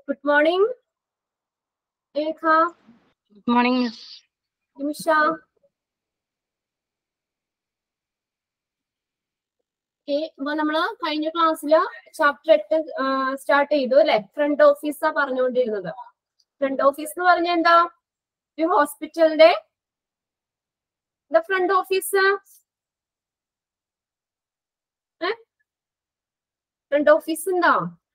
Good morning, Ekha, Good morning, miss. Nimisha. Okay, അപ്പൊ നമ്മള് കഴിഞ്ഞ ക്ലാസ്സില് ചാപ്റ്റർ എട്ട് സ്റ്റാർട്ട് ചെയ്തു അല്ലെ ഫ്രണ്ട് ഓഫീസാ പറഞ്ഞുകൊണ്ടിരുന്നത് ഫ്രണ്ട് ഓഫീസ് എന്ന് പറഞ്ഞാൽ എന്താ ഒരു ഹോസ്പിറ്റലിന്റെ എന്താ ഫ്രണ്ട് ഓഫീസ് ഫ്രണ്ട് ഓഫീസ് എന്താ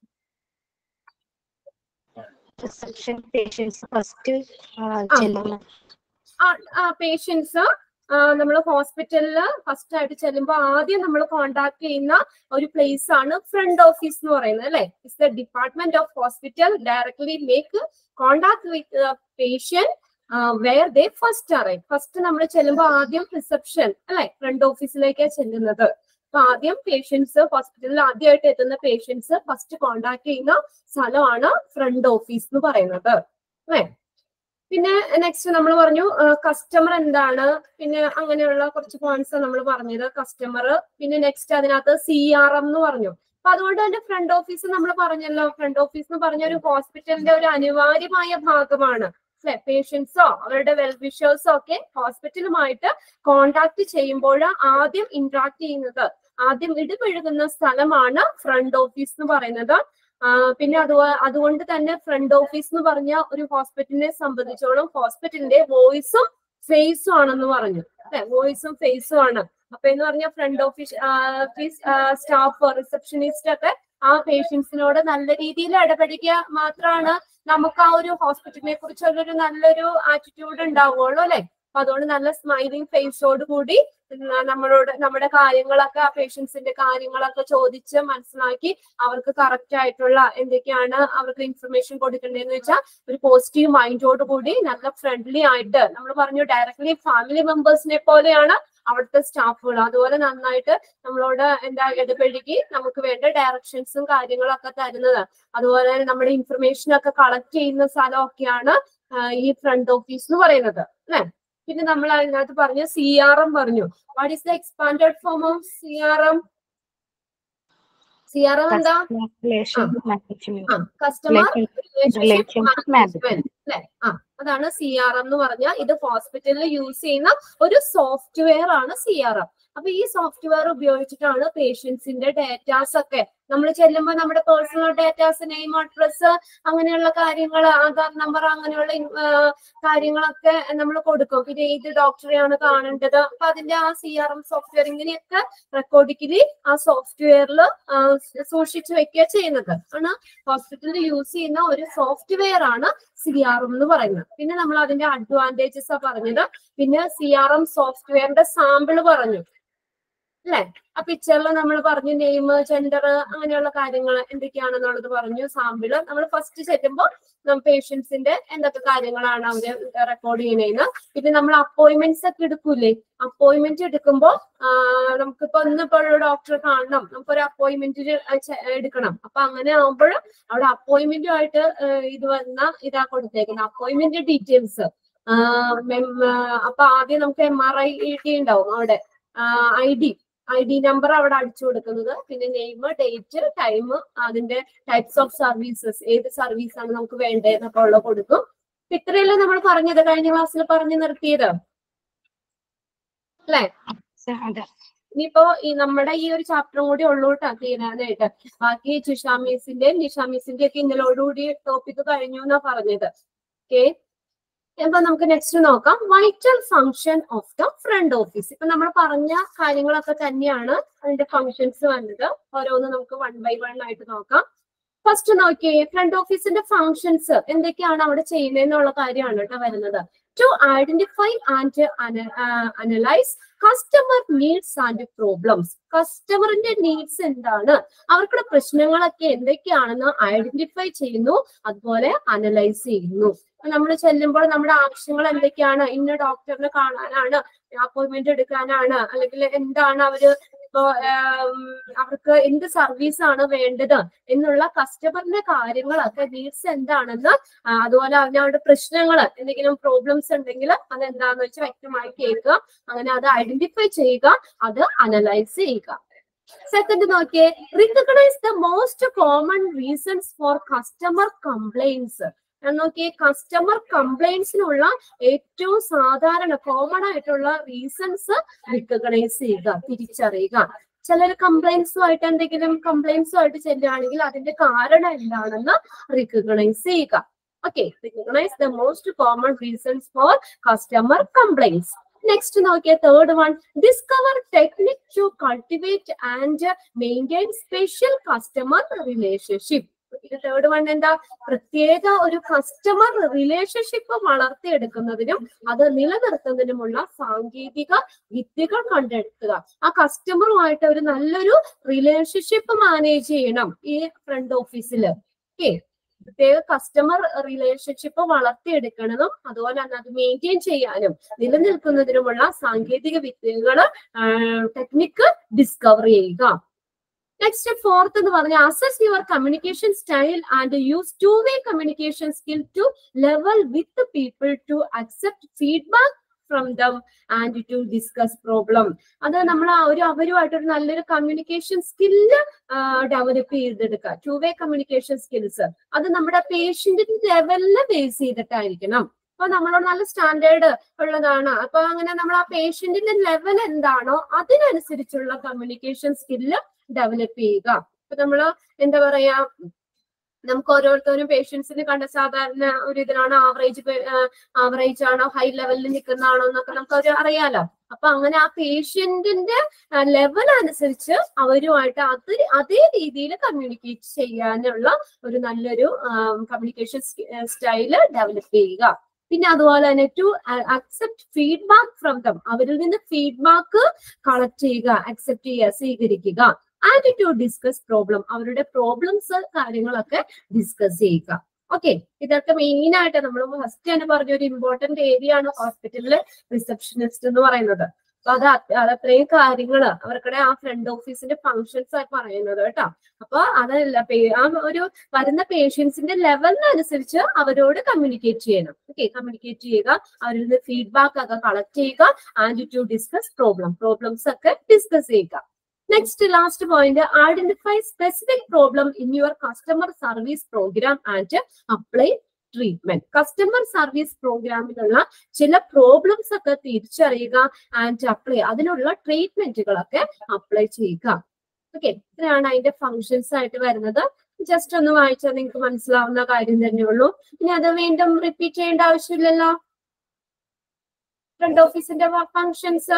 Reception patients first uh, Ah. ചെല്ലുന്ന ആ പേഷ്യൻസ് നമ്മൾ ഹോസ്പിറ്റലിൽ ഫസ്റ്റ് ആയിട്ട് ചെല്ലുമ്പോൾ ആദ്യം നമ്മൾ കോണ്ടാക്ട് ചെയ്യുന്ന ഒരു പ്ലേസ് ആണ് ഫ്രണ്ട് ഓഫീസ് എന്ന് പറയുന്നത് അല്ലെ it's the department of hospital directly make contact with patient where they first arrive first നമ്മൾ ചെല്ലുമ്പോൾ ആദ്യം റിസപ്ഷൻ അല്ലെ ഫ്രണ്ട് ഓഫീസിലേക്കാണ് ചെല്ലുന്നത് അപ്പൊ ആദ്യം പേഷ്യൻസ് ഹോസ്പിറ്റലിൽ ആദ്യമായിട്ട് എത്തുന്ന പേഷ്യൻസ് ഫസ്റ്റ് കോണ്ടാക്ട് ചെയ്യുന്ന സ്ഥലമാണ് ഫ്രണ്ട് ഓഫീസ് എന്ന് പറയുന്നത് അല്ലെ പിന്നെ നെക്സ്റ്റ് നമ്മൾ പറഞ്ഞു കസ്റ്റമർ എന്താണ് പിന്നെ അങ്ങനെയുള്ള കുറച്ച് പോയിന്റ്സ് നമ്മൾ പറഞ്ഞത് കസ്റ്റമർ പിന്നെ നെക്സ്റ്റ് അതിനകത്ത് സി ആർ എം എന്ന് പറഞ്ഞു അപ്പൊ അതുകൊണ്ട് തന്നെ ഫ്രണ്ട് ഓഫീസ് നമ്മൾ പറഞ്ഞല്ലോ ഫ്രണ്ട് ഓഫീസ് എന്ന് പറഞ്ഞ ഒരു ഹോസ്പിറ്റലിന്റെ ഒരു അനിവാര്യമായ ഭാഗമാണ് അല്ലെ പേഷ്യൻസോ അവരുടെ വെൽവിഷേഴ്സോ ഒക്കെ ഹോസ്പിറ്റലുമായിട്ട് കോണ്ടാക്ട് ചെയ്യുമ്പോൾ ആദ്യം ഇന്ററാക്ട് ചെയ്യുന്നത് ആദ്യം ഇടപഴകുന്ന സ്ഥലമാണ് ഫ്രണ്ട് ഓഫീസ് എന്ന് പറയുന്നത് ആ, പിന്നെ അത് അതുകൊണ്ട് തന്നെ ഫ്രണ്ട് ഓഫീസ് എന്ന് പറഞ്ഞ ഒരു ഹോസ്പിറ്റലിനെ സംബന്ധിച്ചോളം ഹോസ്പിറ്റലിന്റെ വോയിസും ഫേസും ആണെന്ന് പറഞ്ഞു അല്ലെ വോയിസും ഫേസും ആണ് അപ്പൊ എന്ന് പറഞ്ഞാൽ ഫ്രണ്ട് ഓഫീസ് സ്റ്റാഫ് റിസപ്ഷനിസ്റ്റ് ഒക്കെ ആ പേഷ്യൻസിനോട് നല്ല രീതിയിൽ ഇടപെടുക മാത്രമാണ് നമുക്ക് ആ ഒരു ഹോസ്പിറ്റലിനെ കുറിച്ചുള്ളൊരു നല്ലൊരു ആറ്റിറ്റ്യൂഡ് ഉണ്ടാവുള്ളൂ അല്ലെ അപ്പൊ അതുകൊണ്ട് നല്ല സ്മൈലിംഗ് ഫേസോട് കൂടി ന- നമ്മളോട് നമ്മുടെ കാര്യങ്ങളൊക്കെ ആ പേഷ്യൻസിന്റെ കാര്യങ്ങളൊക്കെ ചോദിച്ച് മനസ്സിലാക്കി അവർക്ക് കറക്റ്റ് ആയിട്ടുള്ള എന്തൊക്കെയാണ് അവർക്ക് ഇൻഫർമേഷൻ കൊടുക്കേണ്ടതെന്ന് വെച്ചാൽ ഒരു പോസിറ്റീവ് മൈൻഡോട് കൂടി നല്ല ഫ്രണ്ട്ലി ആയിട്ട് നമ്മൾ പറഞ്ഞു ഡയറക്ട്ലി ഫാമിലി മെമ്പേഴ്സിനെ പോലെയാണ് അവിടുത്തെ സ്റ്റാഫുകൾ അതുപോലെ നന്നായിട്ട് നമ്മളോട് എന്താ ഇടപഴകി നമുക്ക് വേണ്ട ഡയറക്ഷൻസും കാര്യങ്ങളൊക്കെ തരുന്നത് അതുപോലെ തന്നെ നമ്മുടെ ഇൻഫർമേഷൻ ഒക്കെ കളക്ട് ചെയ്യുന്ന സ്ഥലമൊക്കെയാണ് ആ, ഈ ഫ്രണ്ട് ഓഫീസ് എന്ന് പറയുന്നത് അല്ലെ പിന്നെ നമ്മൾ അതിനകത്ത് പറഞ്ഞു സി ആർ എം പറഞ്ഞു what is the expanded form of C R M C R M എന്താ Customer relation management. Customer Relation- relationship management. അല്ലെ ആ അതാണ് സി ആർ എം എന്ന് പറഞ്ഞാൽ ഇത് ഹോസ്പിറ്റലിൽ യൂസ് ചെയ്യുന്ന ഒരു സോഫ്റ്റ്വെയർ ആണ് സി ആർ എം അപ്പൊ ഈ സോഫ്റ്റ്വെയർ ഉപയോഗിച്ചിട്ടാണ് പേഷ്യൻസിന്റെ ഡേറ്റാസ് ഒക്കെ നമ്മൾ ചെല്ലുമ്പോൾ നമ്മുടെ പേഴ്സണൽ ഡേറ്റാസ് നെയിം അഡ്രസ് അങ്ങനെയുള്ള കാര്യങ്ങൾ ആധാർ നമ്പർ അങ്ങനെയുള്ള ഇൻ- ആ, കാര്യങ്ങളൊക്കെ നമ്മൾ കൊടുക്കും പിന്നെ ഏത് ഡോക്ടറെയാണ് കാണേണ്ടത് അപ്പൊ അതിന്റെ ആ സി ആർ എം സോഫ്റ്റ്വെയർ ഇങ്ങനെയൊക്കെ റെക്കോർഡിക്കലി ആ സോഫ്റ്റ്വെയറിൽ സൂക്ഷിച്ചു വെക്കുക ചെയ്യുന്നത് ആണ് ഹോസ്പിറ്റലിൽ യൂസ് ചെയ്യുന്ന ഒരു സോഫ്റ്റ്വെയർ ആണ് സി ആർ എം എന്ന് പറയുന്നത് പിന്നെ നമ്മൾ അതിന്റെ അഡ്വാൻറ്റേജസ് ആ പറഞ്ഞത് പിന്നെ സി ആർ എം സോഫ്റ്റ്വെയറിന്റെ സാമ്പിൾ പറഞ്ഞു അല്ലെ ആ പിക്ചറിൽ നമ്മൾ പറഞ്ഞു നെയിം ജെൻഡർ അങ്ങനെയുള്ള കാര്യങ്ങൾ എന്തൊക്കെയാണെന്നുള്ളത് പറഞ്ഞു സാമ്പിള് നമ്മൾ ഫസ്റ്റ് ചെല്ലുമ്പോൾ പേഷ്യൻസിന്റെ എന്തൊക്കെ കാര്യങ്ങളാണ് അവര് റെക്കോർഡ് ചെയ്യുന്നതെന്ന് പിന്നെ നമ്മൾ അപ്പോയിന്റ്മെന്റ്സ് ഒക്കെ എടുക്കൂലേ അപ്പോയിന്റ്മെന്റ് എടുക്കുമ്പോൾ നമുക്കിപ്പോ ഇന്നിപ്പോ ഒരു ഡോക്ടറെ കാണണം നമുക്കൊരു അപ്പോയിന്റ്മെന്റ് എടുക്കണം അപ്പൊ അങ്ങനെ ആകുമ്പോൾ അവിടെ അപ്പോയിന്റ്മെന്റുമായിട്ട് ഇത് വന്ന ഇതാ കൊടുത്തേക്കുന്നത് അപ്പോയിന്റ്മെന്റ് ഡീറ്റെയിൽസ് അപ്പൊ ആദ്യം നമുക്ക് എം ആർ ഐ ഡി ഉണ്ടാവും അവിടെ I D I D number അവിടെ അടിച്ചു കൊടുക്കുന്നത് പിന്നെ നെയിം ഡേറ്റ് ടൈം അതിന്റെ ടൈപ്സ് ഓഫ് സർവീസസ് ഏത് സർവീസ് ആണ് നമുക്ക് വേണ്ടതെന്നൊക്കെ ഉള്ള കൊടുക്കും ഇപ്പൊ ഇത്രയല്ലേ നമ്മൾ പറഞ്ഞത് കഴിഞ്ഞ ക്ലാസ്സിൽ പറഞ്ഞു നിർത്തിയത് അല്ലേ അതെ. ഇനിയിപ്പോ ഈ നമ്മുടെ ഈ ഒരു ചാപ്റ്ററും കൂടി ഉള്ളൂ കേട്ടോ തീരാനായിട്ട് ബാക്കി ജിഷാമീസിന്റെയും നിഷാമീസിന്റെയും ഒക്കെ ഇന്നലോടുകൂടി ടോപ്പിക് കഴിഞ്ഞു എന്നാ പറഞ്ഞത് ഓക്കെ അപ്പൊ നമുക്ക് നെക്സ്റ്റ് നോക്കാം vital function of the front office ഇപ്പൊ നമ്മൾ പറഞ്ഞ കാര്യങ്ങളൊക്കെ തന്നെയാണ് അതിന്റെ ഫങ്ഷൻസ് വന്നത് ഓരോന്ന് നമുക്ക് വൺ ബൈ വൺ ആയിട്ട് നോക്കാം ഫസ്റ്റ് നോക്കിയേ ഫ്രണ്ട് ഓഫീസിന്റെ ഫങ്ഷൻസ് എന്തൊക്കെയാണ് അവിടെ ചെയ്യുന്നതെന്നുള്ള കാര്യമാണ് കേട്ടോ വരുന്നത് to identify and analyse customer needs and problems കസ്റ്റമറിന്റെ നീഡ്സ് എന്താണ് അവർക്കുള്ള പ്രശ്നങ്ങളൊക്കെ എന്തൊക്കെയാണെന്ന് ഐഡന്റിഫൈ ചെയ്യുന്നു അതുപോലെ അനലൈസ് ചെയ്യുന്നു നമ്മൾ ചെല്ലുമ്പോൾ നമ്മുടെ ആവശ്യങ്ങൾ എന്തൊക്കെയാണ് ഇന്ന ഡോക്ടറിനെ കാണാനാണ് അപ്പോയിന്റ്മെന്റ് എടുക്കാനാണ് അല്ലെങ്കിൽ എന്താണ് അവര് ഇപ്പോ ആം, അവർക്ക് എന്ത് സർവീസ് ആണ് വേണ്ടത് എന്നുള്ള കസ്റ്റമറിന്റെ കാര്യങ്ങളൊക്കെ നീഡ്സ് എന്താണെന്ന് ആ, അതുപോലെ അവരുടെ പ്രശ്നങ്ങൾ എന്തെങ്കിലും പ്രോബ്ലംസ് ഉണ്ടെങ്കിൽ അത് എന്താന്ന് വെച്ചാൽ വ്യക്തമായി കേൾക്കുക അങ്ങനെ അത് ഐഡന്റിഫൈ ചെയ്യുക അത് അനലൈസ് ചെയ്യുക സെക്കൻഡ് നോക്കിയേ recognise the most common reasons for customer complaints നോക്കിയേ കസ്റ്റമർ കംപ്ലൈൻസിനുള്ള ഏറ്റവും സാധാരണ കോമൺ ആയിട്ടുള്ള റീസൺസ് റിക്കഗ്നൈസ് ചെയ്യുക തിരിച്ചറിയുക ചിലർ കംപ്ലൈൻസുമായിട്ട് എന്തെങ്കിലും കംപ്ലൈൻസുമായിട്ട് ചെല്ലുകയാണെങ്കിൽ അതിന്റെ കാരണം എന്താണെന്ന് റിക്കഗ്നൈസ് ചെയ്യുക okay recognise the most common reasons for customer complaints next നോക്കിയ third one discover technique to cultivate and maintain special customer relationship third one എന്താ പ്രത്യേക ഒരു കസ്റ്റമർ റിലേഷൻഷിപ്പ് വളർത്തിയെടുക്കുന്നതിനും അത് നിലനിർത്തുന്നതിനുമുള്ള സാങ്കേതിക വിദ്യകൾ കണ്ടെത്തുക ആ കസ്റ്റമറുമായിട്ട് ഒരു നല്ലൊരു റിലേഷൻഷിപ്പ് മാനേജ് ചെയ്യണം ഈ ഫ്രണ്ട് ഓഫീസിൽ ഓക്കെ പ്രത്യേക കസ്റ്റമർ റിലേഷൻഷിപ്പ് വളർത്തിയെടുക്കണതും അതുപോലെ തന്നെ അത് മെയിൻറ്റെയിൻ ചെയ്യാനും നിലനിൽക്കുന്നതിനുമുള്ള സാങ്കേതിക വിദ്യകൾ ടെക്നിക്ക് ഡിസ്കവർ ചെയ്യുക നെക്സ്റ്റ് ഫോർത്ത് എന്ന് പറഞ്ഞാൽ assess your communication style and use two way communication skill to level with people to accept feedback from them and to discuss problem അത് നമ്മൾ ആ ഒരു അവരുമായിട്ട് ഒരു നല്ലൊരു കമ്മ്യൂണിക്കേഷൻ സ്കില്ല് ഡെവലപ്പ് ചെയ്തെടുക്കുക ടു വേ കമ്മ്യൂണിക്കേഷൻ സ്കിൽസ് അത് നമ്മുടെ പേഷ്യന്റിന്റെ ലെവലിൽ ബേസ് ചെയ്തിട്ടായിരിക്കണം അപ്പൊ നമ്മളോട് നല്ല സ്റ്റാൻഡേർഡ് ഉള്ളതാണ് അപ്പൊ അങ്ങനെ നമ്മൾ ആ പേഷ്യന്റിന്റെ ലെവൽ എന്താണോ അതിനനുസരിച്ചുള്ള കമ്മ്യൂണിക്കേഷൻ സ്കില്ല് ഡെവലപ്പ് ചെയ്യുക അപ്പൊ നമ്മള് എന്താ പറയാ നമുക്ക് ഓരോരുത്തരും പേഷ്യൻസിന് കണ്ട സാധാരണ ഒരു ഇതിലാണ് ആവറേജ് ആവറേജ് ആണോ ഹൈ ലെവലിൽ നിൽക്കുന്നതാണോ എന്നൊക്കെ നമുക്ക് ഒരു അറിയാലോ അപ്പൊ അങ്ങനെ ആ പേഷ്യന്റിന്റെ ലെവൽ അനുസരിച്ച് അവരുമായിട്ട് അത് അതേ രീതിയിൽ കമ്മ്യൂണിക്കേറ്റ് ചെയ്യാനുള്ള ഒരു നല്ലൊരു കമ്മ്യൂണിക്കേഷൻ സ്റ്റൈല് ഡെവലപ്പ് ചെയ്യുക പിന്നെ അതുപോലെ തന്നെ to accept feedback from them അവരിൽ നിന്ന് ഫീഡ്ബാക്ക് കളക്ട് ചെയ്യുക അക്സെപ്റ്റ് ചെയ്യുക സ്വീകരിക്കുക ആൻഡ് ടു ഡിസ്കസ് പ്രോബ്ലം അവരുടെ പ്രോബ്ലംസ് കാര്യങ്ങളൊക്കെ ഡിസ്കസ് ചെയ്യുക ഓക്കെ ഇതൊക്കെ മെയിൻ ആയിട്ട് നമ്മൾ ഫസ്റ്റ് തന്നെ പറഞ്ഞ ഒരു ഇമ്പോർട്ടന്റ് ഏരിയ ആണ് ഹോസ്പിറ്റലിലെ റിസപ്ഷനിസ്റ്റ് എന്ന് പറയുന്നത് അപ്പൊ അത് അത് അത് അത്രയും കാര്യങ്ങള് അവർക്കിടെ ആ ഫ്രണ്ട് ഓഫീസിന്റെ ഫങ്ഷൻസ് ആയി പറയുന്നത് കേട്ടോ അപ്പൊ അതല്ല പേ- ആ ഒരു വരുന്ന പേഷ്യൻസിന്റെ ലെവലിനനുസരിച്ച് അവരോട് കമ്മ്യൂണിക്കേറ്റ് ചെയ്യണം ഓക്കെ കമ്മ്യൂണിക്കേറ്റ് ചെയ്യുക അവരിൽ നിന്ന് ഫീഡ്ബാക്ക് ഒക്കെ കളക്ട് ചെയ്യുക and to discuss problem problems ഒക്കെ ഡിസ്കസ് ചെയ്യുക next last point identify specific problem in your customer service program and apply treatment customer service പ്രോഗ്രാമിലുള്ള ചില പ്രോബ്ലംസ് ഒക്കെ തിരിച്ചറിയുക ആൻഡ് അപ്ലൈ അതിനുള്ള ട്രീറ്റ്മെന്റുകളൊക്കെ അപ്ലൈ ചെയ്യുക ഓക്കെ ഇത്രയാണ് അതിന്റെ ഫങ്ഷൻസ് ആയിട്ട് വരുന്നത് ജസ്റ്റ് ഒന്ന് വായിച്ചാൽ നിങ്ങൾക്ക് മനസ്സിലാവുന്ന കാര്യം തന്നെയുള്ളൂ ഇനി അത് വീണ്ടും റിപ്പീറ്റ് ചെയ്യേണ്ട ആവശ്യമില്ലല്ലോ ഫ്രണ്ട് ഓഫീസിന്റെ ഫങ്ഷൻസ്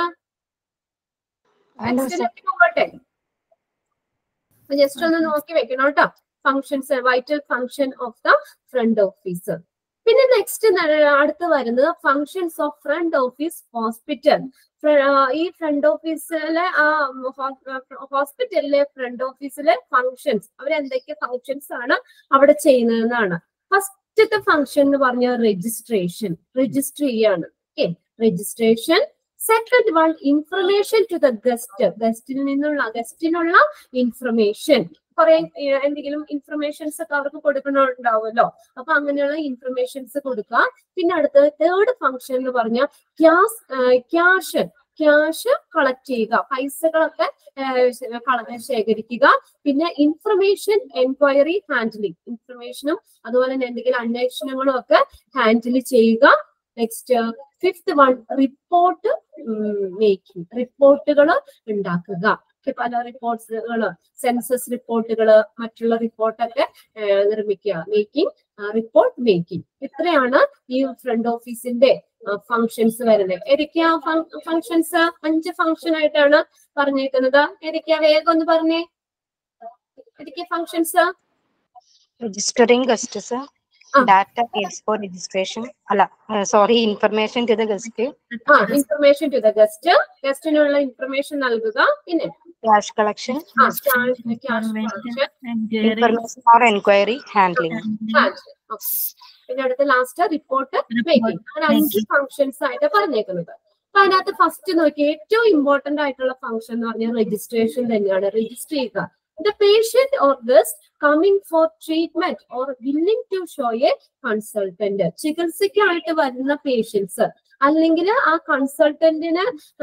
പോകട്ടെ ജസ്റ്റ് ഒന്ന് നോക്കി വെക്കണം കേട്ടോ functions vital function of the front office പിന്നെ നെക്സ്റ്റ് അടുത്ത് വരുന്നത് functions of front office hospital ഈ ഫ്രണ്ട് ഓഫീസിലെ ഹോസ്പിറ്റലിലെ ഫ്രണ്ട് ഓഫീസിലെ ഫങ്ഷൻസ് അവർ എന്തൊക്കെ ഫങ്ഷൻസ് ആണ് അവിടെ ചെയ്യുന്നതെന്നാണ് ഫസ്റ്റത്തെ ഫങ്ഷൻ എന്ന് പറഞ്ഞ രജിസ്ട്രേഷൻ രജിസ്റ്റർ ചെയ്യാണ് okay registration second one information to the guest ഗസ്റ്റിൽ നിന്നുള്ള ഗസ്റ്റിനുള്ള ഇൻഫർമേഷൻ കുറെ എന്തെങ്കിലും ഇൻഫർമേഷൻസ് ഒക്കെ അവർക്ക് കൊടുക്കണുണ്ടാവുമല്ലോ അപ്പൊ അങ്ങനെയുള്ള ഇൻഫർമേഷൻസ് കൊടുക്കുക പിന്നെ അടുത്തത് തേർഡ് ഫംഗ്ഷൻ എന്ന് പറഞ്ഞാൽ ക്യാഷ് ക്യാഷ് ക്യാഷ് കളക്ട് ചെയ്യുക പൈസകളൊക്കെ ശേഖരിക്കുക പിന്നെ ഇൻഫർമേഷൻ എൻക്വയറി ഹാൻഡിലിംഗ് ഇൻഫർമേഷനും അതുപോലെ തന്നെ എന്തെങ്കിലും അന്വേഷണങ്ങളും ഒക്കെ ഹാൻഡിൽ ചെയ്യുക next fifth one report making റിപ്പോർട്ടുകൾ ഉണ്ടാക്കുക പല റിപ്പോർട്ട്സുകൾ സെൻസസ് റിപ്പോർട്ടുകൾ മറ്റുള്ള റിപ്പോർട്ടൊക്കെ നിർമ്മിക്കുക മേക്കിംഗ് റിപ്പോർട്ട് മേക്കിംഗ് ഇത്രയാണ് ഈ ഫ്രണ്ട് ഓഫീസിന്റെ ഫങ്ഷൻസ് വരുന്നത് ഏതൊക്കെയാ ഫങ്ഷൻസ് അഞ്ച് ഫങ്ഷൻ ആയിട്ടാണ് പറഞ്ഞേക്കുന്നത് ഏതൊക്കെയാ വേഗം ഒന്ന് പറഞ്ഞേ ഏതൊക്കെയാ functions registering guests data aids for registration അല്ല sorry information to the guest ആ ഇൻഫർമേഷൻ ടു ദ ഗസ്റ്റ് ഗസ്റ്റിനുള്ള ഇൻഫർമേഷൻ നൽകുക പിന്നെ ക്യാഷ് കളക്ഷൻ ആ cash cash information or enquiry handling പിന്നെ അടുത്ത ലാസ്റ്റ് റിപ്പോർട്ട് മേക്കിംഗ് അങ്ങനെ അഞ്ച് ഫങ്ഷൻസ് ആയിട്ട് പറഞ്ഞേക്കുന്നത് അപ്പൊ അതിനകത്ത് ഫസ്റ്റ് നോക്കി ഏറ്റവും ഇമ്പോർട്ടന്റ് ആയിട്ടുള്ള ഫംഗ്ഷൻ എന്ന് പറഞ്ഞാൽ രജിസ്ട്രേഷൻ തന്നെയാണ് രജിസ്റ്റർ ചെയ്യുക the patient or guest coming for treatment or willing to show a consultant ചികിത്സയ്ക്കായിട്ട് വരുന്ന പേഷ്യൻസ് അല്ലെങ്കിൽ ആ കൺസൾട്ടന്റിനെ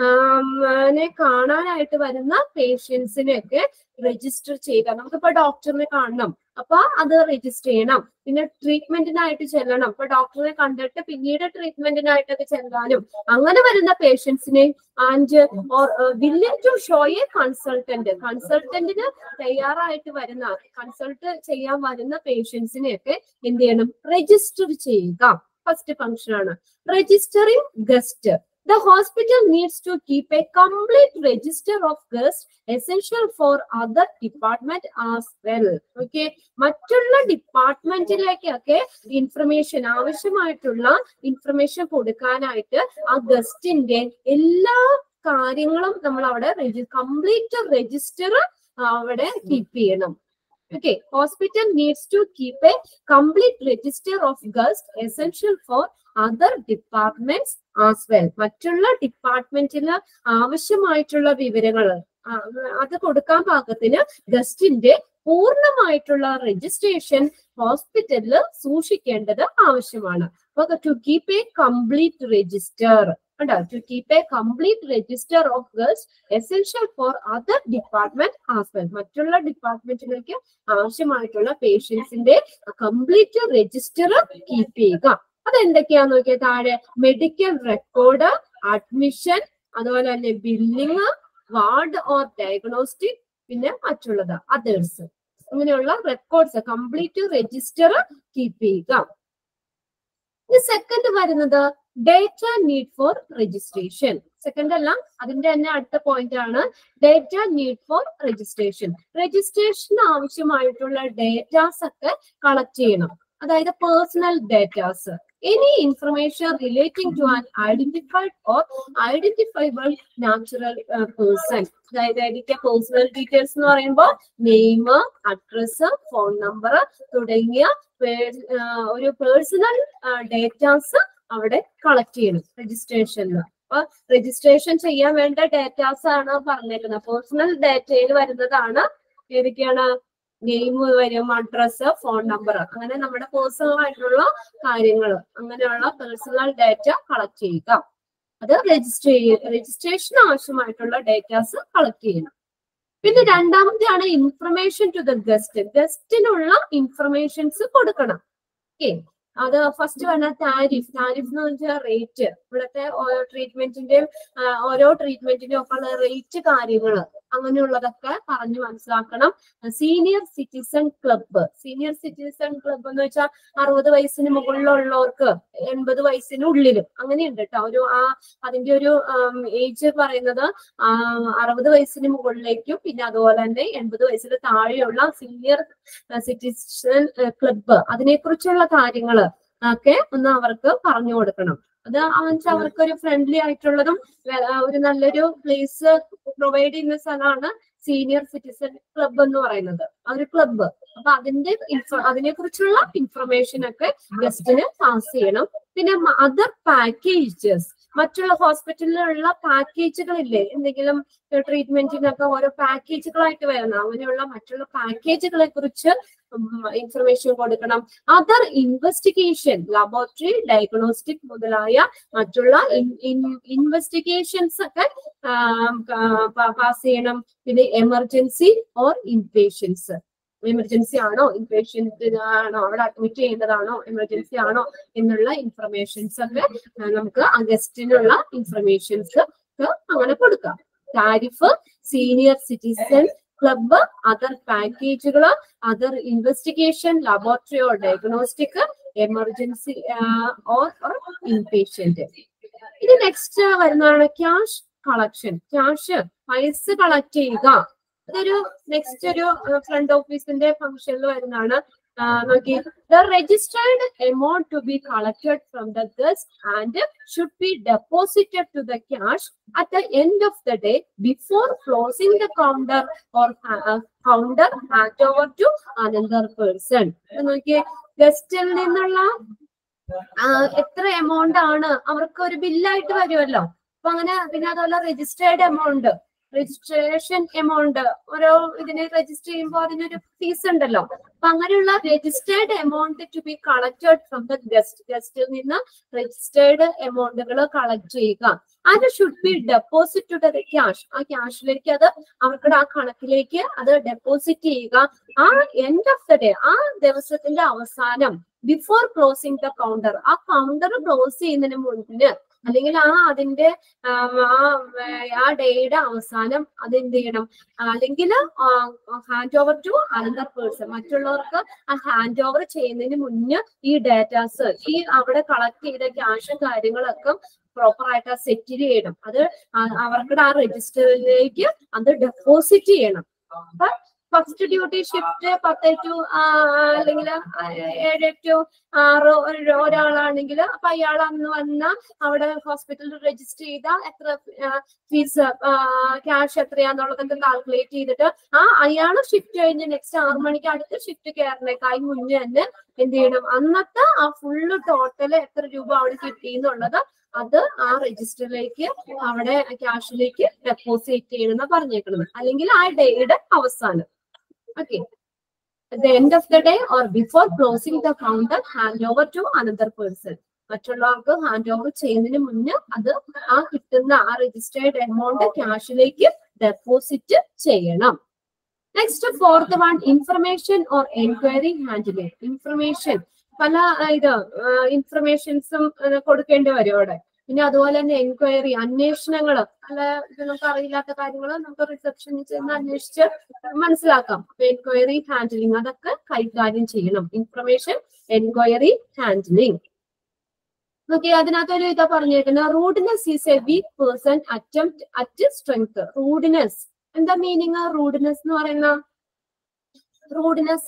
നെ കാണാനായിട്ട് വരുന്ന പേഷ്യൻസിനെയൊക്കെ രജിസ്റ്റർ ചെയ്യുക നമുക്കിപ്പോ ഡോക്ടറിനെ കാണണം അപ്പൊ അത് രജിസ്റ്റർ ചെയ്യണം പിന്നെ ട്രീറ്റ്മെന്റിനായിട്ട് ചെല്ലണം ഇപ്പൊ ഡോക്ടറെ കണ്ടിട്ട് പിന്നീട് ട്രീറ്റ്മെന്റിനായിട്ടൊക്കെ ചെല്ലാനും അങ്ങനെ വരുന്ന പേഷ്യൻസിനെ and or willing to show a consultant കൺസൾട്ടന്റിന് തയ്യാറായിട്ട് വരുന്ന കൺസൾട്ട് ചെയ്യാൻ വരുന്ന പേഷ്യൻസിനെയൊക്കെ എന്ത് ചെയ്യണം രജിസ്റ്റർ ചെയ്യുക ഫസ്റ്റ് ഫംഗ്ഷൻ ആണ് registering guest The hospital needs to keep a complete register of guests essential for other department as well. Okay. മറ്റുള്ള ഡിപ്പാർട്ട്മെന്റിലേക്കൊക്കെ ഇൻഫർമേഷൻ ആവശ്യമായിട്ടുള്ള ഇൻഫർമേഷൻ കൊടുക്കാനായിട്ട് ആ ഗസ്റ്റിന്റെ എല്ലാ കാര്യങ്ങളും നമ്മൾ അവിടെ കംപ്ലീറ്റ് രജിസ്റ്റർ അവിടെ കീപ്പ് ചെയ്യണം Okay, hospital needs to keep a complete register of guests essential for other departments as well. മറ്റുള്ള ഡിപ്പാർട്ട്മെന്റില് ആവശ്യമായിട്ടുള്ള വിവരങ്ങൾ അത് കൊടുക്കാൻ പാകത്തിന് ഗസ്റ്റിന്റെ പൂർണ്ണമായിട്ടുള്ള രജിസ്ട്രേഷൻ ഹോസ്പിറ്റലിൽ സൂക്ഷിക്കേണ്ടത് ആവശ്യമാണ് അപ്പൊ to keep a complete register കണ്ടോ to keep a complete register of girls essential for other department as well മറ്റുള്ള ഡിപ്പാർട്ട്മെന്റിലേക്ക് ആവശ്യമായിട്ടുള്ള പേഷ്യൻസിന്റെ കംപ്ലീറ്റ് രജിസ്റ്റർ കീപ്പ് ചെയ്യുക അതെന്തൊക്കെയാന്ന് നോക്കിയാൽ താഴെ മെഡിക്കൽ റെക്കോർഡ് അഡ്മിഷൻ അതുപോലെ തന്നെ ബില്ലിങ് വാർഡ് ഓർ ഡയഗ്നോസ്റ്റിക് പിന്നെ മറ്റുള്ളത് അതേഴ്സ് അങ്ങനെയുള്ള റെക്കോർഡ്സ് കംപ്ലീറ്റ് രജിസ്റ്റർ കീപ്പ് ചെയ്യുക സെക്കൻഡ് വരുന്നത് data need for registration second അല്ല അതിന്റെ തന്നെ അടുത്ത പോയിന്റ് ആണ് data need for registration registration ആവശ്യമായിട്ടുള്ള ഡേറ്റാസ് ഒക്കെ കളക്ട് ചെയ്യണം അതായത് personal datas any information relating to an identified or identifiable natural person അതായത് അതിന്റെ പേഴ്സണൽ ഡീറ്റെയിൽസ് എന്ന് പറയുമ്പോൾ നെയിം അഡ്രസ് ഫോൺ നമ്പർ തുടങ്ങിയ ഒരു പേഴ്സണൽ ഡേറ്റാസ് അവിടെ കളക്ട് ചെയ്യണം രജിസ്ട്രേഷനിൽ അപ്പൊ രജിസ്ട്രേഷൻ ചെയ്യാൻ വേണ്ട ഡേറ്റാസ് ആണ് പറഞ്ഞേക്കുന്നത് പേഴ്സണൽ ഡേറ്റയിൽ വരുന്നതാണ് ഏതൊക്കെയാണ് നെയിം വരും അഡ്രസ് ഫോൺ നമ്പർ അങ്ങനെ നമ്മുടെ പേഴ്സണൽ ആയിട്ടുള്ള കാര്യങ്ങൾ അങ്ങനെയുള്ള പേഴ്സണൽ ഡേറ്റ കളക്ട് ചെയ്യുക അത് രജിസ്റ്റർ ചെയ്യുക രജിസ്ട്രേഷൻ ആവശ്യമായിട്ടുള്ള ഡേറ്റാസ് കളക്ട് ചെയ്യണം പിന്നെ രണ്ടാമത്തെയാണ് ഇൻഫർമേഷൻ ടു ദ ഗസ്റ്റ് ഗസ്റ്റിനുള്ള ഇൻഫർമേഷൻസ് കൊടുക്കണം ഓക്കെ അത് ഫസ്റ്റ് പറഞ്ഞ താരിഫ് താരിഫ് എന്ന് വെച്ചാൽ റേറ്റ് ഇവിടുത്തെ ഓരോ ട്രീറ്റ്മെന്റിന്റെയും ഓരോ ട്രീറ്റ്മെന്റിന്റെയും ഒക്കെ ഉള്ള റേറ്റ് കാര്യങ്ങൾ അങ്ങനെയുള്ളതൊക്കെ പറഞ്ഞു മനസ്സിലാക്കണം senior citizen club senior citizen club എന്ന് വെച്ചാൽ അറുപത് വയസ്സിന് മുകളിലുള്ളവർക്ക് എൺപത് വയസ്സിനുള്ളിലും അങ്ങനെയുണ്ട് കേട്ടോ ഒരു ആ അതിന്റെ ഒരു ഏജ് പറയുന്നത് അറുപത് വയസ്സിന് മുകളിലേക്കും പിന്നെ അതുപോലെ തന്നെ എൺപത് വയസ്സിന് താഴെയുള്ള സീനിയർ സിറ്റിസൺ ക്ലബ്ബ് അതിനെക്കുറിച്ചുള്ള കാര്യങ്ങൾ ഒക്കെ ഒന്ന് അവർക്ക് പറഞ്ഞു കൊടുക്കണം അത് വെച്ചാൽ അവർക്ക് ഒരു ഫ്രണ്ട്ലി ആയിട്ടുള്ളതും ഒരു നല്ലൊരു പ്ലേസ് പ്രൊവൈഡ് ചെയ്യുന്ന സ്ഥലമാണ് സീനിയർ സിറ്റിസൺ ക്ലബ്ബ് എന്ന് പറയുന്നത് ആ ഒരു ക്ലബ്ബ് അപ്പൊ അതിന്റെ അതിനെ കുറിച്ചുള്ള ഇൻഫർമേഷൻ ഒക്കെ ഗസ്റ്റിന് പാസ് ചെയ്യണം പിന്നെ അതർ പാക്കേജസ് മറ്റുള്ള ഹോസ്പിറ്റലിലുള്ള പാക്കേജുകളില്ലേ എന്തെങ്കിലും ട്രീറ്റ്മെന്റിനൊക്കെ ഓരോ പാക്കേജുകളായിട്ട് വരുന്ന അങ്ങനെയുള്ള മറ്റുള്ള പാക്കേജുകളെ കുറിച്ച് ഇൻഫർമേഷൻ കൊടുക്കണം അതർ ഇൻവെസ്റ്റിഗേഷൻ ലബോറട്ടറി ഡയഗ്നോസ്റ്റിക് മുതലായ മറ്റുള്ള ഇൻവെസ്റ്റിഗേഷൻസ് ഒക്കെ പാസ് ചെയ്യണം പിന്നെ എമർജൻസി ഓർ ഇൻപേഷ്യൻസ് എമർജൻസി ആണോ ഇൻപേഷ്യന്റ് ആണോ അവിടെ അഡ്മിറ്റ് ചെയ്യേണ്ടതാണോ എമർജൻസി ആണോ എന്നുള്ള ഇൻഫർമേഷൻസ് ഒക്കെ നമുക്ക് അഗസ്റ്റിനുള്ള ഇൻഫർമേഷൻസ് അങ്ങനെ കൊടുക്കാം tariff senior citizen club other പാക്കേജുകൾ other investigation laboratory or diagnostic emergency or inpatient ഇനി നെക്സ്റ്റ് വരുന്നതാണ് ക്യാഷ് കളക്ഷൻ ക്യാഷ് പൈസ കളക്ട് ചെയ്യുക ഇതൊരു നെക്സ്റ്റ് ഒരു ഫ്രണ്ട് ഓഫീസിന്റെ ഫംഗ്ഷനിൽ വരുന്നതാണ് നോക്കി the registered amount to be collected from the guest and should be deposited to the cash at the end of the day before closing the counter or counter hand over to another person നോക്കിയേ ഗസ്റ്റിൽ നിന്നുള്ള എത്ര amount ആണ് അവർക്ക് ഒരു ബില്ലായിട്ട് വരുമല്ലോ അപ്പൊ അങ്ങനെ പിന്നെ അതുപോലെ രജിസ്റ്റേർഡ് എമൗണ്ട് രജിസ്ട്രേഷൻ എമൗണ്ട് ഓരോ ഇതിന് രജിസ്റ്റർ ചെയ്യുമ്പോൾ അതിനൊരു ഫീസ് ഉണ്ടല്ലോ അപ്പൊ അങ്ങനെയുള്ള registered amount to be collected from the guest ഗസ്റ്റിൽ നിന്ന് രജിസ്റ്റേർഡ് എമൗണ്ടുകൾ കളക്ട് ചെയ്യുക അത് should be deposit to the cash ആ ക്യാഷിലേക്ക് അത് അവർക്ക് ആ കണക്കിലേക്ക് അത് ഡെപ്പോസിറ്റ് ചെയ്യുക ആ എൻഡ് ഓഫ് ദ ഡേ ആ ദിവസത്തിന്റെ അവസാനം ബിഫോർ ക്ലോസിംഗ് ദ കൗണ്ടർ ആ കൗണ്ടർ ക്ലോസ് ചെയ്യുന്നതിന് മുന്നിന് അല്ലെങ്കിൽ ആ അതിന്റെ ആം, ആ വേ- ആ ഡേയുടെ അവസാനം അത് എന്ത് ചെയ്യണം അല്ലെങ്കിൽ hand over to another person മറ്റുള്ളവർക്ക് ആ ഹാൻഡ് ഓവർ ചെയ്യുന്നതിന് മുന്നേ ഈ ഡേറ്റാസ് ഈ അവിടെ കളക്ട് ചെയ്ത ക്യാഷും കാര്യങ്ങളൊക്കെ പ്രോപ്പർ ആയിട്ട് സെറ്റിൽ ചെയ്യണം അത് ആ- അവർക്ക് ആ രജിസ്റ്ററിലേക്ക് അത് ഡെപ്പോസിറ്റ് ചെയ്യണം അപ്പൊ ഫസ്റ്റ് ഡ്യൂട്ടി ഷിഫ്റ്റ് പത്ത് ടു അല്ലെങ്കിൽ ഏഴ് ടു ആറ് ഒരു- ഒരാളാണെങ്കിൽ അപ്പൊ അയാൾ അന്ന് വന്ന അവിടെ ഹോസ്പിറ്റലിൽ രജിസ്റ്റർ ചെയ്ത എത്ര ഫീസ് ക്യാഷ് എത്രയാന്നുള്ളതൊക്കെ കാൽക്കുലേറ്റ് ചെയ്തിട്ട് ആ അയാൾ ഷിഫ്റ്റ് കഴിഞ്ഞ് നെക്സ്റ്റ് ആറ് മണിക്ക് അടുത്ത ഷിഫ്റ്റ് കയറിനേക്കായി മുന്നേ തന്നെ എന്ത് ചെയ്യണം അന്നത്തെ ആ ഫുള്ള് ടോട്ടൽ എത്ര രൂപ അവിടെ കിട്ടി എന്നുള്ളത് അത് ആ രജിസ്റ്ററിലേക്ക് അവിടെ ക്യാഷിലേക്ക് ഡെപ്പോസിറ്റ് ചെയ്യണമെന്ന് പറഞ്ഞേക്കുന്നത് അല്ലെങ്കിൽ ആ ഡേയുടെ അവസാനം okay At the end of the day or before closing the counter, hand over to another person. മറ്റുള്ളവർക്ക് ഹാൻഡ് ഓവർ ചെയ്യുന്നതിന് മുന്നേ അത് ആ കിട്ടുന്ന ആ രജിസ്റ്റേർഡ് എമൗണ്ട് ക്യാഷിലേക്ക് ഡെപ്പോസിറ്റ് ചെയ്യണം next fourth one information or enquiry handling information പല ആ, ഇത് ഇൻഫർമേഷൻസും കൊടുക്കേണ്ടി വരും അവിടെ പിന്നെ അതുപോലെ തന്നെ എൻക്വയറി അന്വേഷണങ്ങൾ പല ഇത് നമുക്ക് അറിയില്ലാത്ത കാര്യങ്ങൾ നമുക്ക് റിസപ്ഷനിൽ ചെന്ന് അന്വേഷിച്ച് മനസ്സിലാക്കാം അപ്പൊ എൻക്വയറി ഹാൻഡിലിംഗ് അതൊക്കെ കൈകാര്യം ചെയ്യണം ഇൻഫർമേഷൻ എൻക്വയറി ഹാൻഡിലിംഗ് നോക്കി അതിനകത്തൊരു ഇതാ പറഞ്ഞേക്കുന്നത് rudeness is a weak person attempt at strength rudeness എന്താ മീനിങ് റൂഡ്നെസ് എന്ന് പറയുന്ന റൂഡ്നെസ്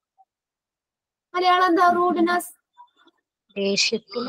മലയാളം എന്താ റൂഡ്നെസ് ദേഷ്യത്തില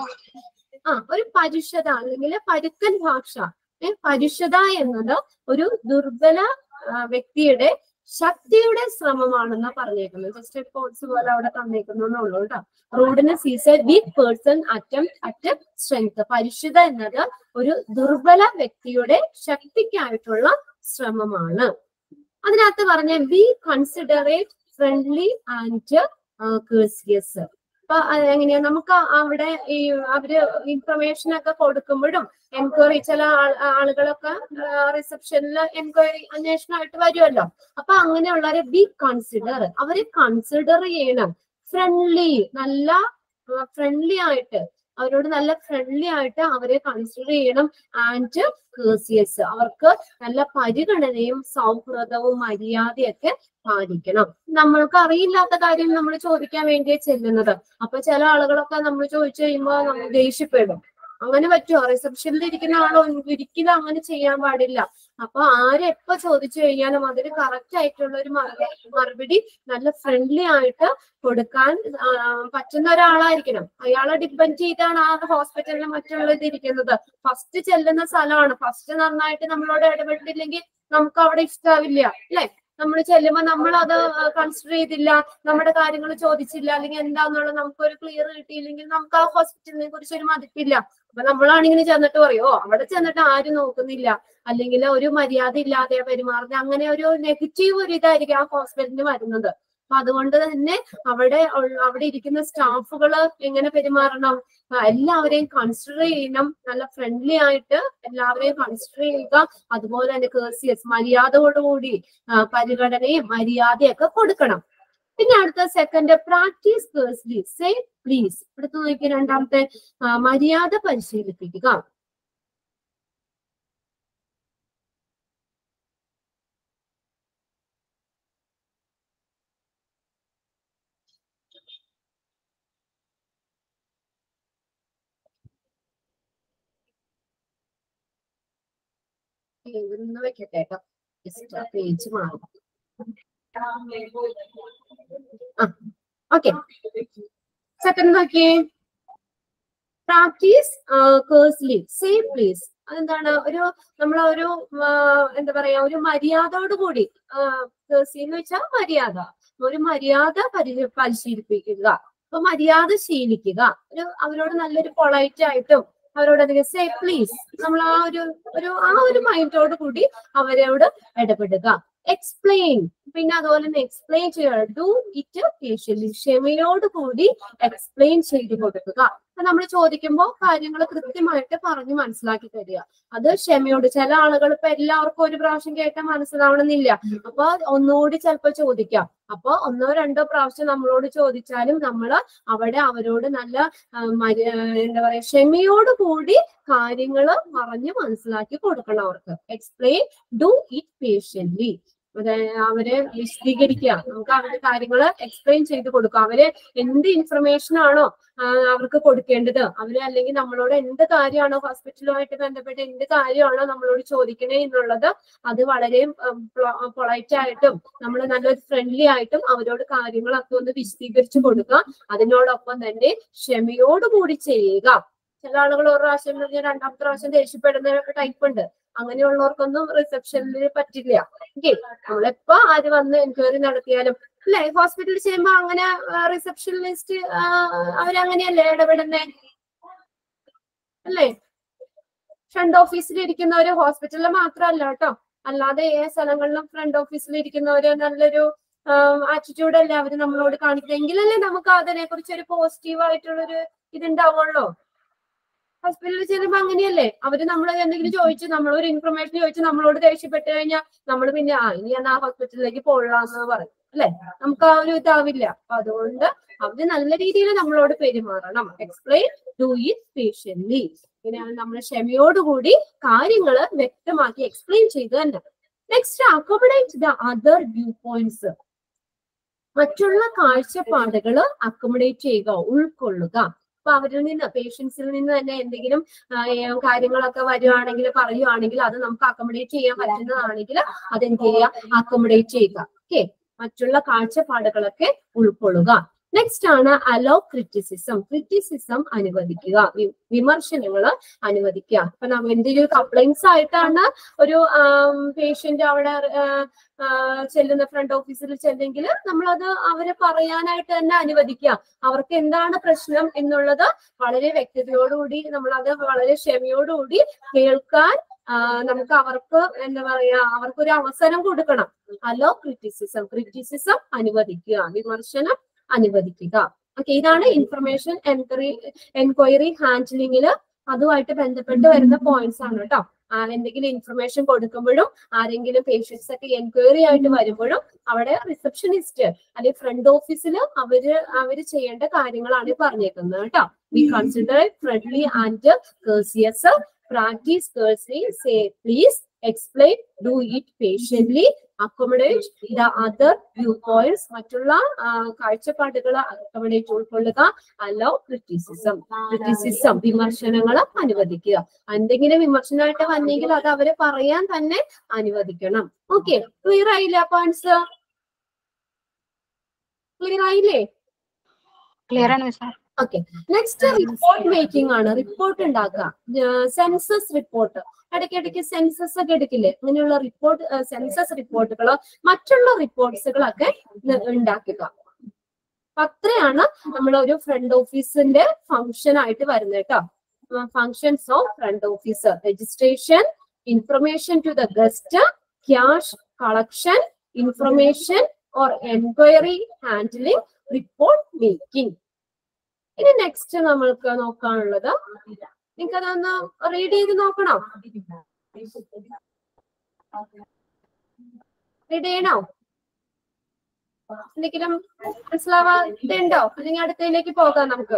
ആ ഒരു പരുഷത അല്ലെങ്കിൽ പരുക്കൻ ഭാഷ ഏ, പരുഷത എന്നത് ഒരു ദുർബല ആ, വ്യക്തിയുടെ ശക്തിയുടെ ശ്രമമാണെന്ന് പറഞ്ഞേക്കുന്നത് ജസ്റ്റ് പോർട്സ് പോലെ അവിടെ തന്നേക്കുന്നുള്ളൂ കേട്ടോ rudeness is a weak person attempt at strength പരിശുദ്ധ എന്നത് ഒരു ദുർബല വ്യക്തിയുടെ ശക്തിക്കായിട്ടുള്ള ശ്രമമാണ് അതിനകത്ത് പറഞ്ഞ be considerate friendly and courteous അപ്പൊ അത് എങ്ങനെയാ നമുക്ക് ആ- അവിടെ ഈ അവര് ഇൻഫർമേഷൻ ഒക്കെ കൊടുക്കുമ്പോഴും എൻക്വയറി ചില ആൾ- ആളുകളൊക്കെ റിസപ്ഷനിൽ എൻക്വയറി അന്വേഷണമായിട്ട് വരുമല്ലോ അപ്പൊ അങ്ങനെയുള്ളവരെ ബി കൺസിഡർ അവരെ കൺസിഡർ ചെയ്യണം ഫ്രണ്ട്ലി നല്ല ഫ്രണ്ട്ലി ആയിട്ട് അവരോട് നല്ല ഫ്രണ്ട്ലി ആയിട്ട് അവരെ കൺസിഡർ ചെയ്യണം ആൻഡ് കേസിയസ് അവർക്ക് നല്ല പരിഗണനയും സൗഹൃദവും മര്യാദയൊക്കെ പാലിക്കണം നമ്മൾക്ക് അറിയില്ലാത്ത കാര്യം നമ്മൾ ചോദിക്കാൻ വേണ്ടിയാ ചെല്ലുന്നത് അപ്പൊ ചില ആളുകളൊക്കെ നമ്മൾ ചോദിച്ചു കഴിയുമ്പോ നമ്മൾ ദേഷ്യപ്പെടും അങ്ങനെ പറ്റുമോ റിസപ്ഷനിൽ ഇരിക്കുന്ന ആളോ ഒരിക്കലും അങ്ങനെ ചെയ്യാൻ പാടില്ല അപ്പൊ ആരെപ്പോ ചോദിച്ചു കഴിഞ്ഞാലും അതിന് കറക്റ്റ് ആയിട്ടുള്ള ഒരു മറുപടി മറുപടി നല്ല ഫ്രണ്ട്ലി ആയിട്ട് കൊടുക്കാൻ ആ, പറ്റുന്ന ഒരാളായിരിക്കണം അയാളെ ഡിപ്പെൻഡ് ചെയ്താണ് ആ ഹോസ്പിറ്റലിൽ മറ്റുള്ളത് ഇരിക്കുന്നത് ഫസ്റ്റ് ചെല്ലുന്ന സ്ഥലമാണ് ഫസ്റ്റ് നന്നായിട്ട് നമ്മളോട് ഇടപെട്ടില്ലെങ്കിൽ നമുക്ക് അവിടെ ഇഷ്ടാവില്ല അല്ലെ നമ്മൾ ചെല്ലുമ്പോ നമ്മൾ അത് കൺസിഡർ ചെയ്തില്ല നമ്മുടെ കാര്യങ്ങൾ ചോദിച്ചില്ല അല്ലെങ്കിൽ എന്താന്നുള്ളത് നമുക്ക് ഒരു ക്ലിയർ കിട്ടിയില്ലെങ്കിൽ നമുക്ക് ആ ഹോസ്പിറ്റലിനെ കുറിച്ച് ഒരു മതിപ്പില്ല അപ്പൊ നമ്മളാണെങ്കിൽ ചെന്നിട്ട് പറയോ അവിടെ ചെന്നിട്ട് ആരും നോക്കുന്നില്ല അല്ലെങ്കിൽ ഒരു മര്യാദ ഇല്ലാതെ പെരുമാറുന്നത് അങ്ങനെ ഒരു നെഗറ്റീവ് ഒരു ഇതായിരിക്കും ആ ഹോസ്പിറ്റലിന് വരുന്നത് അപ്പൊ അതുകൊണ്ട് തന്നെ അവിടെ ഉള്ള- അവിടെ ഇരിക്കുന്ന സ്റ്റാഫുകൾ എങ്ങനെ പെരുമാറണം ആ, എല്ലാവരെയും കൺസിഡർ ചെയ്യണം നല്ല ഫ്രണ്ട്ലി ആയിട്ട് എല്ലാവരെയും കൺസിഡർ ചെയ്യുക അതുപോലെ തന്നെ കേസിയസ് മര്യാദയോടുകൂടി ആ, പരിഗണനയും മര്യാദയൊക്കെ കൊടുക്കണം പിന്നെ അടുത്ത സെക്കൻഡ് പ്രാക്ടീസ് പേഴ്സ്ലി സേ പ്ലീസ് എടുത്തു നോക്കി രണ്ടാമത്തെ ആ, മര്യാദ പരിശീലിപ്പിക്കുക ഇന്ന് വെക്കട്ടെ കേട്ടോ ജസ്റ്റ് പേജ് മാറും ഓക്കെ സെക്കൻഡ് നോക്കിയേ പ്രാക്ടീസ് കേഴ്സ്ലി സേഫ് പ്ലീസ് അതെന്താണ് ഒരു നമ്മൾ ഒരു എന്താ പറയാ ഒരു മര്യാദയോട് കൂടി കേഴ്സി എന്ന് വെച്ചാൽ മര്യാദ ഒരു മര്യാദ പരി- പരിശീലിപ്പിക്കുക അപ്പൊ മര്യാദ ശീലിക്കുക ഒരു അവരോട് നല്ലൊരു പൊളൈറ്റ് ആയിട്ടും അവരോട് അധികം സേ പ്ലീസ് നമ്മൾ ആ ഒരു ഒരു ആ ഒരു മൈൻഡോട് കൂടി അവരോട് ഇടപെടുക എക്സ്പ്ലെയിൻ പിന്നെ അതുപോലെ തന്നെ എക്സ്പ്ലെയിൻ ചെയ്യുക ഡു ഇറ്റ് പേഷ്യലി ക്ഷമയോട് കൂടി എക്സ്പ്ലെയിൻ ചെയ്ത് കൊടുക്കുക അപ്പൊ നമ്മൾ ചോദിക്കുമ്പോൾ കാര്യങ്ങൾ കൃത്യമായിട്ട് പറഞ്ഞു മനസ്സിലാക്കി തരിക അത് ക്ഷമയോട് ചില ആളുകൾ ഇപ്പൊ എല്ലാവർക്കും ഒരു പ്രാവശ്യം കേട്ടാൽ മനസ്സിലാവണമെന്നില്ല അപ്പൊ ഒന്നുകൂടി ചിലപ്പോൾ ചോദിക്കാം അപ്പൊ ഒന്നോ രണ്ടോ പ്രാവശ്യം നമ്മളോട് ചോദിച്ചാലും നമ്മൾ അവിടെ അവരോട് നല്ല ആ, മര്യ- എന്താ പറയാ ക്ഷമയോട് കൂടി കാര്യങ്ങൾ പറഞ്ഞ് മനസ്സിലാക്കി കൊടുക്കണം അവർക്ക് എക്സ്പ്ലെയിൻ ഡു ഇറ്റ് പേഷ്യൻലി അതായത് അവരെ വിശദീകരിക്കുക നമുക്ക് അവരുടെ കാര്യങ്ങള് എക്സ്പ്ലെയിൻ ചെയ്ത് കൊടുക്കുക അവര് എന്ത് ഇൻഫർമേഷൻ ആണോ ആ, അവർക്ക് കൊടുക്കേണ്ടത് അവര് അല്ലെങ്കിൽ നമ്മളോട് എന്ത് കാര്യമാണോ ഹോസ്പിറ്റലുമായിട്ട് ബന്ധപ്പെട്ട് എന്ത് കാര്യമാണോ നമ്മളോട് ചോദിക്കണേ എന്നുള്ളത് അത് വളരെ പൊളൈറ്റ് ആയിട്ടും നമ്മൾ നല്ലൊരു ഫ്രണ്ട്ലി ആയിട്ടും അവരോട് കാര്യങ്ങളൊക്കെ ഒന്ന് വിശദീകരിച്ചു കൊടുക്കുക അതിനോടൊപ്പം തന്നെ ക്ഷമയോടുകൂടി ചെയ്യുക ചില ആളുകൾ ഒരു പ്രാവശ്യം കഴിഞ്ഞാൽ രണ്ടാമത്തെ പ്രാവശ്യം ദേഷ്യപ്പെടുന്ന ടൈപ്പ് ഉണ്ട് അങ്ങനെയുള്ളവർക്കൊന്നും റിസപ്ഷനിൽ പറ്റില്ല ഓക്കെ നമ്മളെപ്പോ ആര് വന്ന് എൻക്വയറി നടത്തിയാലും അല്ലെ ഹോസ്പിറ്റലിൽ ചെയ്യുമ്പോ അങ്ങനെ റിസപ്ഷനിസ്റ്റ് അവരങ്ങനെയല്ലേ ഇടപെടുന്നേ അല്ലേ ഫ്രണ്ട് ഓഫീസിൽ ഇരിക്കുന്നവര് ഹോസ്പിറ്റലിൽ മാത്രമല്ല കേട്ടോ അല്ലാതെ ഏത് സ്ഥലങ്ങളിലും ഫ്രണ്ട് ഓഫീസിൽ ഇരിക്കുന്നവര് നല്ലൊരു ആറ്റിറ്റ്യൂഡ് അല്ലേ അവര് നമ്മളോട് കാണിക്കുന്നത് എങ്കിലല്ലേ നമുക്ക് അതിനെ കുറിച്ച് ഒരു പോസിറ്റീവ് ആയിട്ടുള്ളൊരു ഇതുണ്ടാവുള്ളൂ ഹോസ്പിറ്റലിൽ ചെല്ലുമ്പോ അങ്ങനെയല്ലേ അവര് നമ്മൾ എന്തെങ്കിലും ചോദിച്ചു നമ്മളൊരു ഇൻഫർമേഷൻ ചോദിച്ചു നമ്മളോട് ദേഷ്യപ്പെട്ട് കഴിഞ്ഞാൽ നമ്മൾ പിന്നെ ആ ഇനി ഞാൻ ആ ഹോസ്പിറ്റലിലേക്ക് പോകാന്ന് പറയും അല്ലെ നമുക്ക് ആ ഒരു ഇതാവില്ല അപ്പൊ അതുകൊണ്ട് അവര് നല്ല രീതിയിൽ നമ്മളോട് പെരുമാറണം എക്സ്പ്ലെയിൻ ഡു ഇറ്റ് പേഷ്യൻലി പിന്നെ നമ്മൾ ക്ഷമയോടുകൂടി കാര്യങ്ങൾ വ്യക്തമാക്കി എക്സ്പ്ലെയിൻ ചെയ്ത് തന്നെ next accommodate the other view points മറ്റുള്ള കാഴ്ചപ്പാടുകൾ അക്കോമഡേറ്റ് ചെയ്യുക ഉൾക്കൊള്ളുക അപ്പൊ അവരിൽ നിന്ന് പേഷ്യൻസിൽ നിന്ന് തന്നെ എന്തെങ്കിലും ആ, ഏ, കാര്യങ്ങളൊക്കെ വരുവാണെങ്കിൽ പറയുവാണെങ്കിൽ അത് നമുക്ക് അക്കോമഡേറ്റ് ചെയ്യാൻ പറ്റുന്നതാണെങ്കിൽ അതെന്ത് ചെയ്യുക അക്കോമഡേറ്റ് ചെയ്യുക ഓക്കെ മറ്റുള്ള കാഴ്ചപ്പാടുകളൊക്കെ ഉൾക്കൊള്ളുക നെക്സ്റ്റ് ആണ് അലോ ക്രിറ്റിസിസം ക്രിറ്റിസിസം അനുവദിക്കുക വി- വിമർശനങ്ങൾ അനുവദിക്കുക അപ്പൊ നമ്മൾ എന്തെങ്കിലും കംപ്ലൈൻസ് ആയിട്ടാണ് ഒരു പേഷ്യന്റ് അവിടെ ആ, ആ, ചെല്ലുന്ന ഫ്രണ്ട് ഓഫീസിൽ ചെല്ലെങ്കിൽ നമ്മളത് അവരെ പറയാനായിട്ട് തന്നെ അനുവദിക്കുക അവർക്ക് എന്താണ് പ്രശ്നം എന്നുള്ളത് വളരെ വ്യക്തതയോടുകൂടി നമ്മൾ അത് വളരെ ക്ഷമയോടുകൂടി കേൾക്കാൻ ആ, നമുക്ക് അവർക്ക് എന്താ പറയാ അവർക്കൊരു അവസരം കൊടുക്കണം അലോ ക്രിറ്റിസിസം ക്രിറ്റിസിസം അനുവദിക്കുക വിമർശനം അനുവദിക്കുക ഓക്കെ ഇതാണ് ഇൻഫർമേഷൻ എൻക്വയറി എൻക്വയറി ഹാൻഡിലിംഗിൽ അതുമായിട്ട് ബന്ധപ്പെട്ട് വരുന്ന പോയിന്റ്സ് ആണ് കേട്ടോ ആ, എന്തെങ്കിലും ഇൻഫർമേഷൻ കൊടുക്കുമ്പോഴും ആരെങ്കിലും പേഷ്യൻസ് ഒക്കെ എൻക്വയറി ആയിട്ട് വരുമ്പോഴും അവിടെ റിസപ്ഷനിസ്റ്റ് അല്ലെങ്കിൽ ഫ്രണ്ട് ഓഫീസിൽ അവര് അവര് ചെയ്യേണ്ട കാര്യങ്ങളാണ് ഈ പറഞ്ഞേക്കുന്നത് കേട്ടോ we consider friendly and courteous practice courteously say please explain do it patiently accommodate the other view points മറ്റുള്ള ആ, കാഴ്ചപ്പാടുകൾ അക്കോമഡേറ്റ് ഉൾക്കൊള്ളുക അലോ ക്രിറ്റിസിസം ക്രിറ്റിസിസം വിമർശനങ്ങൾ അനുവദിക്കുക എന്തെങ്കിലും വിമർശനമായിട്ട് വന്നെങ്കിൽ അത് അവരെ പറയാൻ തന്നെ അനുവദിക്കണം ഓക്കെ ക്ലിയർ ആയില്ല പോയിന്റ്സ് ക്ലിയർ ആയില്ലേ ക്ലിയർ ആണ് miss okay next report making ആണ് റിപ്പോർട്ട് ഉണ്ടാക്കുക സെൻസസ് റിപ്പോർട്ട് ഇടയ്ക്കിടയ്ക്ക് സെൻസസ് ഒക്കെ എടുക്കില്ലേ അങ്ങനെയുള്ള റിപ്പോർട്ട് സെൻസസ് റിപ്പോർട്ടുകളോ മറ്റുള്ള റിപ്പോർട്ട്സുകളൊക്കെ ഉണ്ടാക്കുക അപ്പൊ അത്രയാണ് നമ്മൾ ഒരു ഫ്രണ്ട് ഓഫീസിന്റെ ഫംഗ്ഷൻ ആയിട്ട് വരുന്നത് കേട്ടോ functions of front office registration information to the guest cash collection information or enquiry handling report making ഇനി നെക്സ്റ്റ് നമ്മൾക്ക് നോക്കാനുള്ളത് നിങ്ങൾക്ക് അതൊന്ന് റീഡ് ചെയ്ത് നോക്കണോ റീഡ് ചെയ്യണോ എന്തെങ്കിലും മനസ്സിലാവാതുണ്ടോ അല്ലെങ്കിൽ അടുത്തതിലേക്ക് പോകാം നമുക്ക്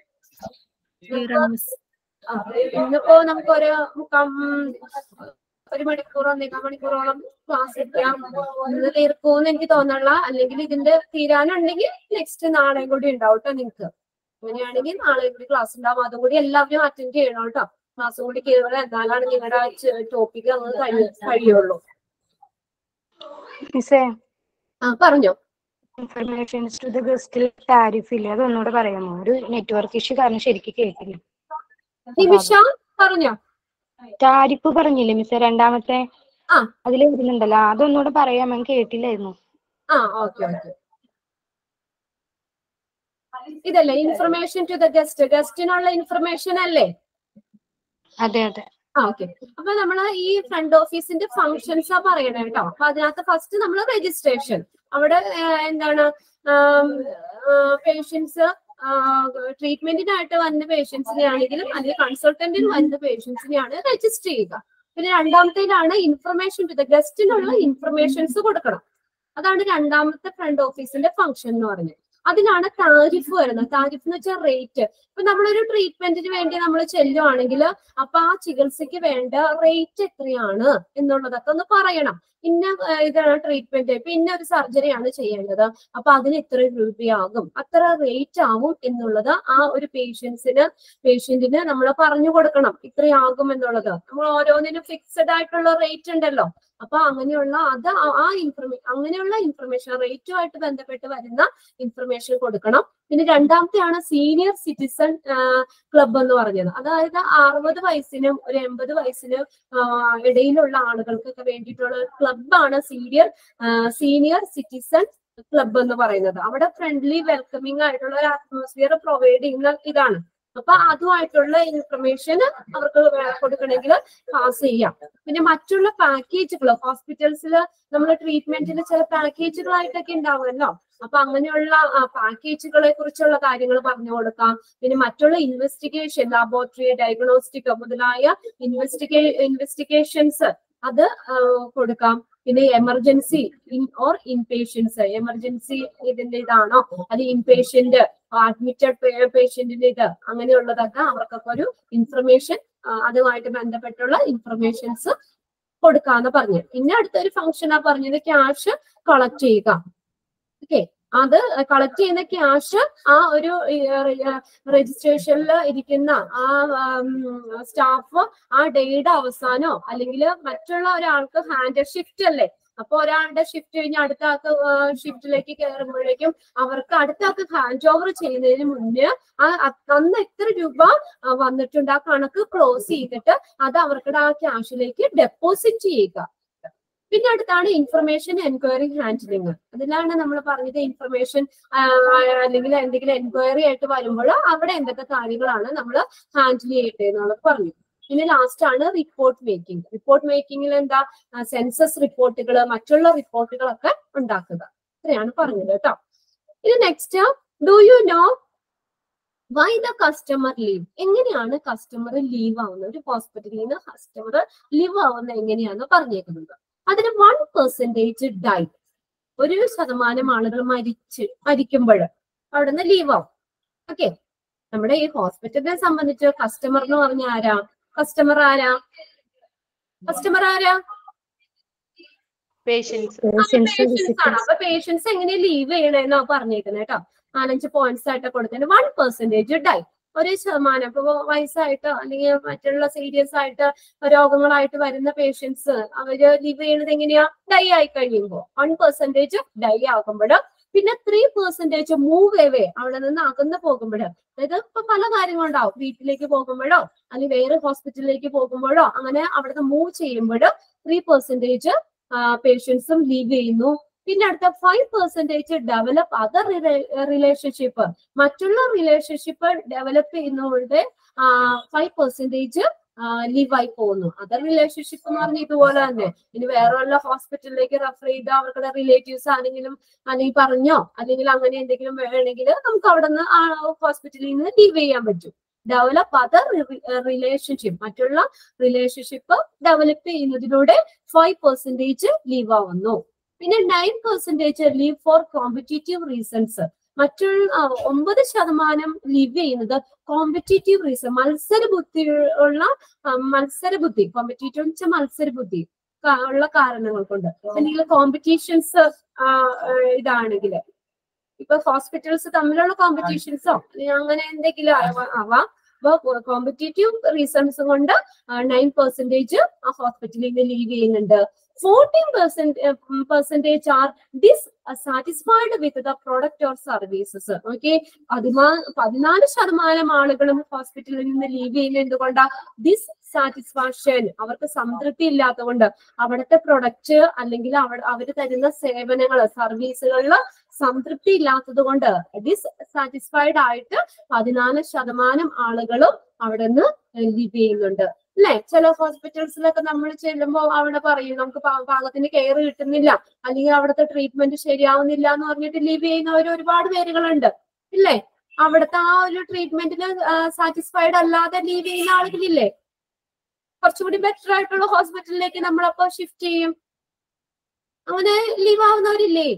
ആ, ഇന്നിപ്പോ നമുക്ക് ഒരു മുക്കാം ഒരു മണിക്കൂർ ഒന്നേകാൽ മണിക്കൂറോളം ക്ലാസ് എടുക്കാം ഇന്ന് തീർക്കുമെന്ന് എനിക്ക് തോന്നണില്ല അല്ലെങ്കിൽ ഇതിന്റെ തീരാനുണ്ടെങ്കിൽ നെക്സ്റ്റ് നാളെയും കൂടി ഉണ്ടാവും കേട്ടോ നിങ്ങക്ക് അങ്ങനെയാണെങ്കിൽ നാളെ കൂടി ക്ലാസ് ഉണ്ടാവും അതും കൂടി എല്ലാവരും അറ്റൻഡ് ചെയ്യണം കേട്ടോ ക്ലാസ് കൂടി കയറുക എന്നാലാണ് നിങ്ങളുടെ ടോപ്പിക് അങ്ങ് കഴി കഴിയുള്ളൂ മിസ്സേ ആ പറഞ്ഞോ ഇൻഫർമേഷൻസ് ടു ദ ഗസ്റ്റിൽ ടാരിഫ് ഇല്ല അതൊന്നുകൂടെ പറയാമോ ഒരു നെറ്റ്വർക്ക് ഇഷ്യൂ കാരണം ശരിക്കും കേട്ടില്ല നിമിഷ പറഞ്ഞോ ടാരിഫ് പറഞ്ഞില്ലേ മിസ്സേ രണ്ടാമത്തെ ആ. അതിൽ വരുന്നുണ്ടല്ലോ അതൊന്നുകൂടെ പറയാമോ ഞാൻ കേട്ടില്ലായിരുന്നു ആ ഓക്കെ ഓക്കെ ഇതല്ലേ ഇൻഫർമേഷൻ ടു ദ ഗസ്റ്റ് ഗസ്റ്റിനുള്ള ഇൻഫർമേഷൻ അല്ലേ അതെ അതെ ആ ഓക്കെ അപ്പൊ നമ്മള് ഈ ഫ്രണ്ട് ഓഫീസിന്റെ ഫങ്ഷൻസ് ആ പറയണേ കേട്ടോ അപ്പൊ അതിനകത്ത് ഫസ്റ്റ് നമ്മൾ രജിസ്ട്രേഷൻ അവിടെ ആ, എന്താണ് പേഷ്യൻസ് ട്രീറ്റ്മെന്റിനായിട്ട് വന്ന പേഷ്യൻസിനെ ആണെങ്കിലും അല്ലെങ്കിൽ കൺസൾട്ടന്റിന് വന്ന പേഷ്യൻസിനെയാണ് രജിസ്റ്റർ ചെയ്യുക പിന്നെ രണ്ടാമത്തേലാണ് ഇൻഫർമേഷൻ ടു ദ ഗസ്റ്റിനുള്ള ഇൻഫർമേഷൻസ് കൊടുക്കണം അതാണ് രണ്ടാമത്തെ ഫ്രണ്ട് ഓഫീസിന്റെ ഫംഗ്ഷൻ എന്ന് പറഞ്ഞത് അതിലാണ് താരിഫ് വരുന്നത് താരിഫ് എന്ന് വെച്ചാൽ റേറ്റ് ഇപ്പൊ നമ്മളൊരു ട്രീറ്റ്മെന്റിന് വേണ്ടി നമ്മൾ ചെല്ലുവാണെങ്കിൽ അപ്പൊ ആ ചികിത്സയ്ക്ക് വേണ്ട റേറ്റ് എത്രയാണ് എന്നുള്ളതൊക്കെ ഒന്ന് പറയണം ഇന്ന ഏഹ്, ഇതാണ് ട്രീറ്റ്മെന്റ് ഇപ്പൊ ഇന്ന ഒരു സർജറിയാണ് ചെയ്യേണ്ടത് അപ്പൊ അതിന് ഇത്ര രൂപയാകും അത്ര റേറ്റ് ആവും എന്നുള്ളത് ആ ഒരു പേഷ്യൻസിന് പേഷ്യന്റിന് നമ്മൾ പറഞ്ഞു കൊടുക്കണം ഇത്രയാകും എന്നുള്ളത് നമ്മൾ ഓരോന്നിനും ഫിക്സഡ് ആയിട്ടുള്ള റേറ്റ് ഉണ്ടല്ലോ അപ്പൊ അങ്ങനെയുള്ള അത് ആ- ആ ഇൻഫർമേ അങ്ങനെയുള്ള ഇൻഫർമേഷൻ റേറ്റുമായിട്ട് ബന്ധപ്പെട്ട് വരുന്ന ഇൻഫർമേഷൻ കൊടുക്കണം പിന്നെ രണ്ടാമത്തെയാണ് സീനിയർ സിറ്റിസൺ ക്ലബ് എന്ന് പറഞ്ഞത് അതായത് അറുപത് വയസ്സിനും ഒരു എൺപത് വയസ്സിനും ആ, ഇടയിലുള്ള ആളുകൾക്കൊക്കെ വേണ്ടിയിട്ടുള്ള ക്ലബാണ് സീനിയർ സീനിയർ സിറ്റിസൺ ക്ലബ് എന്ന് പറയുന്നത് അവിടെ ഫ്രണ്ട്ലി വെൽക്കമിംഗ് ആയിട്ടുള്ള ഒരു അറ്റ്മോസ്ഫിയർ പ്രൊവൈഡ് ചെയ്യുന്ന ഇതാണ് അപ്പൊ അതുമായിട്ടുള്ള ഇൻഫർമേഷൻ അവർക്ക് വേ- കൊടുക്കണമെങ്കിൽ പാസ് ചെയ്യാം പിന്നെ മറ്റുള്ള പാക്കേജുകൾ ഹോസ്പിറ്റൽസിൽ നമ്മൾ ട്രീറ്റ്മെന്റിന് ചില പാക്കേജുകളായിട്ടൊക്കെ ഉണ്ടാവുമല്ലോ അപ്പൊ അങ്ങനെയുള്ള പാക്കേജുകളെ കുറിച്ചുള്ള കാര്യങ്ങൾ പറഞ്ഞു കൊടുക്കാം പിന്നെ മറ്റുള്ള ഇൻവെസ്റ്റിഗേഷൻ ലാബോറട്ടറി ഡയഗ്നോസ്റ്റിക് മുതലായ ഇൻവെസ്റ്റിഗേ ഇൻവെസ്റ്റിഗേഷൻസ് അത് ആ, കൊടുക്കാം പിന്നെ emergency in or inpatients emergency ഇതിന്റെ ഇതാണോ അത് ഇൻപേഷ്യന്റ് അഡ്മിറ്റഡ് പേഷ്യന്റിന്റെ ഇത് അങ്ങനെയുള്ളതൊക്കെ അവർക്കൊക്കെ ഒരു ഇൻഫർമേഷൻ അതുമായിട്ട് ബന്ധപ്പെട്ടുള്ള ഇൻഫർമേഷൻസ് കൊടുക്കാന്ന് പറഞ്ഞു പിന്നെ അടുത്തൊരു ഫംഗ്ഷനാ പറഞ്ഞത് ക്യാഷ് കളക്ട് ചെയ്യുക ഓക്കെ അത് കളക്ട് ചെയ്യുന്ന ക്യാഷ് ആ ഒരു രജിസ്ട്രേഷനിൽ ഇരിക്കുന്ന ആ സ്റ്റാഫ് ആ ഡേയുടെ അവസാനോ അല്ലെങ്കിൽ മറ്റുള്ള ഒരാൾക്ക് ഹാൻഡ് ഷിഫ്റ്റ് അല്ലേ അപ്പൊ ഒരാളുടെ ഷിഫ്റ്റ് കഴിഞ്ഞ് അടുത്ത ആൾക്ക് ഷിഫ്റ്റിലേക്ക് കയറുമ്പോഴേക്കും അവർക്ക് അടുത്ത ആൾക്ക് ഹാൻഡ് ഓവർ ചെയ്യുന്നതിന് മുന്നേ ആ അ- അന്ന് എത്ര രൂപ ആ, വന്നിട്ടുണ്ട് ആ കണക്ക് ക്ലോസ് ചെയ്തിട്ട് അത് അവർക്ക് ആ ക്യാഷിലേക്ക് ഡെപ്പോസിറ്റ് ചെയ്യുക പിന്നെ അടുത്താണ് ഇൻഫർമേഷൻ എൻക്വയറി ഹാൻഡിലിംഗ് അതിലാണ് നമ്മൾ പറഞ്ഞത് ഇൻഫർമേഷൻ അല്ലെങ്കിൽ എന്തെങ്കിലും എൻക്വയറി ആയിട്ട് വരുമ്പോൾ അവിടെ എന്തൊക്കെ കാര്യങ്ങളാണ് നമ്മൾ ഹാൻഡിൽ ചെയ്യട്ടെ എന്നുള്ളത് പറഞ്ഞു പിന്നെ ലാസ്റ്റ് ആണ് റിപ്പോർട്ട് മേക്കിംഗ് റിപ്പോർട്ട് മേക്കിംഗിൽ എന്താ സെൻസസ് റിപ്പോർട്ടുകൾ മറ്റുള്ള റിപ്പോർട്ടുകളൊക്കെ ഉണ്ടാക്കുക ഇത്രയാണ് പറഞ്ഞത് കേട്ടോ ഇത് next do you know why the customer leave എങ്ങനെയാണ് കസ്റ്റമർ ലീവ് ആവുന്നത് ഒരു ഹോസ്പിറ്റലിൽ നിന്ന് കസ്റ്റമർ ലീവ് ആവുന്നത് എങ്ങനെയാന്ന് പറഞ്ഞേക്കുന്നത് അതിന് വൺ പെർസെന്റേജ് ഡൈ ഒരു ശതമാനം ആളുകൾ മരിച്ച് മരിക്കുമ്പോൾ അവിടുന്ന് ലീവ് ആവും ഓക്കെ നമ്മുടെ ഈ ഹോസ്പിറ്റലിനെ സംബന്ധിച്ച് കസ്റ്റമർ എന്ന് പറഞ്ഞ ആരാ കസ്റ്റമർ ആരാ കസ്റ്റമർ ആരാ പേഷ്യൻസ് പേഷ്യൻസ് പേഷ്യൻസ് ആണ് അപ്പൊ പേഷ്യൻസ് എങ്ങനെ ലീവ് ചെയ്യണമെന്നാ പറഞ്ഞേക്കുന്നത് കേട്ടോ നാലഞ്ച് പോയിന്റ്സ് ആയിട്ട് കൊടുത്തതിന് വൺ പെർസെന്റേജ് ഡൈ ഒരു ശതമാനം ഇപ്പൊ വയസ്സായിട്ട് അല്ലെങ്കിൽ മറ്റുള്ള സീരിയസ് ആയിട്ട് രോഗങ്ങളായിട്ട് വരുന്ന പേഷ്യൻസ് അവര് ലീവ് ചെയ്യുന്നത് എങ്ങനെയാ ഡൈ ആയി കഴിയുമ്പോ വൺ പെർസെന്റേജ് ഡൈ ആകുമ്പോൾ പിന്നെ ത്രീ പെർസെന്റേജ് മൂവ് എവേ അവിടെ നിന്ന് അകന്ന് പോകുമ്പോൾ അതായത് ഇപ്പൊ പല കാര്യങ്ങളുണ്ടാവും വീട്ടിലേക്ക് പോകുമ്പോഴോ അല്ലെങ്കിൽ വേറെ ഹോസ്പിറ്റലിലേക്ക് പോകുമ്പോഴോ അങ്ങനെ അവിടുന്ന് മൂവ് ചെയ്യുമ്പോൾ ത്രീ പെർസെന്റേജ് പേഷ്യൻസും ലീവ് ചെയ്യുന്നു പിന്നെ അടുത്ത five percentage develop other relationship മറ്റുള്ള റിലേഷൻഷിപ്പ് ഡെവലപ്പ് ചെയ്യുന്നവരുടെ ഫൈവ് പെർസെന്റേജ് ലീവായി പോകുന്നു അതർ റിലേഷൻഷിപ്പ് എന്ന് പറഞ്ഞാൽ ഇതുപോലെ തന്നെ ഇനി വേറെ വല്ല ഹോസ്പിറ്റലിലേക്ക് റെഫർ ചെയ്ത് അവരുടെ റിലേറ്റീവ്സ് ആണെങ്കിലും അല്ലെങ്കിൽ പറഞ്ഞോ അല്ലെങ്കിൽ അങ്ങനെ എന്തെങ്കിലും വേണമെങ്കിൽ നമുക്ക് അവിടെ നിന്ന് ആ ഹോസ്പിറ്റലിൽ നിന്ന് ലീവ് ചെയ്യാൻ പറ്റും ഡെവലപ്പ് അതർ റിലേഷൻഷിപ്പ് മറ്റുള്ള റിലേഷൻഷിപ്പ് ഡെവലപ്പ് ചെയ്യുന്നതിലൂടെ ഫൈവ് പെർസെന്റേജ് ലീവ് ആവുന്നു പിന്നെ nine percentage leave for competitive reasons മറ്റുള്ള ആ, ഒമ്പത് ശതമാനം ലീവ് ചെയ്യുന്നത് കോമ്പറ്റീറ്റീവ് റീസൺ മത്സര ബുദ്ധി ഉള്ള ആ, മത്സര ബുദ്ധി കോമ്പറ്റീറ്റീവ് എന്ന് വെച്ചാൽ മത്സര ബുദ്ധി ക- ഉള്ള കാരണങ്ങൾ കൊണ്ട് അല്ലെങ്കിൽ കോമ്പറ്റീഷൻസ് ഇതാണെങ്കിൽ ഇപ്പൊ ഹോസ്പിറ്റൽസ് തമ്മിലുള്ള കോമ്പറ്റീഷൻസോ അങ്ങനെ എന്തെങ്കിലും ആവാ- ആവാം അപ്പൊ കോമ്പറ്റീറ്റീവ് റീസൺസ് കൊണ്ട് നയൻ പെർസെന്റേജ് ആ ഹോസ്പിറ്റലിൽ നിന്ന് ലീവ് ചെയ്യുന്നുണ്ട് fourteen percent percentage are dissatisfied with the product or services okay പതിനാ പതിനാല് ശതമാനം ആളുകളും ഹോസ്പിറ്റലിൽ നിന്ന് ലീവ് ചെയ്യുന്നത് എന്തുകൊണ്ടാ ഡിസ് സാറ്റിസ്ഫാക്ഷൻ അവർക്ക് സംതൃപ്തി ഇല്ലാത്തതുകൊണ്ട് അവിടുത്തെ പ്രൊഡക്റ്റ് അല്ലെങ്കിൽ അവിടെ അവർ തരുന്ന സേവനങ്ങൾ സർവീസുകളിൽ സംതൃപ്തി ഇല്ലാത്തത് കൊണ്ട് ഡിസ് സാറ്റിസ്ഫൈഡ് ആയിട്ട് പതിനാല് ശതമാനം ആളുകളും അവിടെ നിന്ന് ലീവ് ചെയ്യുന്നുണ്ട് അല്ലെ ചില ഹോസ്പിറ്റൽസിലൊക്കെ നമ്മൾ ചെല്ലുമ്പോൾ അവിടെ പറയും നമുക്ക് പാ- പാകത്തിന് കെയർ കിട്ടുന്നില്ല അല്ലെങ്കിൽ അവിടുത്തെ ട്രീറ്റ്മെന്റ് ശരിയാവുന്നില്ല എന്ന് പറഞ്ഞിട്ട് ലീവ് ചെയ്യുന്നവർ ഒരുപാട് പേരുകളുണ്ട് ഇല്ലേ അവിടുത്തെ ആ ഒരു ട്രീറ്റ്മെന്റിന് സാറ്റിസ്ഫൈഡ് അല്ലാതെ ലീവ് ചെയ്യുന്ന ആളുകളില്ലേ കുറച്ചുകൂടി ബെറ്റർ ആയിട്ടുള്ള ഹോസ്പിറ്റലിലേക്ക് നമ്മളപ്പോ ഷിഫ്റ്റ് ചെയ്യും അങ്ങനെ ലീവ് ആവുന്നവരില്ലേ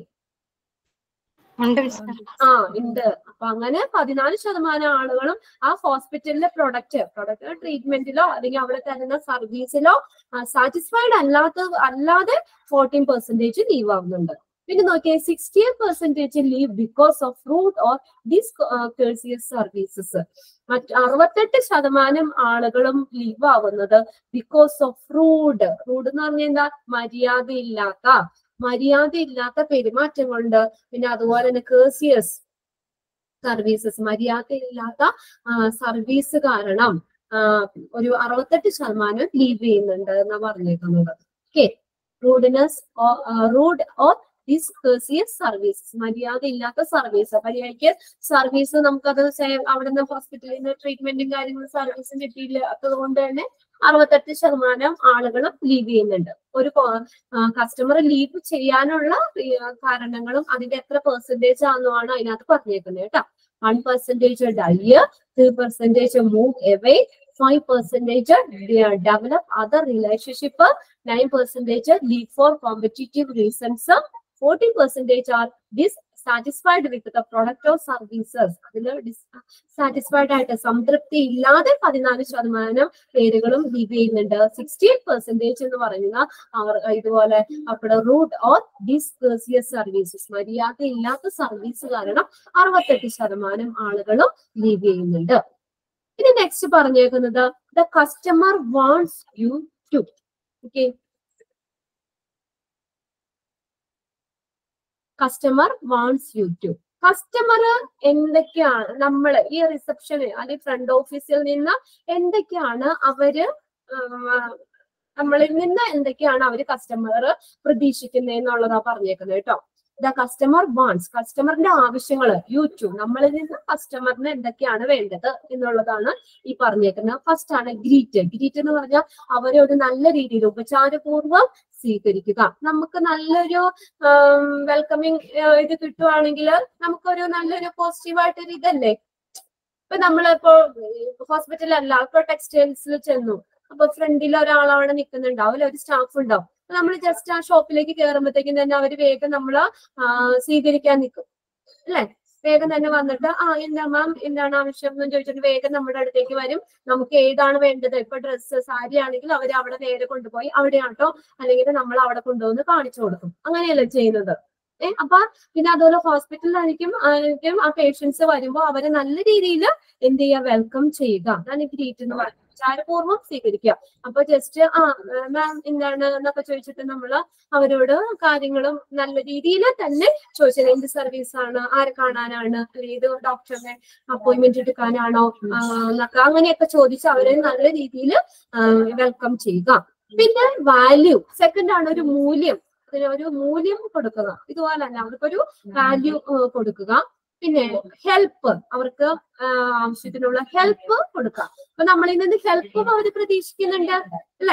ഉണ്ട് മിസ് ആ ഉണ്ട് അപ്പൊ അങ്ങനെ പതിനാല് ശതമാനം ആളുകളും ആ ഹോസ്പിറ്റലിലെ പ്രൊഡക്റ്റ് പ്രൊഡക്റ്റ് ട്രീറ്റ്മെന്റിലോ അല്ലെങ്കിൽ അവിടെ തരുന്ന സർവീസിലോ സാറ്റിസ്ഫൈഡ് അല്ലാത്ത അല്ലാതെ ഫോർട്ടീൻ പെർസെന്റേജ് ലീവ് ആവുന്നുണ്ട് പിന്നെ നോക്കിയേ sixty percentage leave because of rude or discourteous services മറ്റ് അറുപത്തെട്ട് ശതമാനം ആളുകളും ലീവ് ആവുന്നത് ബിക്കോസ് ഓഫ് റൂഡ് റൂഡ് എന്ന് പറഞ്ഞാൽ എന്താ മര്യാദയില്ലാത്ത മര്യാദയില്ലാത്ത പെരുമാറ്റം കൊണ്ട് പിന്നെ അതുപോലെ തന്നെ കേസിയസ് സർവീസസ് മര്യാദയില്ലാത്ത സർവീസ് കാരണം ആ, ഒരു അറുപത്തെട്ട് ശതമാനം ലീവ് ചെയ്യുന്നുണ്ട് എന്നാ പറഞ്ഞേക്കുന്നത് okay rudeness rude or discourteous services മര്യാദ ഇല്ലാത്ത സർവീസ് മര്യാദയ്ക്ക് സർവീസ് നമുക്കത് സേ- അവിടുന്ന് ഹോസ്പിറ്റലിൽ നിന്ന് ട്രീറ്റ്മെന്റും കാര്യങ്ങളും സർവീസും കിട്ടിയില്ലാത്തത് കൊണ്ട് തന്നെ അറുപത്തെട്ട് ശതമാനം ആളുകളും ലീവ് ചെയ്യുന്നുണ്ട് ഒരു കസ്റ്റമർ ലീവ് ചെയ്യാനുള്ള ആ, കാരണങ്ങളും അതിന്റെ എത്ര പെർസെന്റേജ് ആണെന്നുമാണ് അതിനകത്ത് പറഞ്ഞേക്കുന്നത് കേട്ടോ one percentage die three percentage move away five percentage develop other relationship nine percentage leave for competitive reasons forty percentage are dissatisfied with the product or services അതിൽ ഡിസ്സാറ്റിസ്ഫൈഡ് ആയിട്ട് സംതൃപ്തി ഇല്ലാതെ പതിനാല് ശതമാനം പേരുകളും ലീവ് ചെയ്യുന്നുണ്ട് സിക്സ്റ്റി എയ്റ്റ് പെർസെന്റേജ് എന്ന് പറയുന്ന അവർ ഇതുപോലെ അവിടെ റൂട്ട് ഓർ ഡിസ്കേഴ്സിയസ് സർവീസസ് മര്യാദ ഇല്ലാത്ത സർവീസ് കാരണം അറുപത്തെട്ട് ശതമാനം ആളുകളും ലീവ് ചെയ്യുന്നുണ്ട് ഇനി നെക്സ്റ്റ് പറഞ്ഞേക്കുന്നത് the customer wants you to okay customer wants you to customer എന്തൊക്കെയാണ് നമ്മൾ ഈ റിസപ്ഷന് അല്ലെങ്കിൽ ഫ്രണ്ട് ഓഫീസിൽ നിന്ന് എന്തൊക്കെയാണ് അവര് ആഹ് നമ്മളിൽ നിന്ന് എന്തൊക്കെയാണ് അവര് കസ്റ്റമർ പ്രതീക്ഷിക്കുന്നത് എന്നുള്ളതാ പറഞ്ഞേക്കുന്നത് കേട്ടോ ദ കസ്റ്റമർ വാണ്ട്സ് കസ്റ്റമറിന്റെ ആവശ്യങ്ങൾ യൂട്യൂബ് നമ്മളിൽ നിന്ന് കസ്റ്റമറിന് എന്തൊക്കെയാണ് വേണ്ടത് എന്നുള്ളതാണ് ഈ പറഞ്ഞേക്കുന്നത് ഫസ്റ്റ് ആണ് ഗ്രീറ്റ് ഗ്രീറ്റ് എന്ന് പറഞ്ഞാൽ അവരെ ഒരു നല്ല രീതിയിൽ ഉപചാരപൂർവ്വം സ്വീകരിക്കുക നമുക്ക് നല്ലൊരു വെൽക്കമിങ് ഇത് കിട്ടുവാണെങ്കിൽ നമുക്കൊരു നല്ലൊരു പോസിറ്റീവായിട്ടൊരു ഇതല്ലേ ഇപ്പൊ നമ്മളിപ്പോ ഹോസ്പിറ്റലല്ല ഇപ്പൊ ടെക്സ്റ്റൈൽസിൽ ചെന്നു അപ്പൊ ഫ്രണ്ടിൽ ഒരാൾ അവിടെ നിൽക്കുന്നുണ്ടാവും അല്ലെ ഒരു സ്റ്റാഫ് ഉണ്ടാവും നമ്മൾ ജസ്റ്റ് ആ ഷോപ്പിലേക്ക് കയറുമ്പോഴത്തേക്കും തന്നെ അവര് വേഗം നമ്മളെ ആ, സ്വീകരിക്കാൻ നിൽക്കും അല്ലെ വേഗം തന്നെ വന്നിട്ട് ആ എന്താ മാം എന്താണ് ആവശ്യം എന്ന് ചോദിച്ചിട്ട് വേഗം നമ്മുടെ അടുത്തേക്ക് വരും നമുക്ക് ഏതാണ് വേണ്ടത് ഇപ്പൊ ഡ്രസ്സ് സാരി ആണെങ്കിൽ അവർ അവിടെ നേരെ കൊണ്ടുപോയി അവിടെയാട്ടോ അല്ലെങ്കിൽ നമ്മൾ അവിടെ കൊണ്ടുവന്ന് കാണിച്ചു കൊടുക്കും അങ്ങനെയല്ലേ ചെയ്യുന്നത് ഏഹ് അപ്പൊ പിന്നെ അതുപോലെ ഹോസ്പിറ്റലിലായിരിക്കും ആയിരിക്കും ആ പേഷ്യൻസ് വരുമ്പോൾ അവരെ നല്ല രീതിയിൽ എന്ത് ചെയ്യുക വെൽക്കം ചെയ്യുക അതാണ് ഗ്രീറ്റ് എന്ന് പറയുന്നത് വിചാരപൂർവ്വം സ്വീകരിക്കുക അപ്പൊ ജസ്റ്റ് ആ മാം എന്താണ് എന്നൊക്കെ ചോദിച്ചിട്ട് നമ്മൾ അവരോട് കാര്യങ്ങളും നല്ല രീതിയിൽ തന്നെ ചോദിച്ചത് എന്ത് സർവീസ് ആണ് ആരെ കാണാനാണ് അല്ലെങ്കിൽ ഇത് ഡോക്ടറിനെ അപ്പോയിന്റ്മെന്റ് എടുക്കാനാണോ ആ, എന്നൊക്കെ അങ്ങനെയൊക്കെ ചോദിച്ച് അവരെ നല്ല രീതിയിൽ വെൽക്കം ചെയ്യുക പിന്നെ വാല്യൂ സെക്കൻഡ് ആണ് ഒരു മൂല്യം അതിന് ഒരു മൂല്യം കൊടുക്കുക ഇതുപോലെ തന്നെ അവർക്കൊരു വാല്യൂ കൊടുക്കുക പിന്നെ ഹെൽപ്പ് അവർക്ക് ആ, ആവശ്യത്തിനുള്ള ഹെൽപ്പ് കൊടുക്കുക അപ്പൊ നമ്മളിൽ നിന്ന് ഹെൽപ്പ് അവർ പ്രതീക്ഷിക്കുന്നുണ്ട് അല്ലെ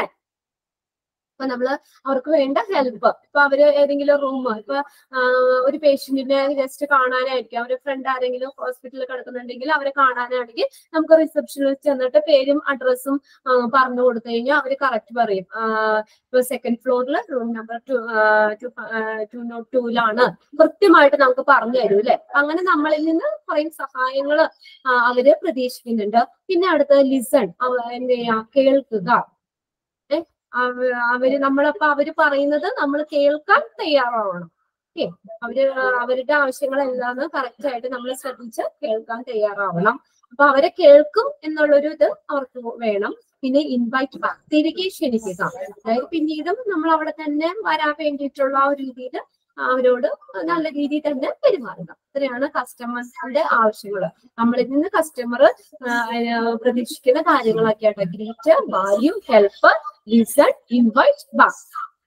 അപ്പൊ നമ്മള് അവർക്ക് വേണ്ട ഹെൽപ്പ് ഇപ്പൊ അവര് ഏതെങ്കിലും റൂം ഇപ്പൊ ആ, ഒരു പേഷ്യന്റിനെ ജസ്റ്റ് കാണാനായിരിക്കും അവരുടെ ഫ്രണ്ട് ആരെങ്കിലും ഹോസ്പിറ്റലിൽ കിടക്കുന്നുണ്ടെങ്കിൽ അവരെ കാണാനാണെങ്കിൽ നമുക്ക് റിസപ്ഷനിൽ ചെന്നിട്ട് പേരും അഡ്രസ്സും പറഞ്ഞു കൊടുത്തു കഴിഞ്ഞാൽ അവര് കറക്റ്റ് പറയും ആ, ഇപ്പൊ സെക്കൻഡ് ഫ്ലോറിൽ room number two two nought ടൂലാണ് കൃത്യമായിട്ട് നമുക്ക് പറഞ്ഞു തരും അല്ലെ അങ്ങനെ നമ്മളിൽ നിന്ന് കുറെ സഹായങ്ങള് ആ, അവര് പ്രതീക്ഷിക്കുന്നുണ്ട് പിന്നെ അടുത്ത ലിസൺ എന്ത് ചെയ്യാ കേൾക്കുക ഏ, അവ- അവര് നമ്മളപ്പോ അവര് പറയുന്നത് നമ്മൾ കേൾക്കാൻ തയ്യാറാവണം ഓക്കെ അവര് അവരുടെ ആവശ്യങ്ങൾ എന്താന്ന് കറക്റ്റ് ആയിട്ട് നമ്മൾ ശ്രദ്ധിച്ച് കേൾക്കാൻ തയ്യാറാവണം അപ്പൊ അവരെ കേൾക്കും എന്നുള്ളൊരു ഇത് അവർക്ക് വേണം പിന്നെ ഇൻവൈറ്റ് ബാക്ക് തിരികെ ക്ഷണിക്കുക അതായത് പിന്നീടും നമ്മൾ അവിടെ തന്നെ വരാൻ വേണ്ടിയിട്ടുള്ള ആ ഒരു രീതിയിൽ അവരോട് നല്ല രീതിയിൽ തന്നെ പെരുമാറുക ഇത്രയാണ് കസ്റ്റമേഴ്സിന്റെ ആവശ്യങ്ങൾ നമ്മളിൽ നിന്ന് കസ്റ്റമർ പ്രതീക്ഷിക്കുന്ന കാര്യങ്ങളൊക്കെ ആയിട്ട് greet value help listen invite back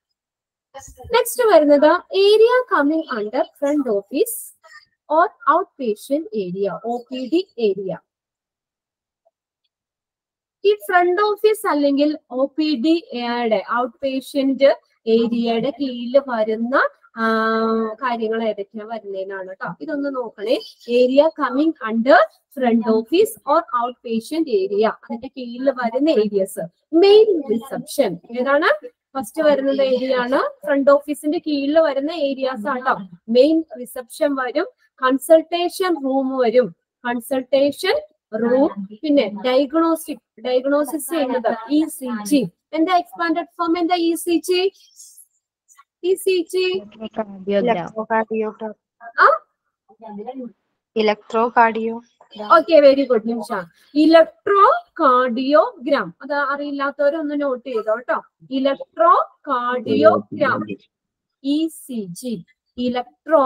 next വരുന്നത് area coming under front office or outpatient area O P D area ഈ ഫ്രണ്ട് ഓഫീസ് അല്ലെങ്കിൽ ഒ പി ഡി എയുടെ ഔട്ട് പേഷ്യന്റ് ഏരിയയുടെ കീഴിൽ വരുന്ന ആ, കാര്യങ്ങൾ ഏതൊക്കെയാ വരുന്നതിനാണ് കേട്ടോ ഇതൊന്ന് നോക്കണേ area coming under front office or outpatient area അതിന്റെ കീഴിൽ വരുന്ന ഏരിയസ് മെയിൻ റിസപ്ഷൻ ഏതാണ് ഫസ്റ്റ് വരുന്നത് ഏരിയ ആണ് ഫ്രണ്ട് ഓഫീസിന്റെ കീഴിൽ വരുന്ന ഏരിയാസ് ആട്ടോ മെയിൻ റിസപ്ഷൻ വരും കൺസൾട്ടേഷൻ റൂം വരും കൺസൾട്ടേഷൻ റൂം പിന്നെ ഡയഗ്നോസ്റ്റിക് ഡയഗ്നോസിസ് ചെയ്യുന്നത് ഇ സി ജി എന്താ എക്സ്പാൻഡഡ് ഫോം എന്താ E C G E C G electrocardiogram ആ electrocardio okay very good Nimisha electrocardiogram അത് അറിയില്ലാത്തവരൊന്ന് നോട്ട് ചെയ്തോ കേട്ടോ electro cardiogram E C G 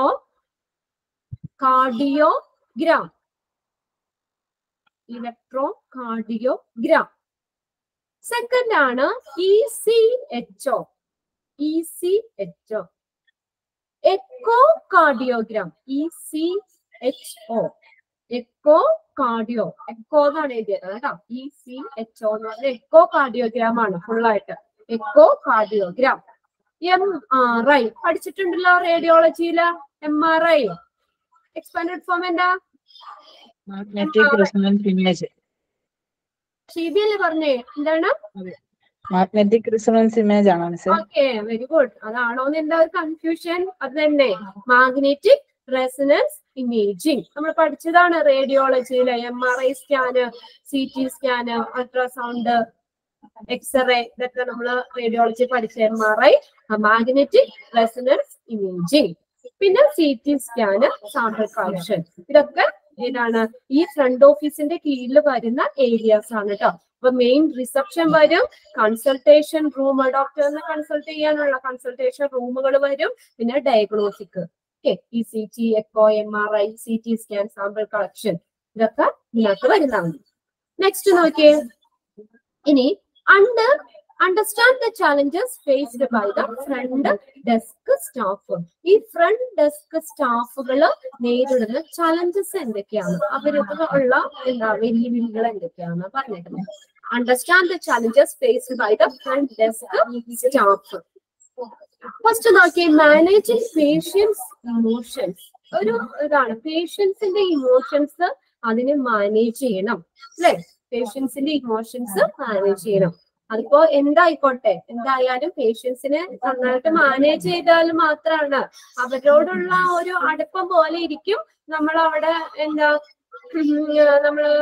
electrocardiogram electrocardiogram second ആണ് E C H O E C H O echocardiogram E C H O echo cardio echo എന്നാണ് എഴുതിയത് കേട്ടോ E C H O എന്ന് പറഞ്ഞ echocardiogram ആണ് full ആയിട്ട് echocardiogram M R I പഠിച്ചിട്ടുണ്ടല്ലോ റേഡിയോളജിയില് M R I expanded form എന്താ മാഗ്നറ്റിക് റിസണൻസ് ഇമേജ് ഷീബി അല്ലേ പറഞ്ഞേ എന്താണ് മാഗ്നറ്റിക് റിസണൻസ് ഇമേജ് ആണോ മിസ് ഓക്കെ വെരി ഗുഡ് അതാണോ എന്ന് എന്താ ഒരു കൺഫ്യൂഷൻ അത് തന്നെ മാഗ്നറ്റിക് റെസനൻസ് ഇമേജിംഗ് നമ്മൾ പഠിച്ചതാണ് റേഡിയോളജിയില് M R I scan C T scan ultrasound X-ray ഇതൊക്കെ നമ്മൾ റേഡിയോളജി പഠിച്ച M R I magnetic resonance imaging പിന്നെ C T scan sample collection ഇതൊക്കെ ഏതാണ് ഈ ഫ്രണ്ട് ഓഫീസിന്റെ കീഴിൽ വരുന്ന ഏരിയാസ് ആണ് കേട്ടോ അപ്പൊ മെയിൻ റിസപ്ഷൻ വരും കൺസൾട്ടേഷൻ റൂം ഡോക്ടറിനെ കൺസൾട്ട് ചെയ്യാനുള്ള കൺസൾട്ടേഷൻ റൂമുകൾ വരും പിന്നെ diagnostic okay E C T echo M R I C T scan sample collection ഇതൊക്കെ ഇതിനകത്ത് വരുന്നതാണ് നെക്സ്റ്റ് നോക്കിയേ ഇനി under understand the challenges faced by the front desk staff ഈ ഫ്രണ്ട് ഡെസ്ക് സ്റ്റാഫുകൾ നേരിടുന്ന ചലഞ്ചസ് എന്തൊക്കെയാണ് അവർക്ക് ഉള്ള എന്താ വെല്ലുവിളികൾ എന്തൊക്കെയാണ് പറഞ്ഞിട്ടുണ്ട് understand the challenges faced by the front desk staff first നോക്കിയേ മാനേജിങ് പേഷ്യൻസ് ഇമോഷൻസ് ഒരു ഇതാണ് പേഷ്യൻസിന്റെ ഇമോഷൻസ് അതിനെ മാനേജ് ചെയ്യണം അല്ലെ പേഷ്യൻസിന്റെ ഇമോഷൻസ് മാനേജ് ചെയ്യണം അതിപ്പോ എന്തായിക്കോട്ടെ എന്തായാലും പേഷ്യൻസിനെ നന്നായിട്ട് മാനേജ് ചെയ്താൽ മാത്രമാണ് അവരോടുള്ള ഒരു അടുപ്പം പോലെ ഇരിക്കും നമ്മൾ അവിടെ എന്താ ഉം, നമ്മള്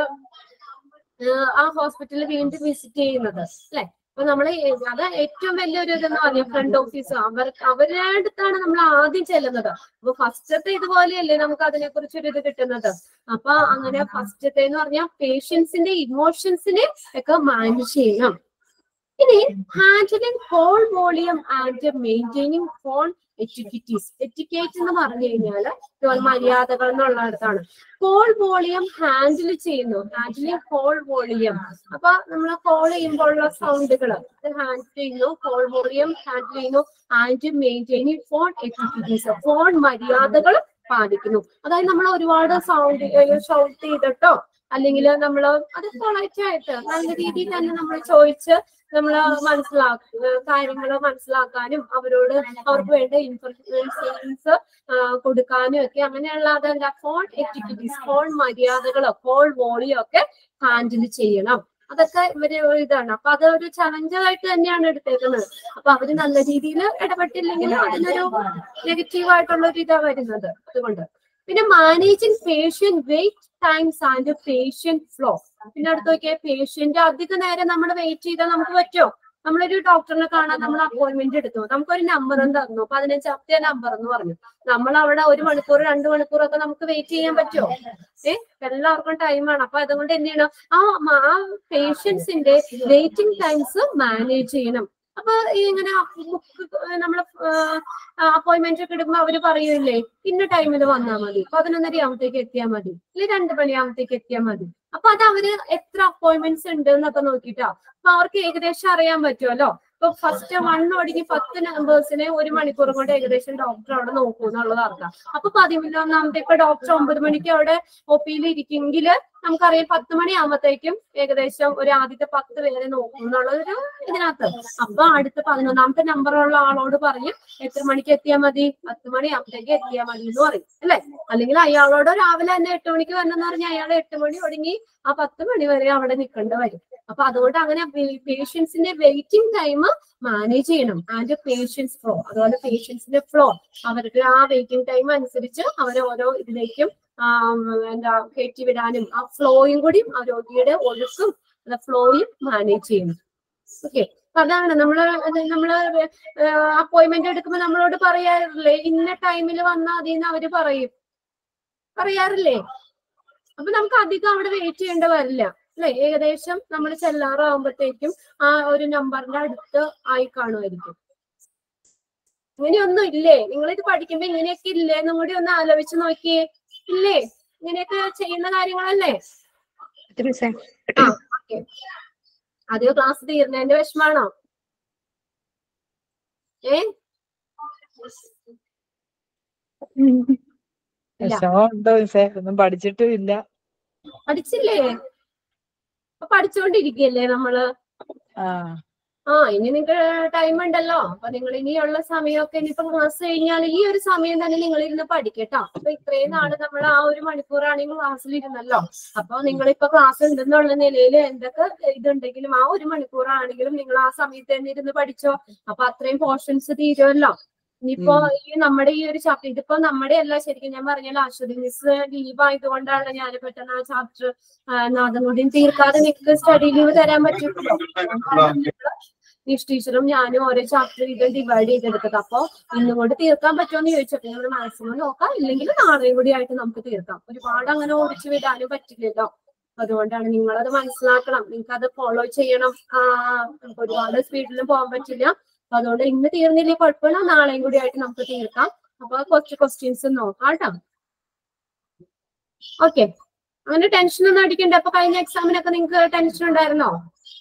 ഏഹ് ആ ഹോസ്പിറ്റലിൽ വീണ്ടും വിസിറ്റ് ചെയ്യുന്നത് അല്ലെ അപ്പൊ നമ്മള് അത് ഏറ്റവും വലിയൊരു ഇതെന്ന് പറഞ്ഞ ഫ്രണ്ട് ഓഫീസ് അവർ അവരുടെ അടുത്താണ് നമ്മൾ ആദ്യം ചെല്ലുന്നത് അപ്പൊ ഫസ്റ്റത്തെ ഇതുപോലെയല്ലേ നമുക്ക് അതിനെ കുറിച്ച് ഒരു ഇത് കിട്ടുന്നത് അപ്പൊ അങ്ങനെ ഫസ്റ്റത്തെ എന്ന് പറഞ്ഞാൽ പേഷ്യൻസിന്റെ ഇമോഷൻസിനെ ഒക്കെ മാനേജ് ചെയ്യണം ഇനി handling call volume and maintaining phone etiquettes etiquette എന്ന് പറഞ്ഞു കഴിഞ്ഞാൽ ഇതുപോലെ മര്യാദകൾ എന്നുള്ളിടത്താണ് കോൾ വോളിയം ഹാൻഡിൽ ചെയ്യുന്നു ഹാൻഡിലിംഗ് കോൾ വോളിയം അപ്പൊ നമ്മൾ കോൾ ചെയ്യുമ്പോഴുള്ള സൗണ്ടുകൾ ഹാൻഡിൽ ചെയ്യുന്നു കോൾ വോളിയം ഹാൻഡിൽ ചെയ്യുന്നു and maintaining phone etiquettes phone മര്യാദകൾ പാലിക്കുന്നു അതായത് നമ്മൾ ഒരുപാട് സൗണ്ട് ഷൗട്ട് ചെയ്തിട്ടോ അല്ലെങ്കിൽ നമ്മൾ അത് പൊളൈറ്റ് ആയിട്ട് നല്ല രീതിയിൽ തന്നെ നമ്മൾ ചോദിച്ച് നമ്മൾ മനസ്സിലാക്കുക കാര്യങ്ങൾ മനസ്സിലാക്കാനും അവരോട് അവർക്ക് വേണ്ട ഇൻഫർമേഷൻസ് കൊടുക്കാനും ഒക്കെ അങ്ങനെയുള്ള അതല്ല ഫോൺ എറ്റിക്വിറ്റീസ് ഫോൺ മര്യാദകളോ കോൾ വോളിയോ ഒക്കെ ഹാൻഡിൽ ചെയ്യണം അതൊക്കെ ഇവര് ഒരു ഇതാണ് അപ്പൊ അത് ഒരു ചലഞ്ചായിട്ട് തന്നെയാണ് എടുത്തേക്കുന്നത് അപ്പൊ അവര് നല്ല രീതിയിൽ ഇടപെട്ടില്ലെങ്കിൽ അതിനൊരു നെഗറ്റീവ് ആയിട്ടുള്ള ഒരു ഇതാ വരുന്നത് അതുകൊണ്ട് പിന്നെ managing patient wait times and patient flow പിന്നെ അടുത്ത് നോക്കിയാൽ പേഷ്യന്റ് അധിക നേരം നമ്മൾ വെയിറ്റ് ചെയ്താൽ നമുക്ക് പറ്റുമോ നമ്മളൊരു ഡോക്ടറിനെ കാണാൻ നമ്മൾ അപ്പോയിന്റ്മെന്റ് എടുത്തു നമുക്കൊരു നമ്പറും തന്നു പതിനഞ്ചാമത്തെ നമ്പർ എന്ന് പറഞ്ഞു നമ്മൾ അവിടെ ഒരു മണിക്കൂർ രണ്ട് മണിക്കൂർ ഒക്കെ നമുക്ക് വെയിറ്റ് ചെയ്യാൻ പറ്റുമോ ഏ എല്ലാവർക്കും ടൈമാണ് അപ്പൊ അതുകൊണ്ട് എന്ത് ചെയ്യണം ആ മ- ആ പേഷ്യൻസിന്റെ വെയിറ്റിംഗ് ടൈംസ് മാനേജ് ചെയ്യണം അപ്പൊ ഈ ഇങ്ങനെ ബുക്ക് നമ്മള് അപ്പോയിന്റ്മെന്റ് ഒക്കെ എടുക്കുമ്പോ അവര് പറയൂലേ ഇന്ന ടൈമിൽ വന്നാൽ മതി പതിനൊന്നര ആകുമ്പത്തേക്ക് എത്തിയാൽ മതി അല്ലെങ്കിൽ രണ്ട് മണിയാകുമ്പത്തേക്ക് എത്തിയാൽ മതി അപ്പൊ അത് അവര് എത്ര അപ്പോയിന്റ്മെന്റ്സ് ഉണ്ട് എന്നൊക്കെ നോക്കിട്ടാ അപ്പൊ അവർക്ക് ഏകദേശം അറിയാൻ പറ്റുമല്ലോ ഇപ്പൊ ഫസ്റ്റ് വൺ ഒടുങ്ങി പത്ത് നമ്പേഴ്സിനെ ഒരു മണിക്കൂർ കൊണ്ട് ഏകദേശം ഡോക്ടർ അവിടെ നോക്കൂ എന്നുള്ളത് അറിയാം അപ്പൊ പതിമൂന്നാമത്തെ ഇപ്പൊ ഡോക്ടർ ഒമ്പത് മണിക്ക് അവിടെ ഒ പിയിൽ ഇരിക്കുമെങ്കിൽ നമുക്കറിയാം പത്ത് മണിയാകുമ്പോഴത്തേക്കും ഏകദേശം ഒരു ആദ്യത്തെ പത്ത് പേരെ നോക്കും എന്നുള്ളൊരു ഇതിനകത്ത് അപ്പൊ അടുത്ത പതിനൊന്നാമത്തെ നമ്പറുള്ള ആളോട് പറയും എത്ര മണിക്ക് എത്തിയാൽ മതി പത്ത് മണിയാകുമ്പോഴത്തേക്ക് എത്തിയാൽ മതി എന്ന് പറയും അല്ലെ അല്ലെങ്കിൽ അയാളോട് രാവിലെ തന്നെ എട്ട് മണിക്ക് വരണമെന്ന് പറഞ്ഞാൽ അയാൾ എട്ട് മണി ഒടുങ്ങി ആ പത്ത് മണി വരെ അവിടെ നിൽക്കേണ്ടി വരും അപ്പൊ അതുകൊണ്ട് അങ്ങനെ പേഷ്യൻസിന്റെ വെയിറ്റിംഗ് ടൈം മാനേജ് ചെയ്യണം ആൻഡ് പേഷ്യൻസ് ഫ്ലോ അതുപോലെ പേഷ്യൻസിന്റെ ഫ്ലോ അവരുടെ ആ വെയിറ്റിംഗ് ടൈം അനുസരിച്ച് അവരെ ഓരോ ഇതിലേക്കും ആം, എന്താ കയറ്റി വിടാനും ആ ഫ്ലോയും കൂടി ആ രോഗിയുടെ ഒഴുക്കും ഫ്ലോയും മാനേജ് ചെയ്യണം ഓക്കെ അതാണ് നമ്മള് അത് നമ്മള് അപ്പോയിന്റ്മെന്റ് എടുക്കുമ്പോ നമ്മളോട് പറയാറില്ലേ ഇന്ന ടൈമിൽ വന്നാൽ അതിന്ന് അവര് പറയും പറയാറില്ലേ അപ്പൊ നമുക്ക് അധികം അവിടെ വെയിറ്റ് ചെയ്യേണ്ട വരില്ല അല്ലെ ഏകദേശം നമ്മൾ ചെല്ലാറാവുമ്പോഴത്തേക്കും ആ ഒരു നമ്പറിന്റെ അടുത്ത് ആയി കാണുമായിരിക്കും ഇങ്ങനെയൊന്നും ഇല്ലേ നിങ്ങൾ ഇത് പഠിക്കുമ്പോ ഇങ്ങനെയൊക്കെ ഇല്ലേ എന്നും കൂടി ഒന്ന് ആലോചിച്ച് നോക്കിയേ ഇല്ലേ ഇങ്ങനെയൊക്കെ ചെയ്യുന്ന കാര്യങ്ങളല്ലേ എത്ര മിസ്സേ ആ ഓക്കെ ആദ്യം ക്ലാസ് തീർന്നതിന്റെ വിഷമാണോ ഏ ഇല്ല. വിഷമം ഉണ്ടോ മിസ്സേ ഒന്നും പഠിച്ചിട്ടും ഇല്ല പഠിച്ചില്ലേ അപ്പൊ പഠിച്ചുകൊണ്ടിരിക്കുകയല്ലേ നമ്മള് ആ ആ ഇനി നിങ്ങൾക്ക് ടൈം ഉണ്ടല്ലോ അപ്പൊ നിങ്ങൾ ഇനിയുള്ള സമയമൊക്കെ ഇനിയിപ്പോ ക്ലാസ് കഴിഞ്ഞാൽ ഈ ഒരു സമയം തന്നെ നിങ്ങൾ ഇരുന്ന് പഠിക്കട്ടോ അപ്പൊ ഇത്രയും നാള് നമ്മൾ ആ ഒരു മണിക്കൂറാണെങ്കിൽ ക്ലാസ്സിൽ ഇരുന്നല്ലോ അപ്പൊ നിങ്ങളിപ്പോ ക്ലാസ് ഉണ്ടെന്നുള്ള നിലയിൽ എന്തൊക്കെ ഇതുണ്ടെങ്കിലും ആ ഒരു മണിക്കൂറാണെങ്കിലും നിങ്ങൾ ആ സമയത്ത് തന്നെ ഇരുന്ന് പഠിച്ചോ അപ്പൊ അത്രയും പോർഷൻസ് തീരുമല്ലോ ഇനിയിപ്പോ ഈ നമ്മുടെ ഈ ഒരു ചാപ്റ്റർ ഇതിപ്പോ നമ്മുടെ അല്ല ശരിക്കും ഞാൻ പറഞ്ഞല്ലോ അശ്വതി മിസ് ലീവ് ആയതുകൊണ്ടാണ് ഞാൻ പെട്ടെന്ന് ആ ചാപ്റ്റർ നാദം കൂടിയും തീർക്കാതെ നിങ്ങൾക്ക് സ്റ്റഡി ലീവ് തരാൻ പറ്റുമല്ലോ നിഷ് ടീച്ചറും ഞാനും ഓരോ ചാപ്റ്റർ ഇത് ഡിവൈഡ് ചെയ്തെടുത്തത് അപ്പൊ ഇന്നും കൊണ്ട് തീർക്കാൻ പറ്റുമെന്ന് ചോദിച്ചപ്പോ ഞങ്ങൾ മാക്സിമം നോക്കാം ഇല്ലെങ്കിൽ നാളെയും കൂടി ആയിട്ട് നമുക്ക് തീർക്കാം ഒരുപാട് അങ്ങനെ ഓടിച്ചു വിടാനും പറ്റില്ലല്ലോ അതുകൊണ്ടാണ് നിങ്ങളത് മനസ്സിലാക്കണം നിങ്ങൾക്ക് അത് ഫോളോ ചെയ്യണം ആ നമുക്ക് ഒരുപാട് സ്പീഡിലും പോകാൻ പറ്റില്ല അപ്പൊ അതുകൊണ്ട് ഇന്ന് തീർന്നില്ലേ കുഴപ്പമില്ല നാളെയും കൂടി ആയിട്ട് നമുക്ക് തീർക്കാം അപ്പൊ കുറച്ച് ക്വസ്റ്റ്യൻസ് നോക്കാം കേട്ടോ ഓക്കെ അങ്ങനെ ടെൻഷൻ ഒന്നും അടിക്കണ്ട അപ്പൊ കഴിഞ്ഞ എക്സാമിനൊക്കെ നിങ്ങൾക്ക് ടെൻഷൻ ഉണ്ടായിരുന്നോ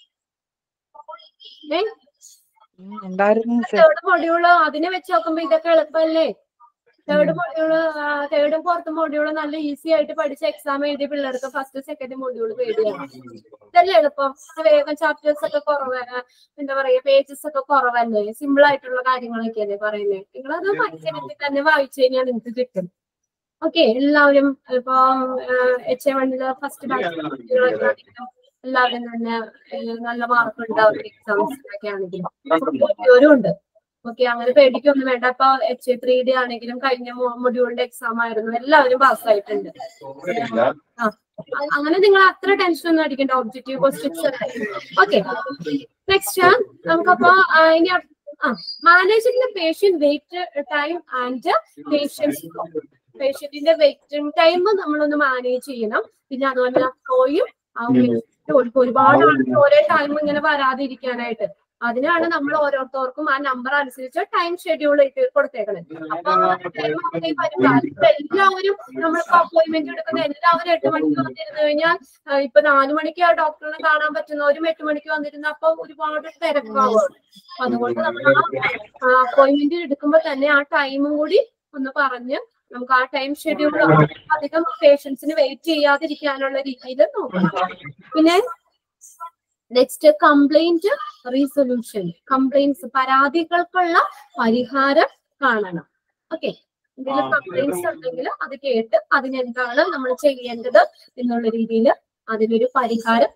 ഏ ഉം, ഉണ്ടായിരുന്നു മിസ്സേ തേർഡ് മൊഡ്യൂള് അതിനെ വെച്ച് നോക്കുമ്പോ ഇതൊക്കെ എളുപ്പമല്ലേ തേർഡ് മൊഡ്യൂള് തേർഡും ഫോർത്തും മൊഡ്യൂള് നല്ല ഈസി ആയിട്ട് പഠിച്ച എക്സാം എഴുതിയ പിള്ളേർക്ക് ഫസ്റ്റ് സെക്കൻഡ് മൊഡ്യൂൾ പേടിയാണ് ഇതല്ലേ എളുപ്പം വേഗം ചാപ്റ്റേഴ്സ് ഒക്കെ കുറവ് ആ, എന്താ പറയാ പേജസ് ഒക്കെ കുറവല്ലേ സിമ്പിൾ ആയിട്ടുള്ള കാര്യങ്ങളൊക്കെയല്ലേ പറയുന്നത് നിങ്ങളത് മനസ്സിലാക്കി തന്നെ വായിച്ചു കഴിഞ്ഞാൽ നിങ്ങൾക്ക് കിട്ടും ഓക്കെ എല്ലാവരും ഇപ്പൊ എച്ച് എ വണ്ണില് ഫസ്റ്റ് ബാച്ച് എല്ലാവരും തന്നെ ഏഹ്, നല്ല മാർക്ക് ഉണ്ടാവും എക്സാംസിലൊക്കെ ആണെങ്കിലും മൊഡ്യൂളും ഉണ്ട് ഓക്കെ അങ്ങനെ പേടിക്കൊന്നും വേണ്ട ഇപ്പൊ എച്ച് എ ത്രീ ഡി ആണെങ്കിലും കഴിഞ്ഞ മൊഡ്യൂളിന്റെ എക്സാം ആയിരുന്നു എല്ലാവരും പാസ്സായിട്ടുണ്ട് ആ അ- അങ്ങനെ നിങ്ങൾ അത്ര ടെൻഷൻ ഒന്നും അടിക്കേണ്ട ഒബ്ജക്റ്റീവ് ക്വസ്റ്റ്യൻസ് ഓക്കെ നെക്സ്റ്റ് നമുക്കപ്പോ ആ, ഇനി അ- ആ managing the patient wait time and patients പേഷ്യന്റിന്റെ വെയിറ്റിംഗ് ടൈം നമ്മളൊന്ന് മാനേജ് ചെയ്യണം പിന്നെ അതുപോലെ ഫ്ലോയും ആ ഒരു- ഒരുപാട് ആൾക്ക് ഒരേ ടൈം ഇങ്ങനെ വരാതിരിക്കാനായിട്ട് അതിനാണ് നമ്മൾ ഓരോരുത്തർക്കും ആ നമ്പർ അനുസരിച്ച് ടൈം ഷെഡ്യൂൾ ഇട്ട് കൊടുത്തേക്കണത് അപ്പൊ ആ time ഒക്കെ വരും. അതിപ്പോ എല്ലാവരും നമ്മളിപ്പോ അപ്പോയിന്റ്മെന്റ് എടുക്കുന്ന എല്ലാവരും എട്ട് മണിക്ക് വന്നിരുന്നു കഴിഞ്ഞാൽ ആ, ഇപ്പൊ നാലു മണിക്ക് ആ ഡോക്ടറിനെ കാണാൻ പറ്റുന്നവരും എട്ട് മണിക്ക് വന്നിരുന്ന അപ്പൊ ഒരുപാട് തിരക്കാവും അപ്പൊ അതുകൊണ്ട് നമ്മൾ ആ അപ്പോയിന്റ്മെന്റ് എടുക്കുമ്പോ തന്നെ ആ ടൈമും കൂടി ഒന്ന് പറഞ്ഞ് നമുക്ക് ആ ടൈം ഷെഡ്യൂൾ അധികം പേഷ്യൻസിന് വെയിറ്റ് ചെയ്യാതിരിക്കാനുള്ള രീതിയിൽ നോക്കണം പിന്നെ നെക്സ്റ്റ് കംപ്ലൈന്റ് റീസൊല്യൂഷൻ കംപ്ലൈന്റ്സ് പരാതികൾക്കുള്ള പരിഹാരം കാണണം ഓക്കെ എന്തെങ്കിലും കംപ്ലൈന്റ്സ് ഉണ്ടെങ്കിൽ അത് കേട്ട് അതിനെന്താണ് നമ്മൾ ചെയ്യേണ്ടത് എന്നുള്ള രീതിയിൽ അതിനൊരു പരിഹാരം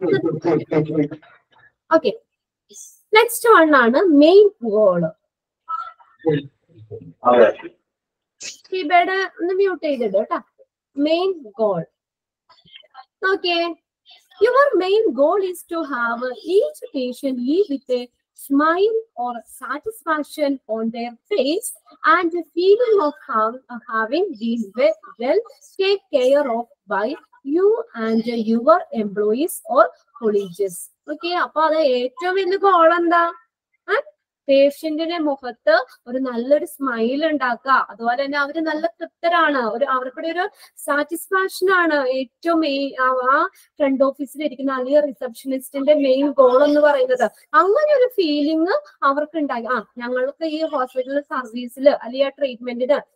ഓക്കെ നെക്സ്റ്റ് വൺ ആണ് മെയിൻ ഗോള് കീബോർഡ് ഒന്ന് മ്യൂട്ട് ചെയ്തിട്ട് കേട്ടോ മെയിൻ ഗോൾ നോക്കിയേ your main goal is to have each patient leave with a smile or satisfaction on their face and the feeling of have, uh, having been well, well take care of by you and your employees or colleagues. Okay അപ്പൊ അത് ഏറ്റവും വലിയ goal എന്താ പേഷ്യന്റിന്റെ മുഖത്ത് ഒരു നല്ലൊരു smile ഉണ്ടാക്കുക അതുപോലെ തന്നെ അവര് നല്ല തൃപ്തരാണ് ഒരു അവർക്കൂടെ ഒരു സാറ്റിസ്ഫാക്ഷൻ ആണ് ഏറ്റവും മെയിൻ ആ ഫ്രണ്ട് ഓഫീസിൽ ഇരിക്കുന്ന അല്ലെങ്കിൽ റിസപ്ഷനിസ്റ്റിന്റെ മെയിൻ ഗോൾ എന്ന് പറയുന്നത് അങ്ങനെ ഒരു ഫീലിംഗ് അവർക്ക് ഉണ്ടായി ആ ഞങ്ങൾക്ക് ഈ ഹോസ്പിറ്റൽ സർവീസിൽ അല്ലെങ്കിൽ ആ ട്രീറ്റ്മെന്റിന്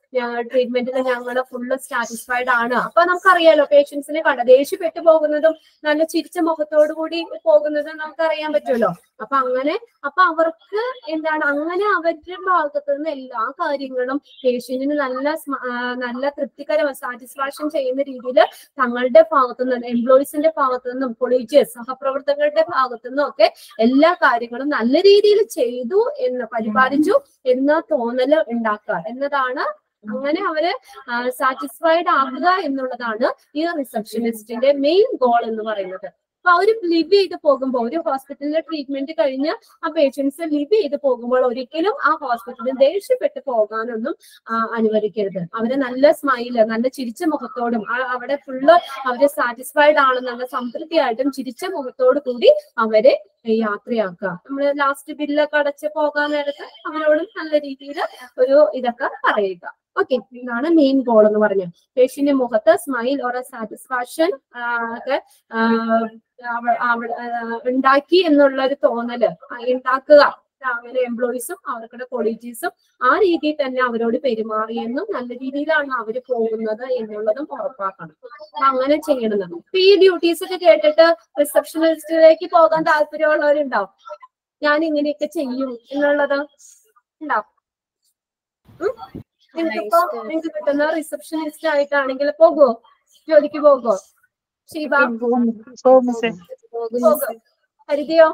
ട്രീറ്റ്മെന്റിൽ ഞങ്ങൾ ഫുള്ള് സാറ്റിസ്ഫൈഡ് ആണ് അപ്പൊ നമുക്കറിയാലോ പേഷ്യൻസിനെ കണ്ട ദേഷ്യപ്പെട്ടു പോകുന്നതും നല്ല ചിരിച്ച മുഖത്തോടു കൂടി പോകുന്നതും നമുക്കറിയാൻ പറ്റുമല്ലോ അപ്പൊ അങ്ങനെ അപ്പൊ അവർക്ക് എന്താണ് അങ്ങനെ അവരുടെ ഭാഗത്തു നിന്ന് എല്ലാ കാര്യങ്ങളും പേഷ്യന്റിന് നല്ല സ്മ- ആ, നല്ല തൃപ്തികരം സാറ്റിസ്ഫാക്ഷൻ ചെയ്യുന്ന രീതിയിൽ തങ്ങളുടെ ഭാഗത്തു നിന്ന് എംപ്ലോയീസിന്റെ ഭാഗത്തു നിന്നും കൊളീജിയസ് സഹപ്രവർത്തകരുടെ ഭാഗത്തു നിന്നും ഒക്കെ എല്ലാ കാര്യങ്ങളും നല്ല രീതിയിൽ ചെയ്തു എന്ന് പരിപാലിച്ചു എന്ന തോന്നല് ഉണ്ടാക്കുക എന്നതാണ് അങ്ങനെ അവര് സാറ്റിസ്ഫൈഡ് ആക്കുക എന്നുള്ളതാണ് ഈ റിസപ്ഷനിസ്റ്റിന്റെ മെയിൻ ഗോൾ എന്ന് പറയുന്നത് അപ്പൊ അവര് ലിവ് ചെയ്ത് പോകുമ്പോൾ ഒരു ഹോസ്പിറ്റലിലെ ട്രീറ്റ്മെന്റ് കഴിഞ്ഞ് ആ പേഷ്യൻസ് ലിവ് ചെയ്ത് പോകുമ്പോൾ ഒരിക്കലും ആ ഹോസ്പിറ്റലിൽ ദേഷ്യപ്പെട്ട് പോകാനൊന്നും ആ, അനുവദിക്കരുത് അവര് നല്ല സ്മൈല് നല്ല ചിരിച്ച മുഖത്തോടും ആ- അവിടെ ഫുള്ള് അവര് സാറ്റിസ്ഫൈഡ് ആണ് നല്ല സംതൃപ്തിയായിട്ടും ചിരിച്ച മുഖത്തോടു കൂടി അവരെ യാത്രയാക്കുക നമ്മള് ലാസ്റ്റ് ബില്ലൊക്കെ അടച്ച് പോകാൻ നേരത്ത് അവരോട് നല്ല രീതിയിൽ ഒരു ഇതൊക്കെ പറയുക ഓക്കെ ഇതാണ് മെയിൻ ഗോൾ എന്ന് പറഞ്ഞത് പേഷ്യന്റെ മുഖത്ത് സ്മൈൽ ഓർ സാറ്റിസ്ഫാക്ഷൻ ഒക്കെ ആ, അവ- അവ- ആ, ഉണ്ടാക്കി എന്നുള്ള ഒരു തോന്നല് ആ, ഉണ്ടാക്കുക അങ്ങനെ എംപ്ലോയീസും അവരുടെ കൊളീജീസും ആ രീതിയിൽ തന്നെ അവരോട് പെരുമാറിയെന്നും നല്ല രീതിയിലാണ് അവര് പോകുന്നത് എന്നുള്ളതും ഉറപ്പാക്കണം അപ്പൊ അങ്ങനെ ചെയ്യണം ഇപ്പൊ ഈ ഡ്യൂട്ടീസ് ഒക്കെ കേട്ടിട്ട് റിസപ്ഷനിസ്റ്റിലേക്ക് പോകാൻ താല്പര്യമുള്ളവരുണ്ടാവും ഞാൻ ഇങ്ങനെയൊക്കെ ചെയ്യും എന്നുള്ളത് ഉണ്ടാവും ഉം? നിങ്ങൾക്കിപ്പോ നിങ്ങൾക്ക് കിട്ടുന്ന റിസപ്ഷനിസ്റ്റ് ആയിട്ടാണെങ്കിൽ പോകുമോ ജോലിക്ക് പോകുമോ ഷീബ പോകും മിസ്സേ പോകും ഹരിതയോ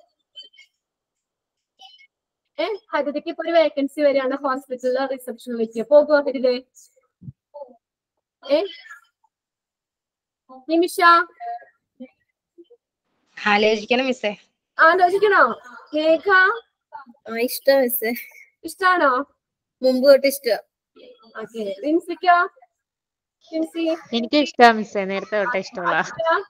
ഏ ഹരിതയ്ക്ക് ഇപ്പൊ ഒരു വേക്കൻസി വരികയാണ് ഹോസ്പിറ്റലിലെ റിസപ്ഷനിലേക്ക് പോകുമോ ഹരിതേ ഏ നിമിഷ ആലോചിക്കണം മിസ്സേ ആലോചിക്കണോ മേഘ ആ ഇഷ്ടം മിസ്സേ ഇഷ്ടാണോ മുമ്പ് തൊട്ട് ഇഷ്ടം ഓക്കെ റിൻസിക്കോ റിൻസി എനിക്ക് ഇഷ്ടമാണ് മിസ്സേ നേരത്തെ തൊട്ടേ ഇഷ്ടമുള്ള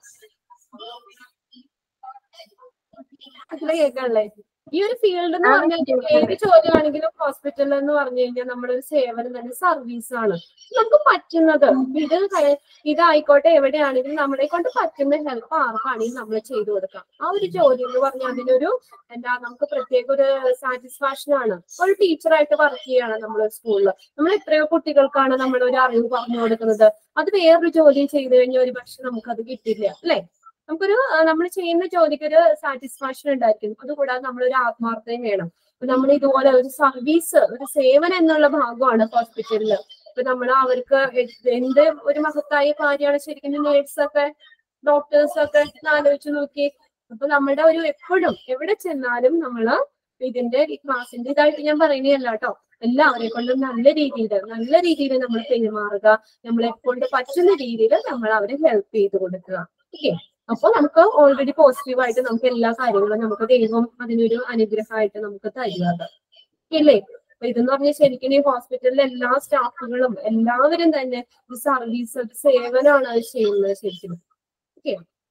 അതിലെ കേൾക്കാനുള്ളേ ഈ ഒരു ഫീൽഡ് എന്ന് പറഞ്ഞാൽ ഏത് ജോലിയാണെങ്കിലും ഹോസ്പിറ്റലിൽ എന്ന് പറഞ്ഞു കഴിഞ്ഞാൽ നമ്മുടെ ഒരു സേവനം തന്നെ സർവീസ് ആണ് നമുക്ക് പറ്റുന്നത് ഇത് കഴി- ഇതായിക്കോട്ടെ എവിടെയാണെങ്കിലും നമ്മളെ കൊണ്ട് പറ്റുന്ന ഹെൽപ്പ് ആർക്കാണെങ്കിലും നമ്മൾ ചെയ്തു കൊടുക്കാം ആ ഒരു ജോലി എന്ന് പറഞ്ഞാൽ അതിനൊരു എന്താ നമുക്ക് പ്രത്യേക ഒരു സാറ്റിസ്ഫാക്ഷൻ ആണ് ഒരു ടീച്ചറായിട്ട് വർക്ക് ചെയ്യാണ് നമ്മൾ സ്കൂളിൽ നമ്മൾ എത്രയോ കുട്ടികൾക്കാണ് നമ്മൾ ഒരു അറിവ് പറഞ്ഞു കൊടുക്കുന്നത് അത് വേറൊരു ജോലി ചെയ്തു കഴിഞ്ഞാൽ ഒരു പക്ഷെ നമുക്കത് കിട്ടില്ല അല്ലെ നമുക്കൊരു നമ്മൾ ചെയ്യുന്ന ജോലിക്ക് ഒരു സാറ്റിസ്ഫാക്ഷൻ ഉണ്ടായിരിക്കും അതുകൂടാതെ നമ്മളൊരു ആത്മാർത്ഥതയും വേണം അപ്പൊ നമ്മൾ ഇതുപോലെ ഒരു സർവീസ് ഒരു സേവനം എന്നുള്ള ഭാഗമാണ് ഹോസ്പിറ്റലിൽ ഇപ്പൊ നമ്മൾ അവർക്ക് എ- എന്ത് ഒരു മഹത്തായ കാര്യമാണ് ശരിക്കും നേഴ്സ് ഒക്കെ ഡോക്ടേഴ്സ് ഒക്കെ ഒന്ന് ആലോചിച്ച് നോക്കി അപ്പൊ നമ്മുടെ ഒരു എപ്പോഴും എവിടെ ചെന്നാലും നമ്മള് ഇതിന്റെ ഈ ക്ലാസിന്റെ ഇതായിട്ട് ഞാൻ പറയുന്നതല്ല കേട്ടോ എല്ലാവരെ കൊണ്ടും നല്ല രീതിയിൽ നല്ല രീതിയിൽ നമ്മൾ പെരുമാറുക നമ്മളെ കൊണ്ട് പറ്റുന്ന രീതിയിൽ നമ്മൾ അവരെ ഹെൽപ്പ് ചെയ്ത് കൊടുക്കുക ഓക്കെ അപ്പൊ നമുക്ക് ഓൾറെഡി പോസിറ്റീവ് ആയിട്ട് നമുക്ക് എല്ലാ കാര്യങ്ങളും നമുക്ക് ദൈവം അതിനൊരു അനുഗ്രഹമായിട്ട് നമുക്ക് തരുന്നത് ഇല്ലേ അപ്പൊ ഇതെന്ന് പറഞ്ഞാൽ ശരിക്കും ഈ ഹോസ്പിറ്റലിലെ എല്ലാ സ്റ്റാഫുകളും എല്ലാവരും തന്നെ ഒരു സർവീസ് ഒരു സേവനമാണ് അത് ചെയ്യുന്നത് ശരിക്കും ഓക്കെ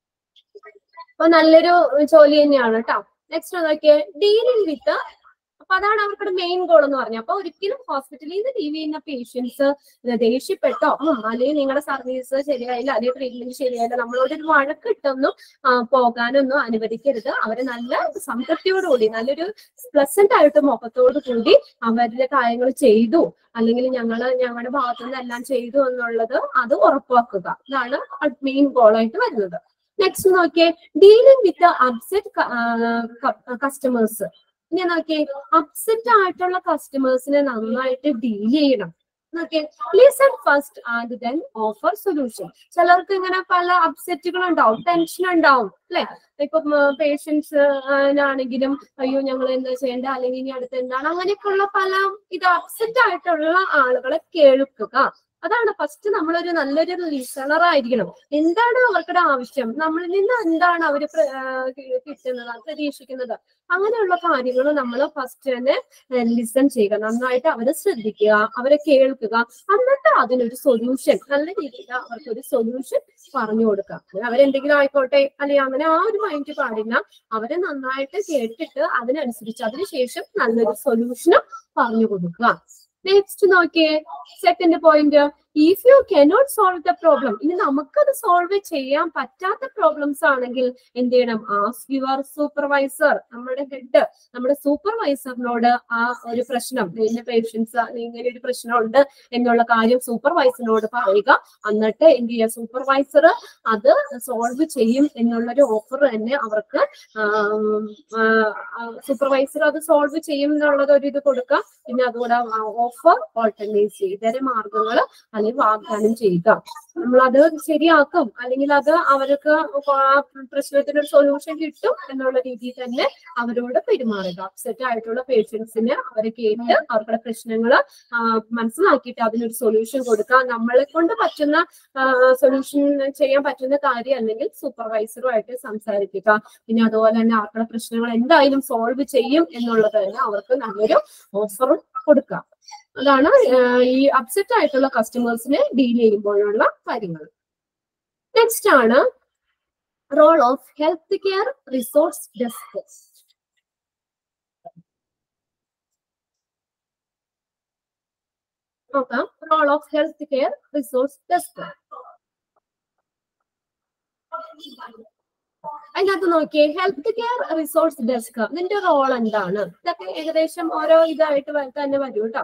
അപ്പൊ നല്ലൊരു ജോലി തന്നെയാണ് കേട്ടോ നെക്സ്റ്റ് നോക്കിയേ ഡീലിംഗ് വിത്ത് അപ്പൊ അതാണ് അവരുടെ മെയിൻ ഗോൾ എന്ന് പറഞ്ഞത് അപ്പൊ ഒരിക്കലും ഹോസ്പിറ്റലിൽ നിന്ന് ലീവ് ചെയ്യുന്ന പേഷ്യൻസ് ദേഷ്യപ്പെട്ടോ ഉം, അല്ലെങ്കിൽ നിങ്ങളുടെ സർവീസ് ശരിയായില്ല അല്ലെങ്കിൽ ട്രീറ്റ്മെന്റ് ശരിയായില്ല നമ്മളോട് ഒരു വഴക്കിട്ടൊന്നും ആ, പോകാനൊന്നും അനുവദിക്കരുത് അവരെ നല്ല സംതൃപ്തിയോടുകൂടി നല്ലൊരു പ്ലസന്റ് ആയിട്ട് മുഖത്തോടു കൂടി അവരുടെ കാര്യങ്ങൾ ചെയ്തു അല്ലെങ്കിൽ ഞങ്ങള് ഞങ്ങളുടെ ഭാഗത്തു നിന്ന് എല്ലാം ചെയ്തു എന്നുള്ളത് അത് ഉറപ്പാക്കുക ഇതാണ് മെയിൻ ഗോളായിട്ട് വരുന്നത് നെക്സ്റ്റ് നോക്കിയേ ഡീലിംഗ് വിത്ത് അപ്സെറ്റ് കസ്റ്റമേഴ്സ് ഇനി നോക്കിയേ അപ്സെറ്റ് ആയിട്ടുള്ള കസ്റ്റമേഴ്സിനെ നന്നായിട്ട് ഡീൽ ചെയ്യണം നോക്കിയേ listen first and then offer solution ചിലർക്ക് ഇങ്ങനെ പല അപ്സെറ്റുകൾ ഉണ്ടാവും ടെൻഷൻ ഉണ്ടാവും അല്ലെ ഇപ്പൊ പേഷ്യൻസ് ആണെങ്കിലും അയ്യോ ഞങ്ങൾ എന്താ ചെയ്യേണ്ട അല്ലെങ്കിൽ ഇനി അടുത്ത് എന്താണ് അങ്ങനെയൊക്കെയുള്ള പല ഇത് അപ്സെറ്റ് ആയിട്ടുള്ള ആളുകളെ കേൾക്കുക അതാണ് ഫസ്റ്റ് നമ്മളൊരു നല്ലൊരു ലിസണർ ആയിരിക്കണം എന്താണ് അവർക്കുടെ ആവശ്യം നമ്മളിൽ നിന്ന് എന്താണ് അവർ കിട്ടുന്നത് പ്രതീക്ഷിക്കുന്നത് അങ്ങനെയുള്ള കാര്യങ്ങൾ നമ്മൾ ഫസ്റ്റ് തന്നെ ലിസൺ ചെയ്യുക നന്നായിട്ട് അവരെ ശ്രദ്ധിക്കുക അവരെ കേൾക്കുക എന്നിട്ട് അതിനൊരു സൊല്യൂഷൻ നല്ല രീതിയിൽ അവർക്ക് ഒരു സൊല്യൂഷൻ പറഞ്ഞു കൊടുക്കുക അത് അവരെന്തെങ്കിലും ആയിക്കോട്ടെ അല്ലെങ്കിൽ അങ്ങനെ ആ ഒരു മൈൻഡ് പാടില്ല അവരെ നന്നായിട്ട് കേട്ടിട്ട് അതിനനുസരിച്ച് അതിനുശേഷം നല്ലൊരു സൊല്യൂഷനും പറഞ്ഞു കൊടുക്കുക നെക്സ്റ്റ് നോക്കിയേ second point if you cannot solve the problem ഇനി നമുക്കത് സോൾവ് ചെയ്യാൻ പറ്റാത്ത പ്രോബ്ലംസ് ആണെങ്കിൽ എന്ത് ചെയ്യണം ആസ്ക് യുവർ സൂപ്പർവൈസർ നമ്മുടെ ഹെഡ് നമ്മുടെ സൂപ്പർവൈസറിനോട് ആ ഒരു പ്രശ്നം നിന്റെ പേഷ്യൻസ് ഇങ്ങനെ ഒരു പ്രശ്നമുണ്ട് എന്നുള്ള കാര്യം സൂപ്പർവൈസറിനോട് പറയുക എന്നിട്ട് എന്ത് ചെയ്യുക സൂപ്പർവൈസർ അത് സോൾവ് ചെയ്യും എന്നുള്ളൊരു ഓഫർ തന്നെ അവർക്ക് സൂപ്പർവൈസർ അത് സോൾവ് ചെയ്യും എന്നുള്ളത് ഒരു ഇത് കൊടുക്കുക പിന്നെ അതുകൂടെ ഓഫർ ഓൾട്ടർനേറ്റ് ഇതര മാർഗങ്ങൾ അല്ലെങ്കിൽ വാഗ്ദാനം ചെയ്യുക നമ്മൾ അത് ശരിയാക്കും അല്ലെങ്കിൽ അത് അവർക്ക് ആ പ്രശ്നത്തിന് ഒരു സൊല്യൂഷൻ കിട്ടും എന്നുള്ള രീതിയിൽ തന്നെ അവരോട് പെരുമാറുക അപ്സെറ്റ് ആയിട്ടുള്ള പേഷ്യൻസിന് അവരെ കേട്ട് അവരുടെ പ്രശ്നങ്ങൾ മനസ്സിലാക്കിയിട്ട് അതിനൊരു സൊല്യൂഷൻ കൊടുക്കുക നമ്മളെ കൊണ്ട് പറ്റുന്ന സൊല്യൂഷൻ ചെയ്യാൻ പറ്റുന്ന കാര്യം അല്ലെങ്കിൽ സൂപ്പർവൈസറുമായിട്ട് സംസാരിക്കുക പിന്നെ അതുപോലെ തന്നെ അവരുടെ പ്രശ്നങ്ങൾ എന്തായാലും സോൾവ് ചെയ്യും എന്നുള്ളത് തന്നെ അവർക്ക് നല്ലൊരു ഓഫറും കൊടുക്കുക അതാണ് ആഹ് ഈ അപ്സെറ്റ് ആയിട്ടുള്ള കസ്റ്റമേഴ്സിനെ ഡീൽ ചെയ്യുമ്പോഴുള്ള കാര്യങ്ങൾ നെക്സ്റ്റ് ആണ് role of health care resource desk നോക്കാം role of health care resource desk അതിനകത്ത് നോക്കിയേ ഹെൽത്ത് കെയർ റിസോഴ്സ് ഡെസ്ക് ഇതിന്റെ റോൾ എന്താണ് ഇതൊക്കെ ഏകദേശം ഓരോ ഇതായിട്ട് വ- തന്നെ വരും കേട്ടോ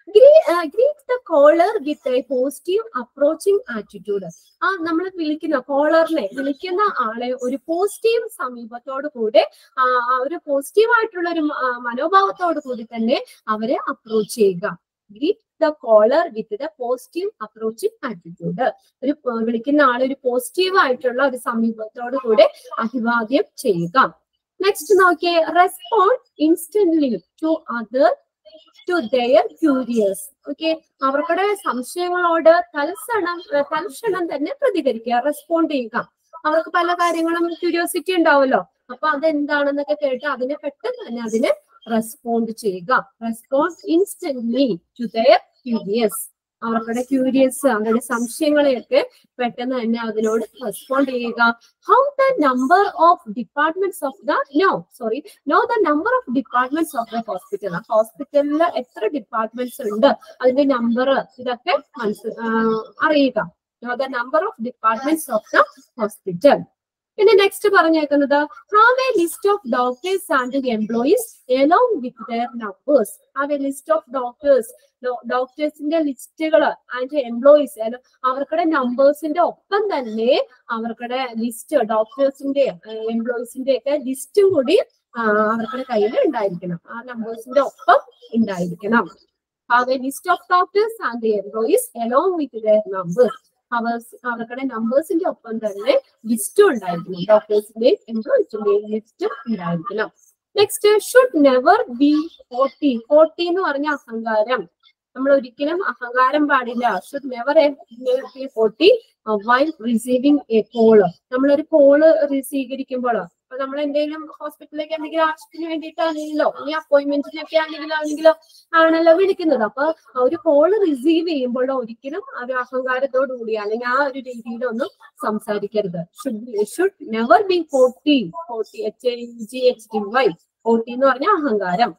greet the caller with a positive approaching attitude ആ നമ്മൾ വിളിക്കുന്ന കോളറിനെ വിളിക്കുന്ന ആളെ ഒരു പോസിറ്റീവ് സമീപത്തോട് കൂടെ ആ ആ ഒരു പോസിറ്റീവ് ആയിട്ടുള്ള ഒരു മ- മനോഭാവത്തോട് കൂടി തന്നെ അവരെ അപ്രോച്ച് ചെയ്യുക greet the caller with the positive approaching attitude ഒരു പ- വിളിക്കുന്ന ആളെ ഒരു പോസിറ്റീവ് ആയിട്ടുള്ള ഒരു സമീപത്തോട് കൂടെ അഭിവാദ്യം ചെയ്യുക നെക്സ്റ്റ് നോക്കിയേ respond instantly to other to their curious okay അവരുടെ സംശയങ്ങളോട് തൽക്ഷണം ഏർ തൽക്ഷണം തന്നെ പ്രതികരിക്കുക റെസ്പോണ്ട് ചെയ്യുക അവർക്ക് പല കാര്യങ്ങളും ക്യൂരിയോസിറ്റി ഉണ്ടാവുമല്ലോ അപ്പൊ അതെന്താണെന്നൊക്കെ കേട്ട് അതിനെ പെട്ടെന്ന് തന്നെ അതിനെ റെസ്പോണ്ട് ചെയ്യുക respond instantly to their curious അവരുടെ ക്യൂരിയസ് അവരുടെ സംശയങ്ങളെയൊക്കെ പെട്ടെന്ന് തന്നെ അതിനോട് റെസ്പോണ്ട് ചെയ്യുക how the number of departments of the no sorry know the number of departments of the hospital ഹോസ്പിറ്റലിൽ എത്ര ഡിപ്പാർട്ട്മെന്റ്സ് ഉണ്ട് അതിന്റെ നമ്പർ ഇതൊക്കെ മനസ്സിൽ അറിയുക know the number of departments of the hospital പിന്നെ നെക്സ്റ്റ് പറഞ്ഞേക്കുന്നത് have a list of doctors and employees along with their numbers have a list of doctors ഡോക്ടേഴ്സിന്റെ ലിസ്റ്റുകൾ ആൻഡ് എംപ്ലോയീസ് അവർക്കുടെ നമ്പേഴ്സിന്റെ ഒപ്പം തന്നെ അവർക്കുടെ ലിസ്റ്റ് ഡോക്ടേഴ്സിന്റെ എംപ്ലോയീസിന്റെ ഒക്കെ ലിസ്റ്റും കൂടി ആ, അവർക്കുടെ കയ്യിൽ ഉണ്ടായിരിക്കണം ആ നമ്പേഴ്സിന്റെ ഒപ്പം ഉണ്ടായിരിക്കണം have a list of doctors and employees along with their numbers hours അവരുടെ നമ്പേഴ്സിന്റെ ഒപ്പം തന്നെ ലിസ്റ്റും ഉണ്ടായിരിക്കണം ഡോക്ടേഴ്സിന്റെയും എംപ്ലോയീസിന്റെയും ലിസ്റ്റും ഉണ്ടായിരിക്കണം next should never be forty forty എന്ന് പറഞ്ഞ അഹങ്കാരം നമ്മൾ ഒരിക്കലും അഹങ്കാരം പാടില്ല should never be forty while receiving a call നമ്മളൊരു കോള് സ്വീകരിക്കുമ്പോൾ അപ്പൊ നമ്മൾ എന്തെങ്കിലും ഹോസ്പിറ്റലിലേക്ക് എന്തെങ്കിലും ആവശ്യത്തിന് വേണ്ടിയിട്ടാണെങ്കിലോ ഇനി അപ്പോയിന്റ്മെന്റിനൊക്കെ ആണെങ്കിലോ ആണെങ്കിലോ ആണല്ലോ വിളിക്കുന്നത് അപ്പൊ ഒരു കോള് റിസീവ് ചെയ്യുമ്പോൾ ഒരിക്കലും ഒരു അഹങ്കാരത്തോടു കൂടി അല്ലെങ്കിൽ ആ ഒരു രീതിയിലൊന്നും സംസാരിക്കരുത് should should never be forty forty H G H D Y forty എന്ന് പറഞ്ഞ അഹങ്കാരം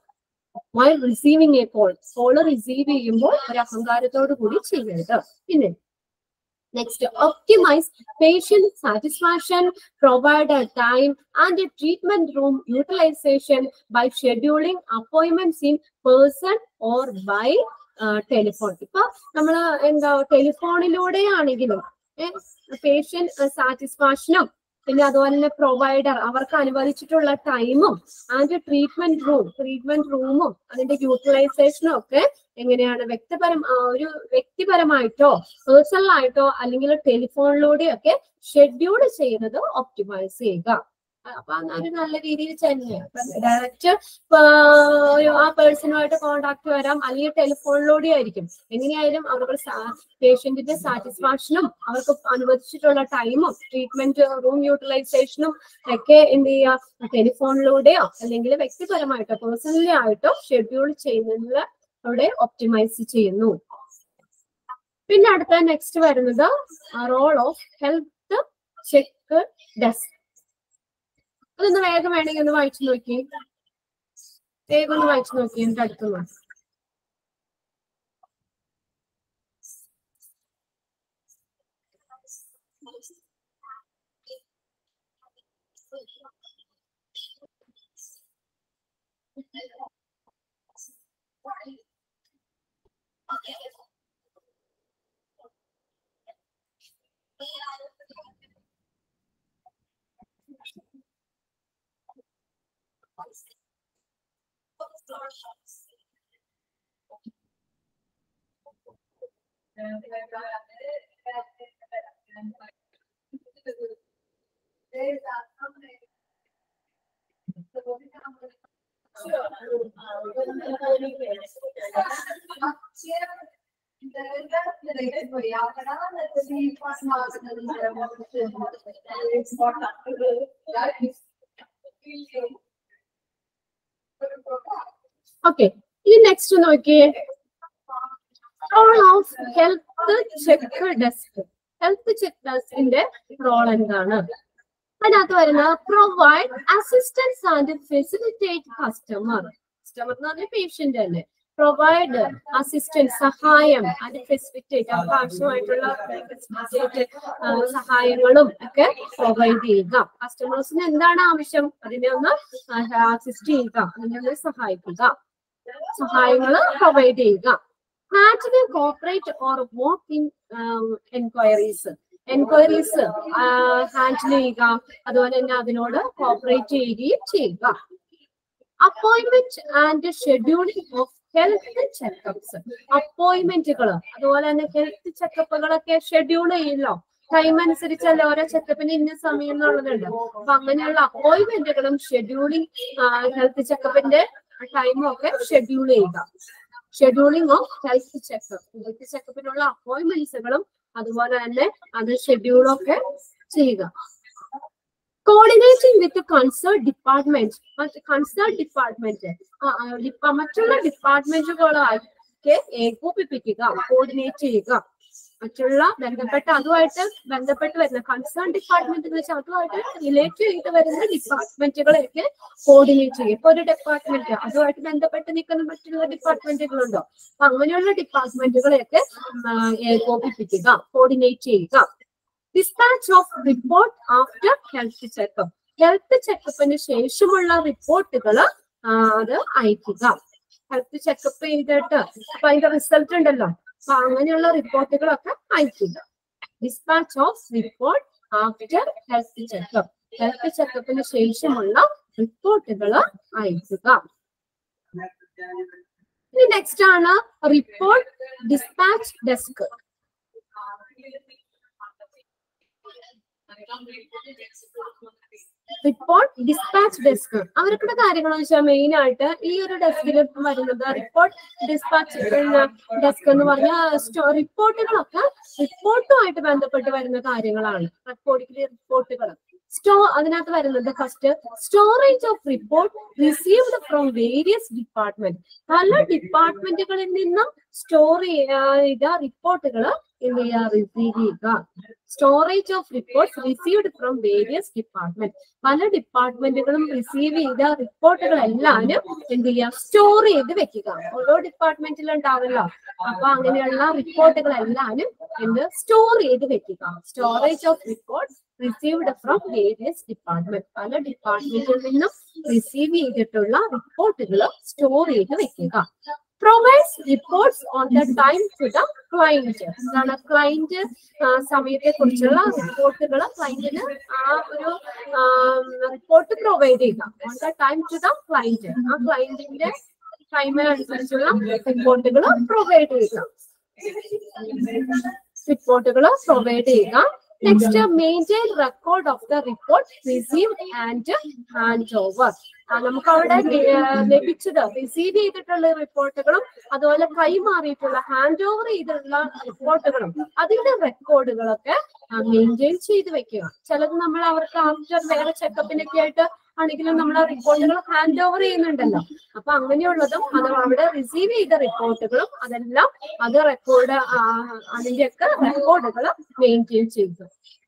while receiving a call call receive ചെയ്യുമ്പോൾ ഒരു അഹങ്കാരത്തോടു കൂടി ചെയ്യരുത് പിന്നെ next optimize patient satisfaction provide a time and a treatment room utilization by scheduling appointments in person or by telephone ഇപ്പൊ നമ്മൾ എന്താ ടെലിഫോണിലൂടെ ആണെങ്കിലും പേഷ്യന്റ് സാറ്റിസ്ഫാക്ഷനും പിന്നെ അതുപോലെ തന്നെ പ്രൊവൈഡർ അവർക്ക് അനുവദിച്ചിട്ടുള്ള ടൈമും ആൻഡ് ട്രീറ്റ്മെന്റ് റൂം ട്രീറ്റ്മെന്റ് റൂമും അതിന്റെ യൂട്ടിലൈസേഷനും ഒക്കെ എങ്ങനെയാണ് വ്യക്തിപരം ആ, ഒരു വ്യക്തിപരമായിട്ടോ പേഴ്സണൽ ആയിട്ടോ അല്ലെങ്കിൽ ടെലിഫോണിലൂടെയോ ഒക്കെ ഷെഡ്യൂൾ ചെയ്യുന്നത് ഒപ്റ്റിമൈസ് ചെയ്യുക അപ്പൊ അത് നല്ല രീതിയിൽ തന്നെയാണ് ഡയറക്റ്റ് ആ പേഴ്സണുമായിട്ട് കോണ്ടാക്ട് വരാം അല്ലെങ്കിൽ ടെലിഫോണിലൂടെ ആയിരിക്കും എങ്ങനെയായാലും അവരുടെ പേഷ്യന്റിന്റെ സാറ്റിസ്ഫാക്ഷനും അവർക്ക് അനുവദിച്ചിട്ടുള്ള ടൈമും ട്രീറ്റ്മെന്റ് റൂം യൂട്ടിലൈസേഷനും ഒക്കെ എന്ത് ചെയ്യുക ടെലിഫോണിലൂടെയോ അല്ലെങ്കിൽ വ്യക്തിപരമായിട്ടോ പേഴ്സണലി ആയിട്ടോ ഷെഡ്യൂൾ ചെയ്യുന്നതിൽ അവിടെ ഒപ്റ്റിമൈസ് ചെയ്യുന്നു പിന്നെ അടുത്ത നെക്സ്റ്റ് വരുന്നത് role of health check desk അതൊന്ന് വേഗം വേണമെങ്കിൽ ഒന്ന് വായിച്ചു നോക്കി വേഗം ഒന്ന് വായിച്ചു നോക്കി എന്റെ അടുത്തുനിന്ന് ഓക്കെ ഇനി നെക്സ്റ്റ് നോക്കിയേ role of health check desk health check ഡെസ്കിന്റെ റോൾ എന്താണ് അതിനകത്ത് വരുന്നത് provide assistance and facilitate customer customer എന്ന് പറഞ്ഞാൽ പേഷ്യന്റ് അല്ലേ പ്രൊവൈഡ് അസിസ്റ്റൻസ് സഹായം ആൻഡ് ഫെസിലിറ്റേറ്റ് അവർക്ക് ആവശ്യമായിട്ടുള്ള facilitate, ആ, സഹായങ്ങളും ഒക്കെ പ്രൊവൈഡ് ചെയ്യുക കസ്റ്റമേഴ്സിന് എന്താണ് ആവശ്യം അതിനെ ഒന്ന് അസിസ്റ്റ് ചെയ്യുക അതിനെ ഒന്ന് സഹായിക്കുക സഹായങ്ങൾ പ്രൊവൈഡ് ചെയ്യുക handle cooperate or walk in enquiries enquiries handle ചെയ്യുക അതുപോലെ തന്നെ അതിനോട് കോപ്പറേറ്റ് ചെയ്യുകയും ചെയ്യുക appointment and scheduling of health checkups അപ്പോയിന്റ്മെന്റുകൾ അതുപോലെ തന്നെ ഹെൽത്ത് ചെക്കപ്പുകളൊക്കെ ഷെഡ്യൂൾ ചെയ്യല്ലോ ടൈം അനുസരിച്ചല്ല ഓരോ ചെക്കപ്പിന് ഇന്ന സമയം എന്നുള്ളതുണ്ട് അപ്പൊ അങ്ങനെയുള്ള അപ്പോയിന്റ്മെന്റുകളും ഷെഡ്യൂളിംഗ് ഹെൽത്ത് ചെക്കപ്പിന്റെ ടൈമും ഒക്കെ ഷെഡ്യൂൾ ചെയ്യുക scheduling of health checkup health ചെക്കപ്പിനുള്ള അപ്പോയിന്റ്മെന്റ്സുകളും അതുപോലെ തന്നെ അത് ഷെഡ്യൂളൊക്കെ ചെയ്യുക coordinating with concern department concern department മറ്റുള്ള ഡിപ്പാർട്ട്മെന്റുകളൊക്കെ ഏകോപിപ്പിക്കുക കോർഡിനേറ്റ് ചെയ്യുക മറ്റുള്ള ബന്ധപ്പെട്ട അതുമായിട്ട് ബന്ധപ്പെട്ട് വരുന്ന കൺസേൺ ഡിപ്പാർട്ട്മെന്റ് എന്ന് വെച്ചാൽ അതുമായിട്ട് റിലേറ്റ് ചെയ്ത് വരുന്ന ഡിപ്പാർട്ട്മെന്റുകളെയൊക്കെ കോർഡിനേറ്റ് ചെയ്യും ഇപ്പൊ ഒരു ഡിപ്പാർട്ട്മെന്റ് അതുമായിട്ട് ബന്ധപ്പെട്ട് നിൽക്കുന്ന മറ്റുള്ള ഡിപ്പാർട്ട്മെന്റുകളുണ്ടോ അപ്പൊ അങ്ങനെയുള്ള ഡിപ്പാർട്ട്മെന്റുകളെയൊക്കെ ആ, ഏകോപിപ്പിക്കുക കോർഡിനേറ്റ് ചെയ്യുക dispatch of report after health checkup health ചെക്കപ്പിന് ശേഷമുള്ള റിപ്പോർട്ടുകൾ അത് അയക്കുക ഹെൽത്ത് ചെക്കപ്പ് ചെയ്തിട്ട് അപ്പൊ അതിന്റെ റിസൾട്ട് ഉണ്ടല്ലോ അപ്പൊ അങ്ങനെയുള്ള റിപ്പോർട്ടുകളൊക്കെ അയക്കുക dispatch of report after health checkup health ചെക്കപ്പിന് ശേഷമുള്ള റിപ്പോർട്ടുകൾ അയക്കുക ഇനി നെക്സ്റ്റ് ആണ് report dispatch desk report dispatch desk അവർക്കുടെ കാര്യങ്ങൾ വെച്ചാൽ മെയിൻ ആയിട്ട് ഈ ഒരു ഡെസ്കിൽ വരുന്നത് റിപ്പോർട്ട് ഡിസ്പാച്ച് ഡെസ്ക് എന്ന് പറഞ്ഞ റിപ്പോർട്ടുകളൊക്കെ റിപ്പോർട്ടുമായിട്ട് ബന്ധപ്പെട്ട് വരുന്ന കാര്യങ്ങളാണ് റെക്കോർഡിക്കലി റിപ്പോർട്ടുകൾ സ്റ്റോ അതിനകത്ത് വരുന്നത് first storage of report received from various department പല ഡിപ്പാർട്ട്മെന്റുകളിൽ നിന്നും സ്റ്റോർ ചെയ്ത റിപ്പോർട്ടുകൾ എന്ത് ചെയ്യുക റിസീവ് ചെയ്യുക storage of reports received from various department പല ഡിപ്പാർട്ട്മെന്റുകളും റിസീവ് ചെയ്ത റിപ്പോർട്ടുകൾ എല്ലാവരും എന്ത് ചെയ്യുക സ്റ്റോർ ചെയ്ത് വെക്കുക ഓരോ ഡിപ്പാർട്ട്മെന്റിലും ഉണ്ടാവല്ലോ അപ്പൊ അങ്ങനെയുള്ള റിപ്പോർട്ടുകൾ എല്ലാവരും എന്ത് സ്റ്റോർ ചെയ്ത് വെക്കുക storage of reports received from various department പല ഡിപ്പാർട്ട്മെന്റിൽ നിന്നും റിസീവ് ചെയ്തിട്ടുള്ള റിപ്പോർട്ടുകൾ സ്റ്റോർ ചെയ്ത് വെക്കുക provides reports on the time to the client എന്താണ് ക്ലൈന്റ് സമയത്തെ കുറിച്ചുള്ള റിപ്പോർട്ടുകൾ ക്ലൈന്റിന് ആ ഒരു റിപ്പോർട്ട് പ്രൊവൈഡ് ചെയ്യുക on the time to the client ആ ക്ലൈന്റിന്റെ ടൈമിനനുസരിച്ചുള്ള റിപ്പോർട്ടുകൾ പ്രൊവൈഡ് ചെയ്യുക റിപ്പോർട്ടുകൾ പ്രൊവൈഡ് ചെയ്യുക next maintain record of the report received and hand over നമുക്ക് അവിടെ ലഭിച്ചത് റിസീവ് ചെയ്തിട്ടുള്ള റിപ്പോർട്ടുകളും അതുപോലെ കൈമാറിയിട്ടുള്ള ഹാൻഡ് ഓവർ ചെയ്തിട്ടുള്ള റിപ്പോർട്ടുകളും അതിന്റെ റെക്കോർഡുകളൊക്കെ മെയിൻറ്റെയിൻ ചെയ്ത് വെക്കുക ചിലത് നമ്മൾ അവർക്ക് ആഫ്റ്റർ വേറെ ചെക്കപ്പിനൊക്കെ ആയിട്ട് ആണെങ്കിലും നമ്മൾ ആ റിപ്പോർട്ടുകൾ ഹാൻഡ് ഓവർ ചെയ്യുന്നുണ്ടല്ലോ അപ്പൊ അങ്ങനെയുള്ളതും അത് അവിടെ റിസീവ് ചെയ്ത റിപ്പോർട്ടുകളും അതെല്ലാം അത് റെക്കോർഡ് അതിന്റെയൊക്കെ റെക്കോർഡുകൾ മെയിൻറ്റെയിൻ ചെയ്തു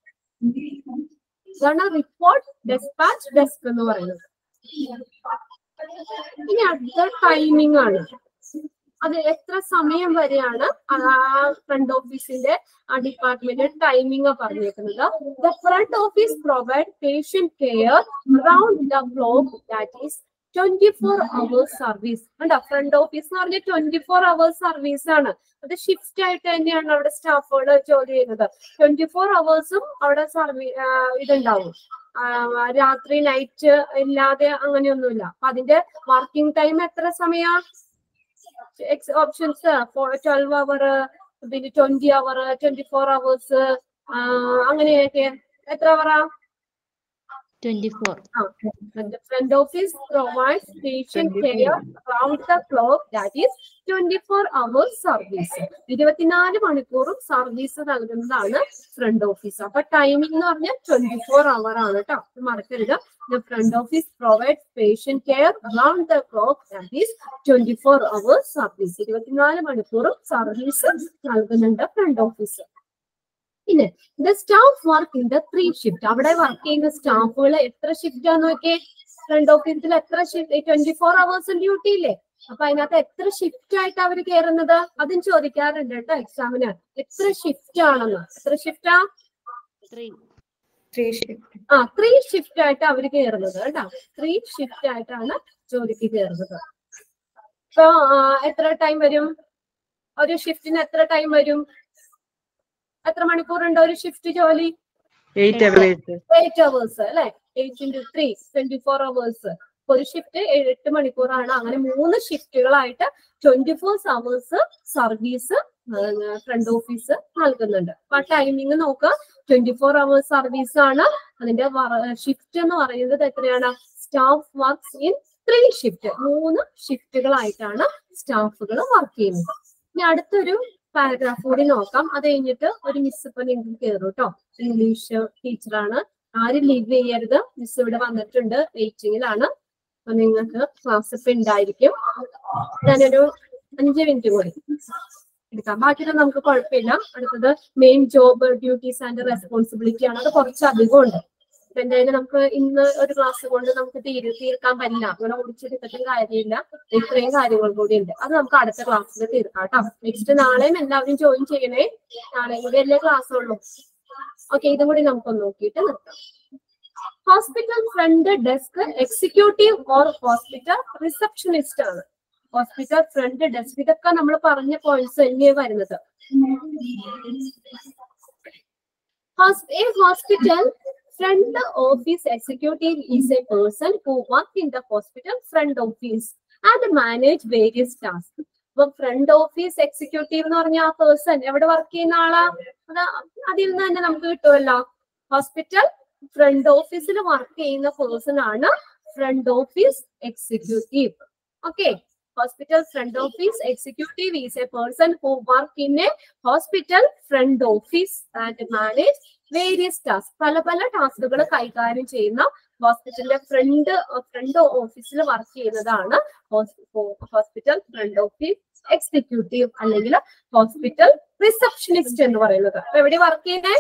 ഇതാണ് റിപ്പോർട്ട് ഡെസ്പാച്ച് ഡെസ്ക് എന്ന് പറയുന്നത് ഇനി അടുത്ത ടൈമിംഗ് ആണ് അത് എത്ര സമയം വരെയാണ് ആ ഫ്രണ്ട് ഓഫീസിന്റെ ആ ഡിപ്പാർട്ട്മെന്റ് ടൈമിംഗ് പറഞ്ഞേക്കുന്നത് the front office provide patient care round the clock that is twenty four hours service കണ്ടോ ഫ്രണ്ട് ഓഫീസ് എന്ന് പറഞ്ഞാൽ ട്വന്റി ഫോർ അവേഴ്സ് സർവീസ് ആണ് അത് ഷിഫ്റ്റ് ആയിട്ട് തന്നെയാണ് അവിടെ സ്റ്റാഫുകൾ ജോലി ചെയ്യുന്നത് ട്വന്റി ഫോർ അവേഴ്സും അവിടെ സർവീ ഇതുണ്ടാവും ആ, രാത്രി നൈറ്റ് ഇല്ലാതെ അങ്ങനെയൊന്നുമില്ല അപ്പൊ അതിന്റെ വർക്കിംഗ് ടൈം എത്ര സമയ ഓപ്ഷൻസ് ട്വൽവ് അവർ പിന്നെ twenty hour twenty four hours അങ്ങനെയൊക്കെ എത്ര അവറാ twenty four And the front office provides patient care round the clock, that is 24 hours service. ഇരുപത്തിനാല് മണിക്കൂറും സർവീസ് നൽകുന്നതാണ് ഫ്രണ്ട് ഓഫീസ് അപ്പൊ ടൈമിംഗ് എന്ന് പറഞ്ഞാൽ ട്വന്റി ഫോർ അവർ ആണ് കേട്ടോ ഇത് മറക്കരുത് The front office provides patient care round the clock, that is 24 hours service. ഇരുപത്തിനാല് മണിക്കൂറും സർവീസ് നൽകുന്നുണ്ട് ഫ്രണ്ട് ഓഫീസ് പിന്നെ the staff work in the three shift അവിടെ വർക്ക് ചെയ്യുന്ന സ്റ്റാഫുകൾ എത്ര ഷിഫ്റ്റ് ആണെന്ന് നോക്കിയേ ഫ്രണ്ട് ഓഫീസിൽ എത്ര shift twenty four hours duty ഇല്ലേ അപ്പൊ അതിനകത്ത് എത്ര ഷിഫ്റ്റ് ആയിട്ട് അവർ കയറുന്നത് അതും ചോദിക്കാറുണ്ട് കേട്ടോ എക്സാമിന് എത്ര ഷിഫ്റ്റ് ആണെന്ന് എത്ര ഷിഫ്റ്റാ ത്രീ ത്രീ ഷിഫ്റ്റ് ആ ത്രീ ഷിഫ്റ്റ് ആയിട്ട് അവർ കയറുന്നത് കേട്ടോ ത്രീ ഷിഫ്റ്റ് ആയിട്ടാണ് ജോലിക്ക് കയറുന്നത് അപ്പൊ ആ, എത്ര ടൈം വരും ഒരു ഷിഫ്റ്റിന് എത്ര ടൈം വരും എത്ര മണിക്കൂറുണ്ട് ഒരു ഷിഫ്റ്റ് ജോലി എയ്റ്റ് അവേഴ്സ് എയ്റ്റ് അവേഴ്സ് അല്ലെ eight into three twenty four hours ഒരു ഷിഫ്റ്റ് എട്ട് മണിക്കൂറാണ് അങ്ങനെ മൂന്ന് ഷിഫ്റ്റുകളായിട്ട് twenty four hours service front office നൽകുന്നുണ്ട് അപ്പൊ ആ ടൈമിംഗ് നോക്കുക ട്വന്റി ഫോർ അവേഴ്സ് സർവീസ് ആണ് അതിന്റെ ഷിഫ്റ്റ് എന്ന് പറയുന്നത് എത്രയാണ് staff works in three shift മൂന്ന് ഷിഫ്റ്റുകളായിട്ടാണ് സ്റ്റാഫുകൾ വർക്ക് ചെയ്യുന്നത് ഇനി അടുത്തൊരു പാരഗ്രാഫ് കൂടി നോക്കാം അത് കഴിഞ്ഞിട്ട് ഒരു മിസ് ഇപ്പൊ നിങ്ങൾക്ക് കയറും കേട്ടോ ഇംഗ്ലീഷ് ടീച്ചറാണ് ആരും ലീവ് ചെയ്യരുത് മിസ് ഇവിടെ വന്നിട്ടുണ്ട് വെയിറ്റിംഗിലാണ് അപ്പൊ നിങ്ങൾക്ക് ക്ലാസ് ഇപ്പൊ ഉണ്ടായിരിക്കും ഞാനൊരു അഞ്ച് മിനിറ്റ് കൂടി എടുക്കാം ബാക്കിയൊന്നും നമുക്ക് കുഴപ്പമില്ല അടുത്തത് main job duties and responsibility ആണ് അത് കുറച്ച് അധികം ഉണ്ട് അപ്പൊ എന്തായാലും നമുക്ക് ഇന്ന് ഒരു ക്ലാസ് കൊണ്ട് നമുക്ക് തീരു തീർക്കാൻ പറ്റില്ല അങ്ങനെ ഓടിച്ചെടുത്തിട്ടും കാര്യമില്ല ഇത്രയും കാര്യങ്ങൾ കൂടി ഉണ്ട് അത് നമുക്ക് അടുത്ത ക്ലാസ്സിൽ തീർക്കാം കേട്ടോ നെക്സ്റ്റ് നാളെയും എല്ലാവരും ജോയിൻ ചെയ്യണേ നാളെയും കൂടി അല്ലേ ക്ലാസ് ഉള്ളൂ ഓക്കെ ഇതും കൂടി നമുക്കൊന്ന് നോക്കിയിട്ട് നിർത്താം hospital front desk executive or hospital receptionist ആണ് ഹോസ്പിറ്റൽ ഫ്രണ്ട് ഡെസ്ക് ഇതൊക്കെ നമ്മൾ പറഞ്ഞ പോയിന്റ്സ് തന്നെയാണ് വരുന്നത് Hos- A hospital front office executive is a person who work in the hospital front office and manage various tasks. ഇപ്പൊ front office executive എന്ന് പറഞ്ഞ ആ പേഴ്സൺ എവിടെ വർക്ക് ചെയ്യുന്ന ആളാ അത് അതിൽ നിന്ന് തന്നെ നമുക്ക് കിട്ടുമല്ലോ ഹോസ്പിറ്റൽ ഫ്രണ്ട് ഓഫീസിൽ വർക്ക് ചെയ്യുന്ന പേഴ്സൺ ആണ് front office executive okay hospital front office executive is a person who work in a hospital front office and manage various tasks പല പല ടാസ്കുകൾ കൈകാര്യം ചെയ്യുന്ന ഹോസ്പിറ്റലിന്റെ ഫ്രണ്ട് ഫ്രണ്ട് ഓഫീസിൽ വർക്ക് ചെയ്യുന്നതാണ് ഹോസ്പിറ്റൽ ഫ്രണ്ട് ഓഫീസ് എക്സിക്യൂട്ടീവ് അല്ലെങ്കിൽ ഹോസ്പിറ്റൽ റിസപ്ഷനിസ്റ്റ് എന്ന് പറയുന്നത് അപ്പൊ എവിടെ വർക്ക് ചെയ്യുന്നേ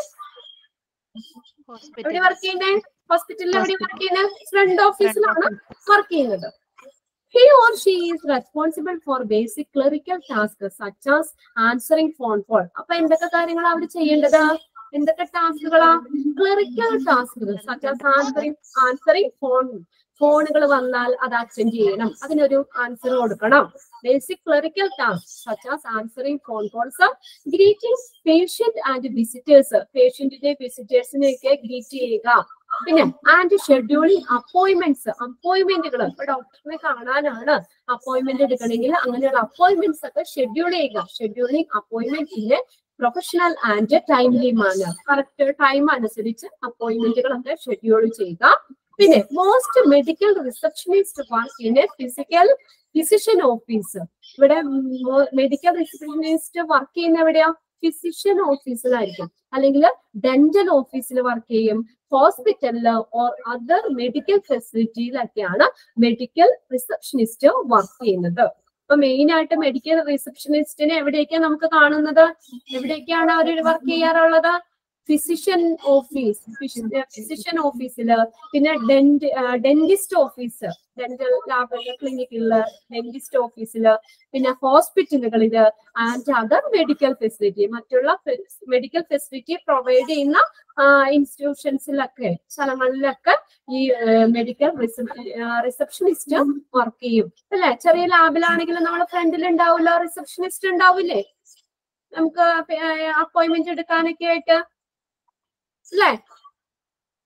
എവിടെ വർക്ക് ചെയ്യുന്നേ ഹോസ്പിറ്റലിൽ എവിടെ വർക്ക് ചെയ്യുന്നത് ഫ്രണ്ട് ഓഫീസിലാണ് വർക്ക് ചെയ്യുന്നത് he or she is responsible for basic clerical tasks such as answering phone call അപ്പൊ എന്തൊക്കെ കാര്യങ്ങളാ അവർ ചെയ്യേണ്ടത് എന്തൊക്കെ ടാസ്കുകളാ ക്ലറിക്കൽ ടാസ്കുകൾ such as answering answering phone ഫോണുകൾ വന്നാൽ അത് അറ്റൻഡ് ചെയ്യണം അതിനൊരു ആൻസർ കൊടുക്കണം basic clerical task such as answering phone calls greeting patient and visitors പേഷ്യന്റിന്റെ വിസിറ്റേഴ്സിനെയൊക്കെ ഗ്രീറ്റ് ചെയ്യുക പിന്നെ ആൻഡ് ഷെഡ്യൂളിംഗ് അപ്പോയിന്റ്മെന്റ്സ് അപ്പോയിന്റ്മെന്റുകൾ ഇപ്പൊ ഡോക്ടറിനെ കാണാനാണ് അപ്പോയിന്റ്മെന്റ് എടുക്കണമെങ്കിൽ അങ്ങനെയുള്ള അപ്പോയിന്റ്മെന്റ്സ് ഒക്കെ ഷെഡ്യൂൾ ചെയ്യുക ഷെഡ്യൂളിംഗ് അപ്പോയിന്റ്മെന്റിന്റെ professional and timely manner correct time അനുസരിച്ച് അപ്പോയിന്റ്മെന്റുകളൊക്കെ ഷെഡ്യൂൾ ചെയ്യുക പിന്നെ most medical receptionist work in a physical physician office ഇവിടെ മെഡിക്കൽ റിസപ്ഷനിസ്റ്റ് വർക്ക് ചെയ്യുന്ന എവിടെയാ ഫിസിഷ്യൻ ഓഫീസിലായിരിക്കും അല്ലെങ്കിൽ ഡെന്റൽ ഓഫീസിൽ വർക്ക് ചെയ്യും ഹോസ്പിറ്റലില് ഓർ അതർ മെഡിക്കൽ ഫെസിലിറ്റിയിലൊക്കെയാണ് മെഡിക്കൽ റിസപ്ഷനിസ്റ്റ് വർക്ക് ചെയ്യുന്നത് അപ്പൊ മെയിൻ ആയിട്ട് മെഡിക്കൽ റിസപ്ഷനിസ്റ്റിനെ എവിടെയൊക്കെയാണ് നമുക്ക് കാണുന്നത് എവിടെയൊക്കെയാണ് അവർ വർക്ക് ചെയ്യാറുള്ളത് ഫിസിഷ്യൻ ഓഫീസ് ഫിസിഷ്യൻ ഓഫീസില് പിന്നെ dent dentist office dental lab ക്ലിനിക്കില് ഡെന്റിസ്റ്റ് ഓഫീസില് പിന്നെ ഹോസ്പിറ്റലുകളില് ആൻഡ് അതർ മെഡിക്കൽ ഫെസിലിറ്റി മറ്റുള്ള മെഡിക്കൽ ഫെസിലിറ്റി പ്രൊവൈഡ് ചെയ്യുന്ന ഇൻസ്റ്റിറ്റ്യൂഷൻസിലൊക്കെ സ്ഥലങ്ങളിലൊക്കെ ഈ മെഡിക്കൽ റിസപ്ഷനിസ്റ്റ് വർക്ക് ചെയ്യും അല്ലെ ചെറിയ ലാബിലാണെങ്കിൽ നമ്മളെ ഫ്രണ്ടിൽ ഉണ്ടാവില്ല റിസപ്ഷനിസ്റ്റ് ഉണ്ടാവില്ലേ നമുക്ക് അപ്പോയിന്റ്മെന്റ് എടുക്കാനൊക്കെ ആയിട്ട് അല്ലേ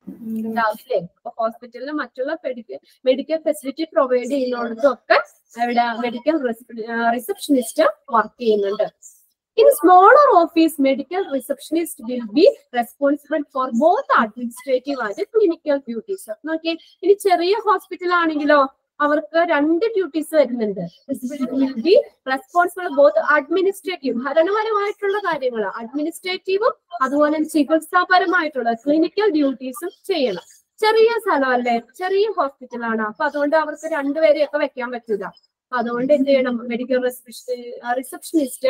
ഉണ്ടാവില്ലേ അപ്പൊ ഹോസ്പിറ്റലിൽ മറ്റുള്ള മെഡിക്കൽ ഫെസിലിറ്റി പ്രൊവൈഡ് ചെയ്യുന്നിടത്തൊക്കെ അവിടെ മെഡിക്കൽ റിസപ്ഷനിസ്റ്റ് വർക്ക് ചെയ്യുന്നുണ്ട് In smaller office, medical receptionist will be responsible for both administrative and clinical duties. നോക്കിയേ ഇനി ചെറിയ ഹോസ്പിറ്റൽ ആണെങ്കിലോ അവർക്ക് രണ്ട് ഡ്യൂട്ടീസ് വരുന്നുണ്ട് will be responsible both administrative ഭരണപരമായിട്ടുള്ള കാര്യങ്ങൾ അഡ്മിനിസ്ട്രേറ്റീവും അതുപോലെ ചികിത്സാപരമായിട്ടുള്ള ക്ലിനിക്കൽ ഡ്യൂട്ടീസും ചെയ്യണം ചെറിയ സ്ഥലമല്ലേ ചെറിയ ഹോസ്പിറ്റലാണ് അപ്പൊ അതുകൊണ്ട് അവർക്ക് രണ്ടുപേരെയൊക്കെ വെക്കാൻ പറ്റില്ല അപ്പൊ അതുകൊണ്ട് എന്ത് ചെയ്യണം മെഡിക്കൽ റിസപ്ഷനിസ്റ്റ്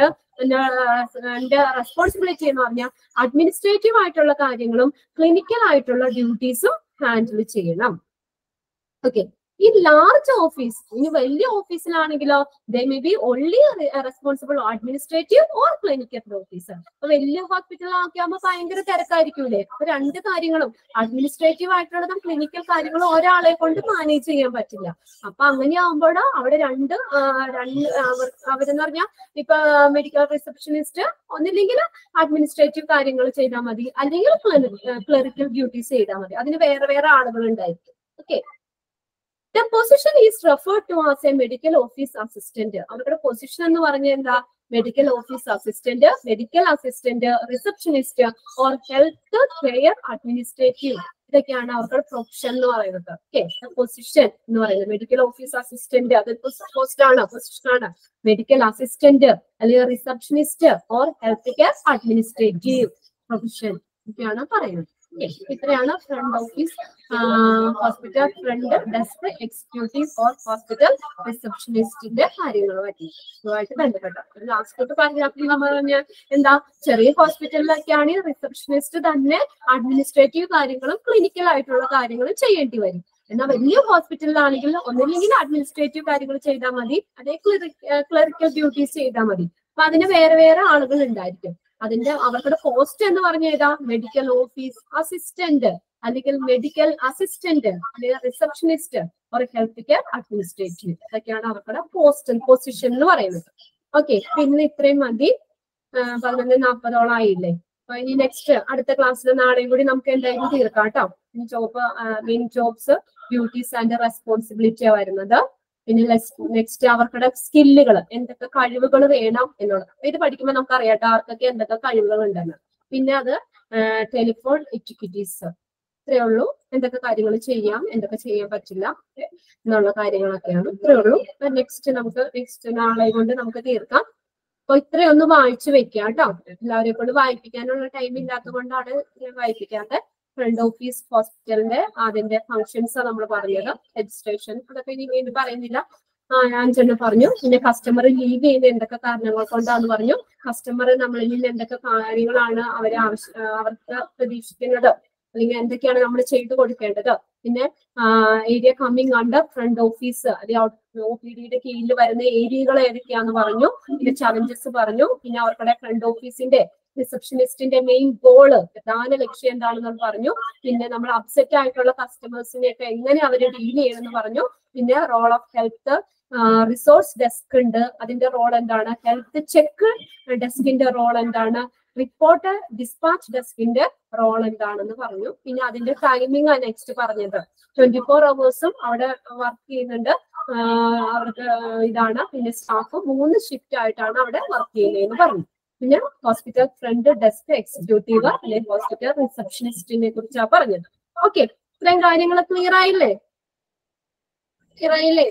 റെസ്പോൺസിബിലിറ്റി എന്ന് പറഞ്ഞാൽ അഡ്മിനിസ്ട്രേറ്റീവ് ആയിട്ടുള്ള കാര്യങ്ങളും ക്ലിനിക്കൽ ആയിട്ടുള്ള ഡ്യൂട്ടീസും ഹാൻഡിൽ ചെയ്യണം ഓക്കെ ഈ ലാർജ് ഓഫീസ് ഇനി വലിയ ഓഫീസിലാണെങ്കിലോ they may be only responsible administrative or clinical officer അപ്പൊ വലിയ ഹോസ്പിറ്റലൊക്കെ ആകുമ്പോൾ ഭയങ്കര തിരക്കായിരിക്കൂലേ അപ്പൊ രണ്ട് കാര്യങ്ങളും അഡ്മിനിസ്ട്രേറ്റീവ് ആയിട്ടുള്ളതും ക്ലിനിക്കൽ കാര്യങ്ങളും ഒരാളെ കൊണ്ട് മാനേജ് ചെയ്യാൻ പറ്റില്ല അപ്പൊ അങ്ങനെയാകുമ്പോൾ അവിടെ രണ്ട് ആ, രണ്ട് അവർ അവരെന്ന് പറഞ്ഞാൽ ഇപ്പൊ മെഡിക്കൽ റിസപ്ഷനിസ്റ്റ് ഒന്നില്ലെങ്കിൽ അഡ്മിനിസ്ട്രേറ്റീവ് കാര്യങ്ങൾ ചെയ്താൽ മതി അല്ലെങ്കിൽ ക്ലറിക്കൽ ഡ്യൂട്ടീസ് ചെയ്താൽ മതി അതിന് വേറെ വേറെ ആളുകൾ ഉണ്ടായിരിക്കും okay the position is referred to as a medical office assistant അവരുടെ പൊസിഷൻ എന്ന് പറഞ്ഞാൽ എന്താ medical office assistant medical assistant receptionist or health care administrative ഇതൊക്കെയാണ് അവരുടെ പ്രൊഫഷൻ എന്ന് പറയുന്നത് ഓക്കെ പൊസിഷൻ എന്ന് പറയുന്നത് മെഡിക്കൽ ഓഫീസ് അസിസ്റ്റന്റ് അത് പോസ്റ്റ് ആണ് പൊസിഷൻ ആണ് മെഡിക്കൽ അസിസ്റ്റന്റ് അല്ലെങ്കിൽ receptionist or health care administrative profession ഇതൊക്കെയാണ് പറയുന്നത് Okay, ഇത്രയാണ് front office hospital front desk executive or hospital റിസപ്ഷനിസ്റ്റിന്റെ കാര്യങ്ങളുമായിട്ട് ഇതുമായിട്ട് ബന്ധപ്പെട്ട ലാസ്റ്റ് പാരഗ്രാഫിൽ നമ്മൾ പറഞ്ഞ എന്താ ചെറിയ ഹോസ്പിറ്റലിലൊക്കെയാണ് റിസപ്ഷനിസ്റ്റ് തന്നെ അഡ്മിനിസ്ട്രേറ്റീവ് കാര്യങ്ങളും ക്ലിനിക്കൽ ആയിട്ടുള്ള കാര്യങ്ങളും ചെയ്യേണ്ടി വരും എന്നാൽ വലിയ ഹോസ്പിറ്റലിലാണെങ്കിൽ ഒന്നില്ലെങ്കിൽ അഡ്മിനിസ്ട്രേറ്റീവ് കാര്യങ്ങൾ ചെയ്താൽ മതി അതേ ക്ലറിക്കൽ ഡ്യൂട്ടീസ് ചെയ്താൽ മതി അപ്പൊ അതിന് വേറെ വേറെ ആളുകൾ ഉണ്ടായിരിക്കും അതിന്റെ അവരുടെ പോസ്റ്റ് എന്ന് പറഞ്ഞ ഏതാ മെഡിക്കൽ ഓഫീസ് അസിസ്റ്റന്റ് അല്ലെങ്കിൽ മെഡിക്കൽ അസിസ്റ്റന്റ് അല്ലെങ്കിൽ റിസപ്ഷനിസ്റ്റ് ഒരു ഹെൽത്ത് കെയർ അഡ്മിനിസ്ട്രേറ്റീവ് ഇതൊക്കെയാണ് അവരുടെ പോസ്റ്റ് പൊസിഷൻ എന്ന് പറയുന്നത് ഓക്കെ പിന്നെ ഇത്രയും മതി ആ, പതിനൊന്ന് നാൽപ്പതോളം ആയില്ലേ അപ്പൊ ഇനി നെക്സ്റ്റ് അടുത്ത ക്ലാസ്സിൽ നാളെയും കൂടി നമുക്ക് എന്തായാലും തീർക്കാം കേട്ടോ job main jobs duties and റെസ്പോൺസിബിലിറ്റിയാ വരുന്നത് പിന്നെ നെക്സ്റ്റ് അവർക്കുടെ സ്കില്ലുകൾ എന്തൊക്കെ കഴിവുകൾ വേണം എന്നുള്ളത് അപ്പൊ ഇത് പഠിക്കുമ്പോൾ നമുക്ക് അറിയാട്ടോ ആർക്കൊക്കെ എന്തൊക്കെ കഴിവുകൾ ഉണ്ടെന്ന് പിന്നെ അത് ടെലിഫോൺ എറ്റിക്വിറ്റീസ് ഇത്രയേ ഉള്ളൂ എന്തൊക്കെ കാര്യങ്ങൾ ചെയ്യാം എന്തൊക്കെ ചെയ്യാൻ പറ്റില്ല എന്നുള്ള കാര്യങ്ങളൊക്കെയാണ് ഇത്രയേ ഉള്ളൂ നെക്സ്റ്റ് നമുക്ക് നെക്സ്റ്റ് നാളെ കൊണ്ട് നമുക്ക് തീർക്കാം അപ്പൊ ഇത്രയൊന്ന് വായിച്ചു വെക്കാം കേട്ടോ എല്ലാവരെയും കൊണ്ട് വായിപ്പിക്കാനുള്ള ടൈം ഇല്ലാത്തത് കൊണ്ടാണ് ഞാൻ വായിപ്പിക്കാത്തത് ഫ്രണ്ട് ഓഫീസ് ഹോസ്പിറ്റലിന്റെ അതിന്റെ ഫങ്ഷൻസ് നമ്മൾ പറഞ്ഞത് രജിസ്ട്രേഷൻ അതൊക്കെ ഇനി വീണ്ടും പറയുന്നില്ല ആ ഞാൻ അഞ്ചെണ്ണം പറഞ്ഞു പിന്നെ കസ്റ്റമർ ലീവ് ചെയ്യുന്ന എന്തൊക്കെ കാരണങ്ങൾ കൊണ്ടാന്ന് പറഞ്ഞു കസ്റ്റമർ നമ്മളിൽ നിന്ന് എന്തൊക്കെ കാര്യങ്ങളാണ് അവർ ആവശ്യ ആ, അവർക്ക് പ്രതീക്ഷിക്കുന്നത് അല്ലെങ്കിൽ എന്തൊക്കെയാണ് നമ്മൾ ചെയ്തു കൊടുക്കേണ്ടത് പിന്നെ area coming under front office അല്ലെങ്കിൽ ഒ പി ഡിയുടെ കീഴിൽ വരുന്ന ഏരിയകൾ ഏതൊക്കെയാന്ന് പറഞ്ഞു പിന്നെ ചലഞ്ചസ് പറഞ്ഞു പിന്നെ അവർക്കുടെ ഫ്രണ്ട് ഓഫീസിന്റെ റിസപ്ഷനിസ്റ്റിന്റെ മെയിൻ ഗോള് പ്രധാന ലക്ഷ്യം എന്താണെന്ന് പറഞ്ഞു പിന്നെ നമ്മൾ അപ്സെറ്റ് ആയിട്ടുള്ള കസ്റ്റമേഴ്സിനെ ഒക്കെ എങ്ങനെ അവർ ഡീൽ ചെയ്യണമെന്ന് പറഞ്ഞു പിന്നെ role of health resource desk ഉണ്ട് അതിന്റെ റോൾ എന്താണ് ഹെൽത്ത് ചെക്ക് ഡെസ്കിന്റെ റോൾ എന്താണ് റിപ്പോർട്ട് ഡിസ്പാച്ച് ഡെസ്കിന്റെ റോൾ എന്താണെന്ന് പറഞ്ഞു പിന്നെ അതിന്റെ ടൈമിംഗ് ആണ് നെക്സ്റ്റ് പറഞ്ഞത് ട്വന്റി ഫോർ അവേഴ്സും അവിടെ വർക്ക് ചെയ്യുന്നുണ്ട് ആഹ് അവർക്ക് ഇതാണ് പിന്നെ സ്റ്റാഫ് മൂന്ന് ഷിഫ്റ്റ് ആയിട്ടാണ് അവിടെ വർക്ക് ചെയ്യുന്നതെന്ന് പറഞ്ഞു പിന്നെ ഹോസ്പിറ്റൽ ഫ്രണ്ട് ഡെസ്ക് എക്സിക്യൂട്ടീവ് അല്ലെങ്കിൽ ഹോസ്പിറ്റൽ റിസപ്ഷനിസ്റ്റിനെ കുറിച്ചാണ് പറഞ്ഞത് ഓക്കെ ഇത്രയും കാര്യങ്ങൾ ക്ലിയർ ആയില്ലേ ക്ലിയർ ആയില്ലേ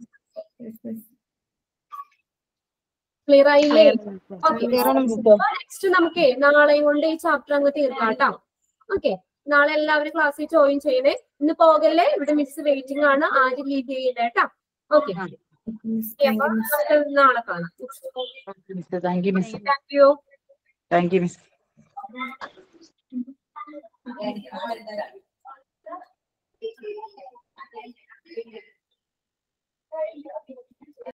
ക്ലിയർ ആയില്ലേ നെക്സ്റ്റ് നമുക്ക് നാളെയും കൊണ്ട് ഈ ചാപ്റ്റർ അങ്ങ് തീർക്കാം കേട്ടോ ഓക്കെ നാളെ എല്ലാവരും ക്ലാസ്സിൽ ജോയിൻ ചെയ്യണേ ഇന്ന് പോകല്ലേ ഇവിടെ മിസ് വെയിറ്റിംഗ് ആണ് ആരും ലീവ് ചെയ്യില്ല കേട്ടോ ഓക്കെ അപ്പൊ നമുക്ക് നാളെ കാണാം thank you miss thank you thank you miss Thank you.